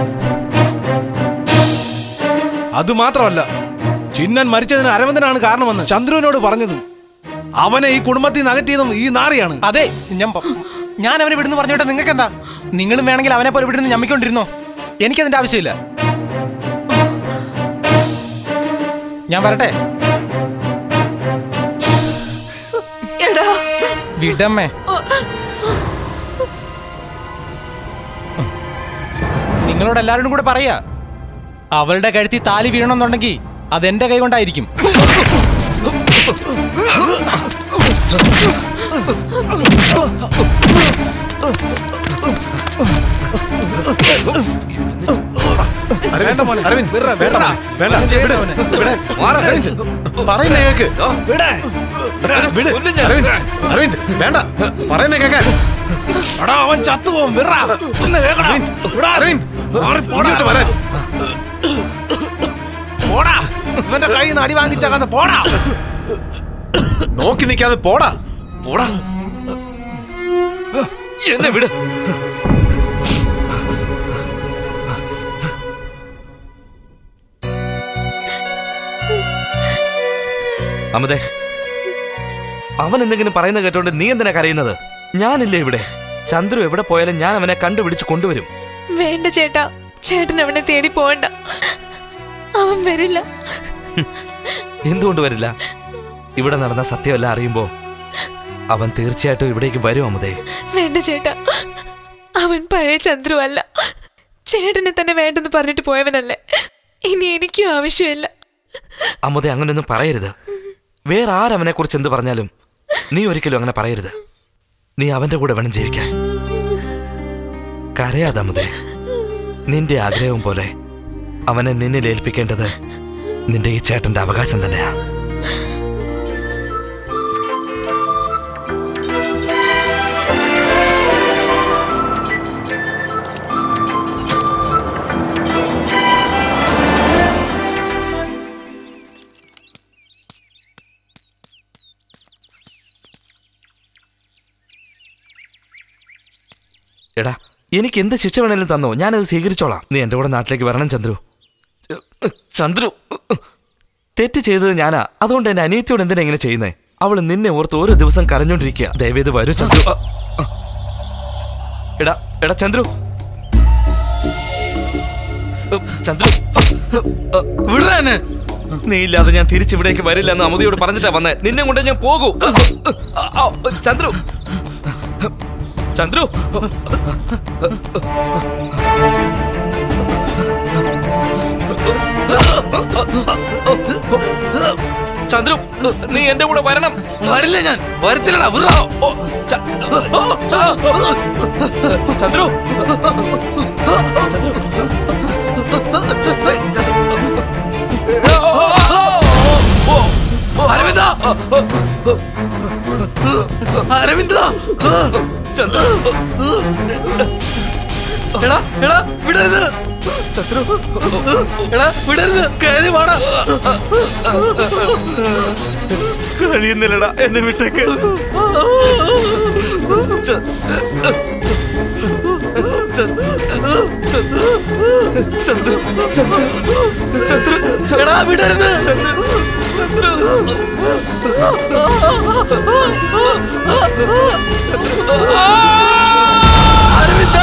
അതുമാത്രമല്ല ചിന്നൻ മരിച്ചതിന് അരവിന്ദനാണ് കാരണമെന്ന് ചന്ദ്രുവിനോട് പറഞ്ഞതും അവനെ ഈ കുടുംബത്തിൽ നിന്ന് അകറ്റിയതും ഈ നാറിയാണ് അതെ ഞാൻ പ- ഞാൻ അവനെ വിടുന്നു പറഞ്ഞോട്ടെ നിങ്ങൾക്ക് എന്താ നിങ്ങളും വേണമെങ്കിൽ അവനെ പോലെ വിടുന്ന് ഞമ്മിക്കൊണ്ടിരുന്നോ എനിക്കതിന്റെ ആവശ്യമില്ല ഞാൻ വരട്ടെ എടാ വിടമ്മേ നിങ്ങളോട് എല്ലാവരോടും കൂടെ പറയാ അവളുടെ കഴുത്തി താലി വീണമെന്നുണ്ടെങ്കിൽ അതെന്റെ കൈ കൊണ്ടായിരിക്കും വേണ്ട മോനെ അരവിന്ദ് വിടടാ, വേണ്ട വിടടാ. വേണ്ട വിട് വിട്, മോനെ. വിട്. മാറ്. അരവിന്ദ്, പറയുന്ന കേക്ക് വിട്. വിട് അരവിന്ദ് അരവിന്ദ് വേണ്ട പറയുന്ന കേക്കാൻ എടാ അവൻ ചത്തുപോകും വിടടാ. ഒന്ന് കേൾക്കടാ. വിടാ. അരവിന്ദ് മാറി പോടാ. ഇങ്ങോട്ട് വരാൻ പോടാ ഇവന്റെ കയ്യിൽ നിന്ന് അടി വാങ്ങിച്ചകന്ന് പോടാ നോക്കി നിൽക്കാതെ പോടാ പോടാ എന്നെ വിട് അമതെ അവൻ എന്തെങ്കിലും പറയുന്ന കേട്ടോണ്ട് നീ എന്തിനാ കരയുന്നത് ഞാനില്ലേ ഇവിടെ ചന്ദ്രു എവിടെ പോയാലും ഞാൻ അവനെ കണ്ടുപിടിച്ച് കൊണ്ടുവരും വേണ്ട ചേട്ടാ ചേട്ടൻ അവനെ തേടി പോവണ്ട അവൻ വരില്ല എന്തുകൊണ്ട് വരില്ല ഇവിടെ നടന്ന സത്യമല്ല അറിയുമ്പോ അവൻ തീർച്ചയായിട്ടും ഇവിടേക്ക് വരും അമുതേ വേണ്ട ചേട്ടാ അവൻ പഴയ ചന്ദ്രു അല്ല ചേട്ടനെ തന്നെ വേണ്ടെന്ന് പറഞ്ഞിട്ട് പോയവനല്ലേ ഇനി എനിക്കും ആവശ്യമില്ല അമുതെ അങ്ങനെയൊന്നും പറയരുത് വേറെ ആരവനെ കുറിച്ച് എന്ത് പറഞ്ഞാലും നീ ഒരിക്കലും അങ്ങനെ പറയരുത് നീ അവന്റെ കൂടെ വേണം ജീവിക്കാൻ കരയാതെ അമുതെ നിന്റെ ആഗ്രഹം പോലെ അവനെ നിന്നിൽ ഏൽപ്പിക്കേണ്ടത് നിന്റെ ഈ ചേട്ടന്റെ അവകാശം തന്നെയാ എടാ എനിക്ക് എന്ത് ശിക്ഷ വേണേലും തന്നോ ഞാനത് സ്വീകരിച്ചോളാം നീ എൻ്റെ കൂടെ നാട്ടിലേക്ക് വരണം ചന്ദ്രു ചന്ദ്രു തെറ്റ് ചെയ്തത് ഞാനാ അതുകൊണ്ട് എൻ്റെ അനിയത്തിയോട് എന്തിനാ ഇങ്ങനെ ചെയ്യുന്നേ അവൾ നിന്നെ ഓർത്ത് ഓരോ ദിവസം കരഞ്ഞോണ്ടിരിക്കുക ദയവേത് വരൂ ചന്ദ്രു അ, അ. എടാ എടാ ചന്ദ്രു ഉ, ചന്ദ്രു വിടാന് നീ ഇല്ലാതെ ഞാൻ തിരിച്ചിവിടേക്ക് വരില്ല എന്ന് അമുദിയോട് പറഞ്ഞിട്ടാ വന്നേ നിന്നെ കൊണ്ട് ഞാൻ പോകൂ ആ, ആ, ചന്ദ്രു ചന്ദ്രു ചന്ദ്രു നീ എന്റെ കൂടെ വരണം വരില്ല ഞാൻ വരത്തില്ലടാ വിടാ. ഓ, ച- ച- ചന്ദ്രു അരവിന്ദ അരവിന്ദ ചന്ദ്രു എടാ എടാ വിടരുത് ചന്ദ്രു എടാ വിടരുത് കയറി വാടാ കഴിയുന്നില്ലടാ എന്നെ വിട്ടേക്ക് ച- ച- ചന്ദ്രു ചന്ദ്രു ചന്ദ്രു എടാ വിടരുത് ചന്ദ്രു ചന്ദ്രു അരവിന്ദ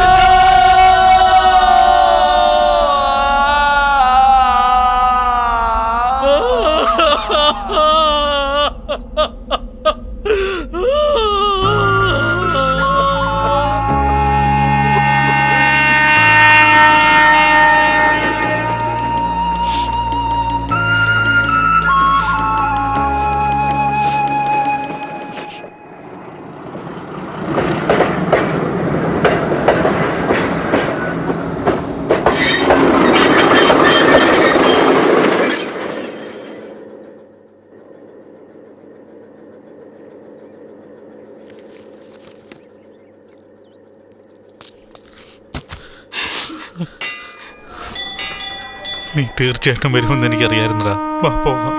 നീ തീർച്ചയായിട്ടും വരുമെന്ന് എനിക്കറിയായിരുന്നടാ വാ പോകാം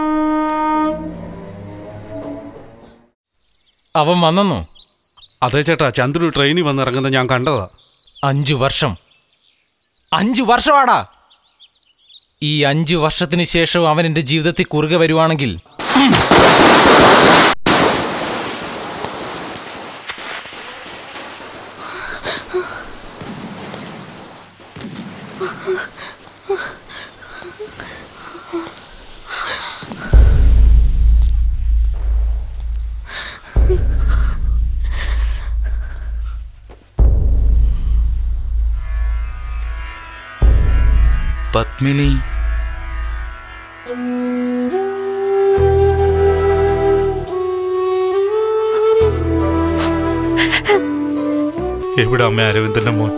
അവൻ വന്നെന്നോ അതെ ചേട്ടാ ചന്ദ്രു ട്രെയിനിൽ വന്നിറങ്ങുന്നത് ഞാൻ കണ്ടതാ അഞ്ചു വർഷം അഞ്ചു വർഷമാടാ ഈ അഞ്ചു വർഷത്തിന് ശേഷം അവൻ എൻ്റെ ജീവിതത്തിൽ കുറുകെ വരുവാണെങ്കിൽ പത്മിനി എവിടെ അമ്മ അരവിന്ദന്റെ മോൻ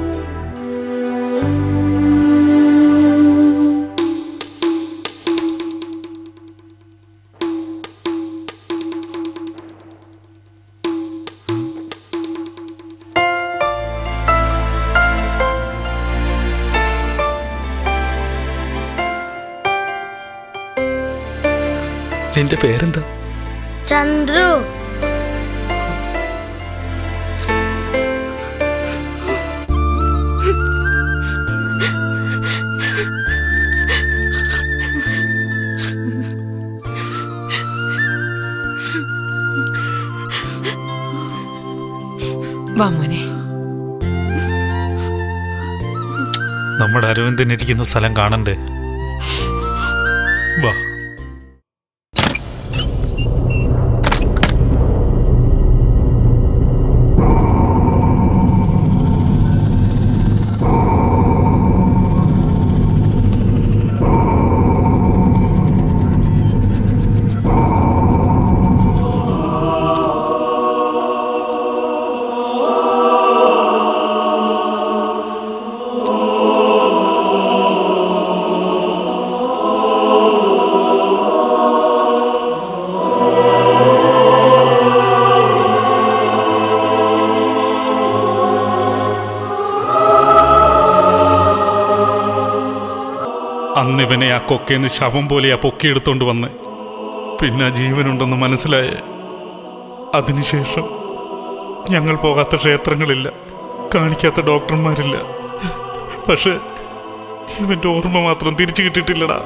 നിന്റെ പേരെന്താ ചന്ദ്രു വാ മോനെ നമ്മുടെ അരവിന്ദൻ ഇരിക്കുന്ന സ്ഥലം കാണണ്ടേ വാ അന്ന് ഇവനെ ആ കൊക്കേന്ന് ശവം പോലെ ആ പൊക്കിയെടുത്തോണ്ട് വന്ന് പിന്നെ ആ ജീവനുണ്ടെന്ന് മനസ്സിലായ അതിനുശേഷം ഞങ്ങൾ പോകാത്ത ക്ഷേത്രങ്ങളില്ല കാണിക്കാത്ത ഡോക്ടർമാരില്ല പക്ഷെ ഇവന്റെ ഓർമ്മ മാത്രം തിരിച്ചു കിട്ടിയിട്ടില്ലടാ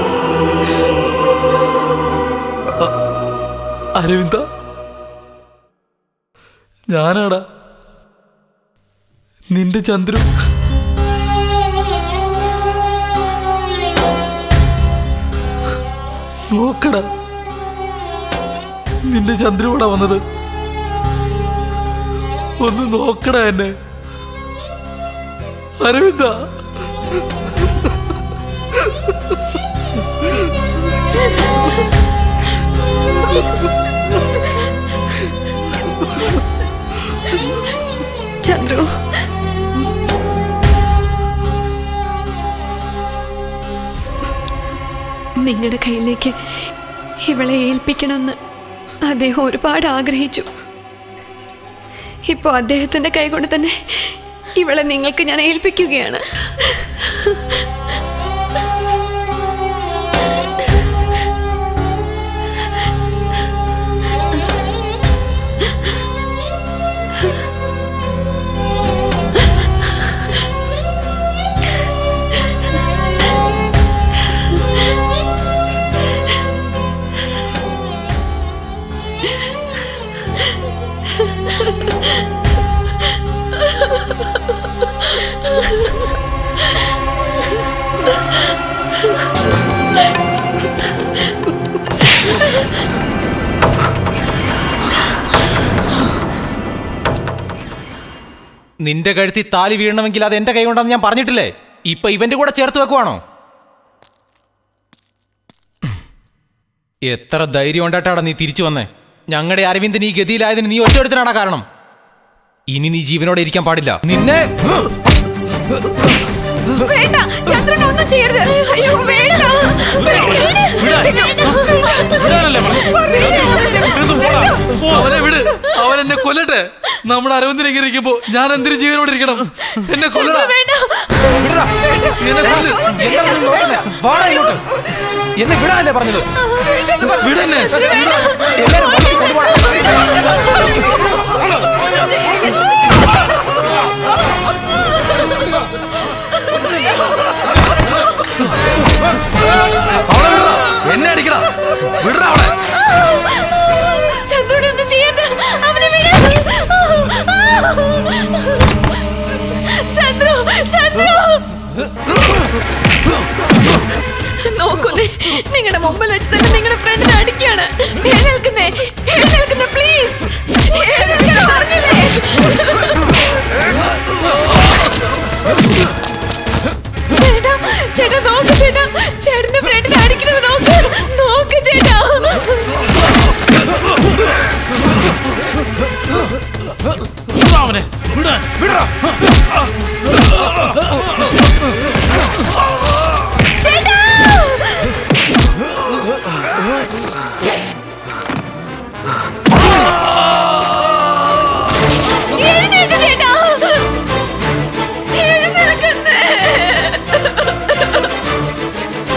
അരവിന്ദ ഞാനാടാ നിന്റെ ചന്ദ്രു നോക്കടാ നിന്റെ ചന്ദ്രു ഇവിടെ വന്നത് ഒന്ന് നോക്കടാ എന്നെ അരവിന്ദ ചന്ദ്രു നിങ്ങളുടെ കയ്യിലേക്ക് ഇവളെ ഏൽപ്പിക്കണമെന്ന് അദ്ദേഹം ഒരുപാട് ആഗ്രഹിച്ചു ഇപ്പോൾ അദ്ദേഹത്തിന്റെ കൈകൊണ്ട് തന്നെ ഇവളെ നിങ്ങൾക്ക് ഞാൻ ഏൽപ്പിക്കുകയാണ് നിന്റെ കഴുത്തി താലി വീഴണമെങ്കിൽ അത് എന്റെ കൈ കൊണ്ടാന്ന് ഞാൻ പറഞ്ഞിട്ടില്ലേ ഇപ്പൊ ഇവന്റെ കൂടെ ചേർത്ത് വെക്കുവാണോ എത്ര ധൈര്യം ഉണ്ടായിട്ടാടാ നീ തിരിച്ചു വന്നേ ഞങ്ങളുടെ അരവിന്ദൻ ഈ ഗതിയിലായതിന് നീ ഒറ്റയെടുത്തിനാടാ കാരണം ഇനി നീ ജീവനോടെ ഇരിക്കാൻ പാടില്ല നിന്നെ വേണ്ട ചന്ദ്രൻ ഒന്നും ചെയ്യരുത് അയ്യോ വേണ്ട അവനെ വിട് അവൻ എന്നെ കൊല്ലട്ടെ നമ്മുടെ അരവിന്ദൻ ഇങ്ങനെ ഇരിക്കുമ്പോ ഞാൻ എന്തിനു ജീവനോടെ ഇരിക്കണം എന്നെ കൊല്ലടാ വിടടാ. എന്നെ കൊല്ല്. എന്താണ് നീ നോക്കുന്നെ? വാടാ ഇങ്ങോട്ട്. എന്നെ വിടാനല്ലേ പറഞ്ഞത് വിടെന്നെ എല്ലാരും വലിച്ച് കൊണ്ടുപോടാ. അവളെ വിടടാ. എന്നെ അടിക്കടാ വിടടാ അവളെ ചന്ദ്രൻ ഒന്നും ചെയ്യരുത് അവനെ വിട് ചന്ദ്രു ചന്ദ്രു നോക്കുന്നേ നിങ്ങളുടെ മുമ്പിൽ വെച്ച് തന്നെ നിങ്ങളുടെ ഫ്രണ്ടിനെ അടിക്കുകയാണ് എഴുന്നേൽക്കുന്നേ എഴുന്നേൽക്കുന്നേ പ്ലീസ് എഴുന്നേൽക്കാൻ പറഞ്ഞില്ലേ ചേട്ടാ ചേട്ടാ നോക്ക് ചേട്ടാ ചേട്ടന്റെ ഫ്രണ്ടിനെ അടിക്കുന്നത് നോക്ക് നോക്ക് ചേട്ടാ വിടാ അവനെ വിടാൻ വിടടാ ചേട്ടാ എഴുന്നേൽക്ക് ചേട്ടാ എഴുന്നേൽക്കുന്നേ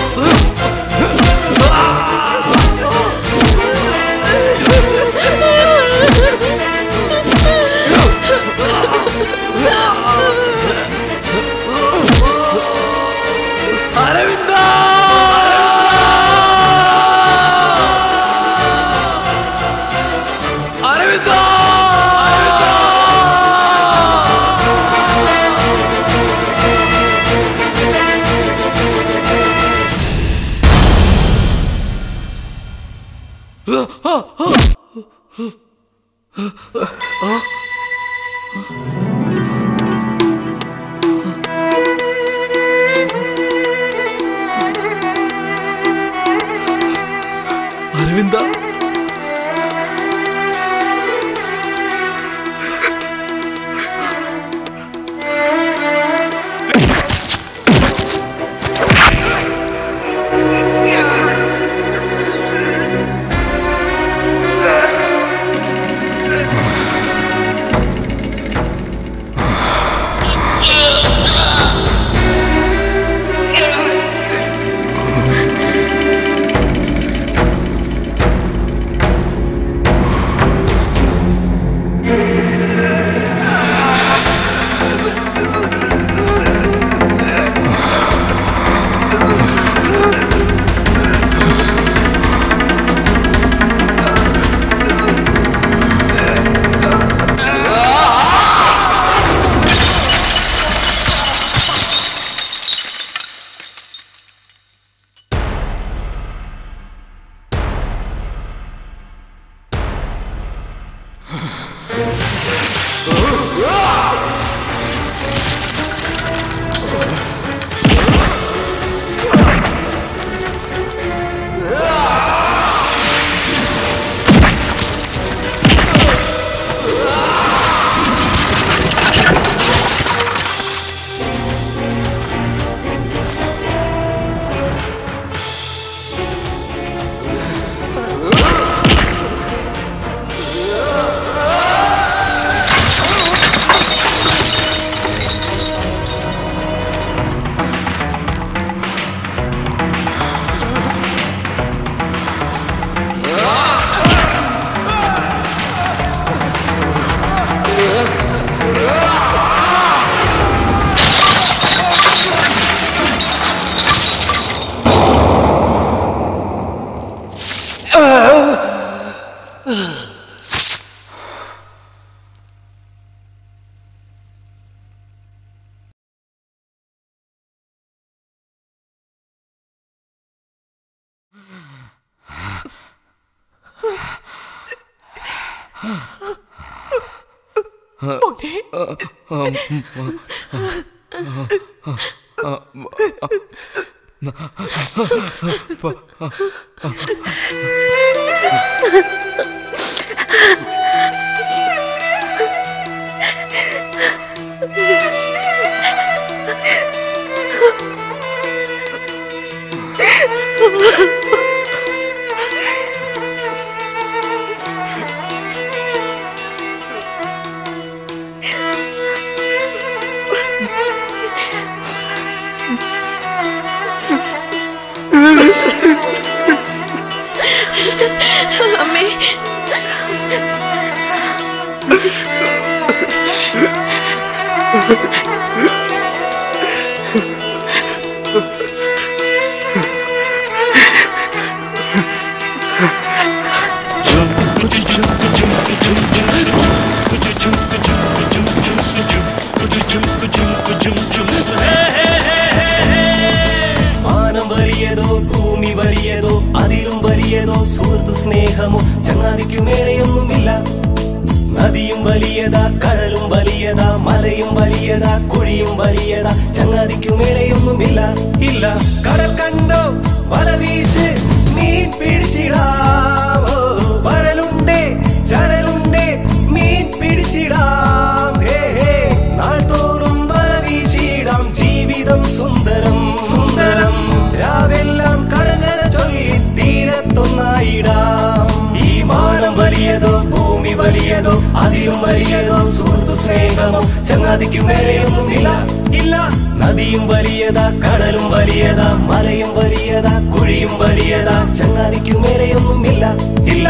അമ്മേ മാനം വലിയതോ ഭൂമി വലിയതോ അതിലും വലിയതോ സുഹൃത്ത് സ്നേഹമോ ചങ്ങാതിക്കു മേലെയൊന്നുമില്ല നദിയും വലിയതാ കടലും വലിയതാ മലയും വലിയതാ കുഴിയും വലിയതാ ചങ്ങാതിക്കു മേലെയൊന്നുമില്ല ഇല്ല കടൽ കണ്ടോ വല വീശ് മീൻ പിടിച്ചിടാം ഓ, വരലുണ്ടേ ചരലുണ്ടേ മീൻ പിടിച്ചിടാം ഹേ ഹേ നാൾതോറും വല വീശിടാം ജീവിതം സുന്ദരം സുന്ദരം രാവെല്ലാം കടങ്ങര ചൊല്ലി തീരത്തൊന്നായിടാം ഈ മാനം വലിയതോ ഭൂമി വലിയതോ അതിലും വലിയതോ സുഹൃത്തു സ്നേഹമോ ചങ്ങാതിക്കു മേലെയൊന്നുമില്ല ഇല്ല നദിയും വലിയതാ കടലും വലിയതാ മലയും വലിയതാ കുഴിയും വലിയതാ ചങ്ങാതിക്കു മേലെയൊന്നുമില്ല ഇല്ല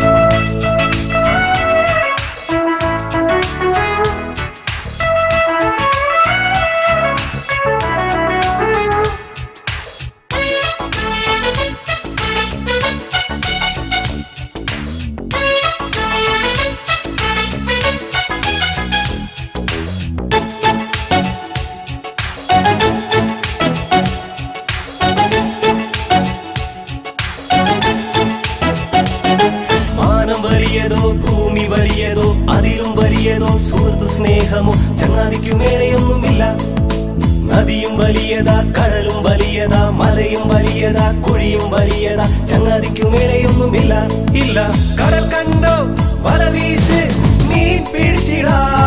മാനം വലിയതോ ഭൂമി വലിയതോ അതിലും വലിയതോ സുഹൃത്ത് സ്നേഹമോ ചങ്ങാതിക്കു മേലെയൊന്നുമില്ല നദിയും വലിയതാ കടലും വലിയതാ മലയും വലിയതാ കുഴിയും വലിയതാ ചങ്ങാതിക്കു മേലെയൊന്നുമില്ല ഇല്ല കടൽ കണ്ടോ വല വീശ് മീൻ പിടിച്ചിടാം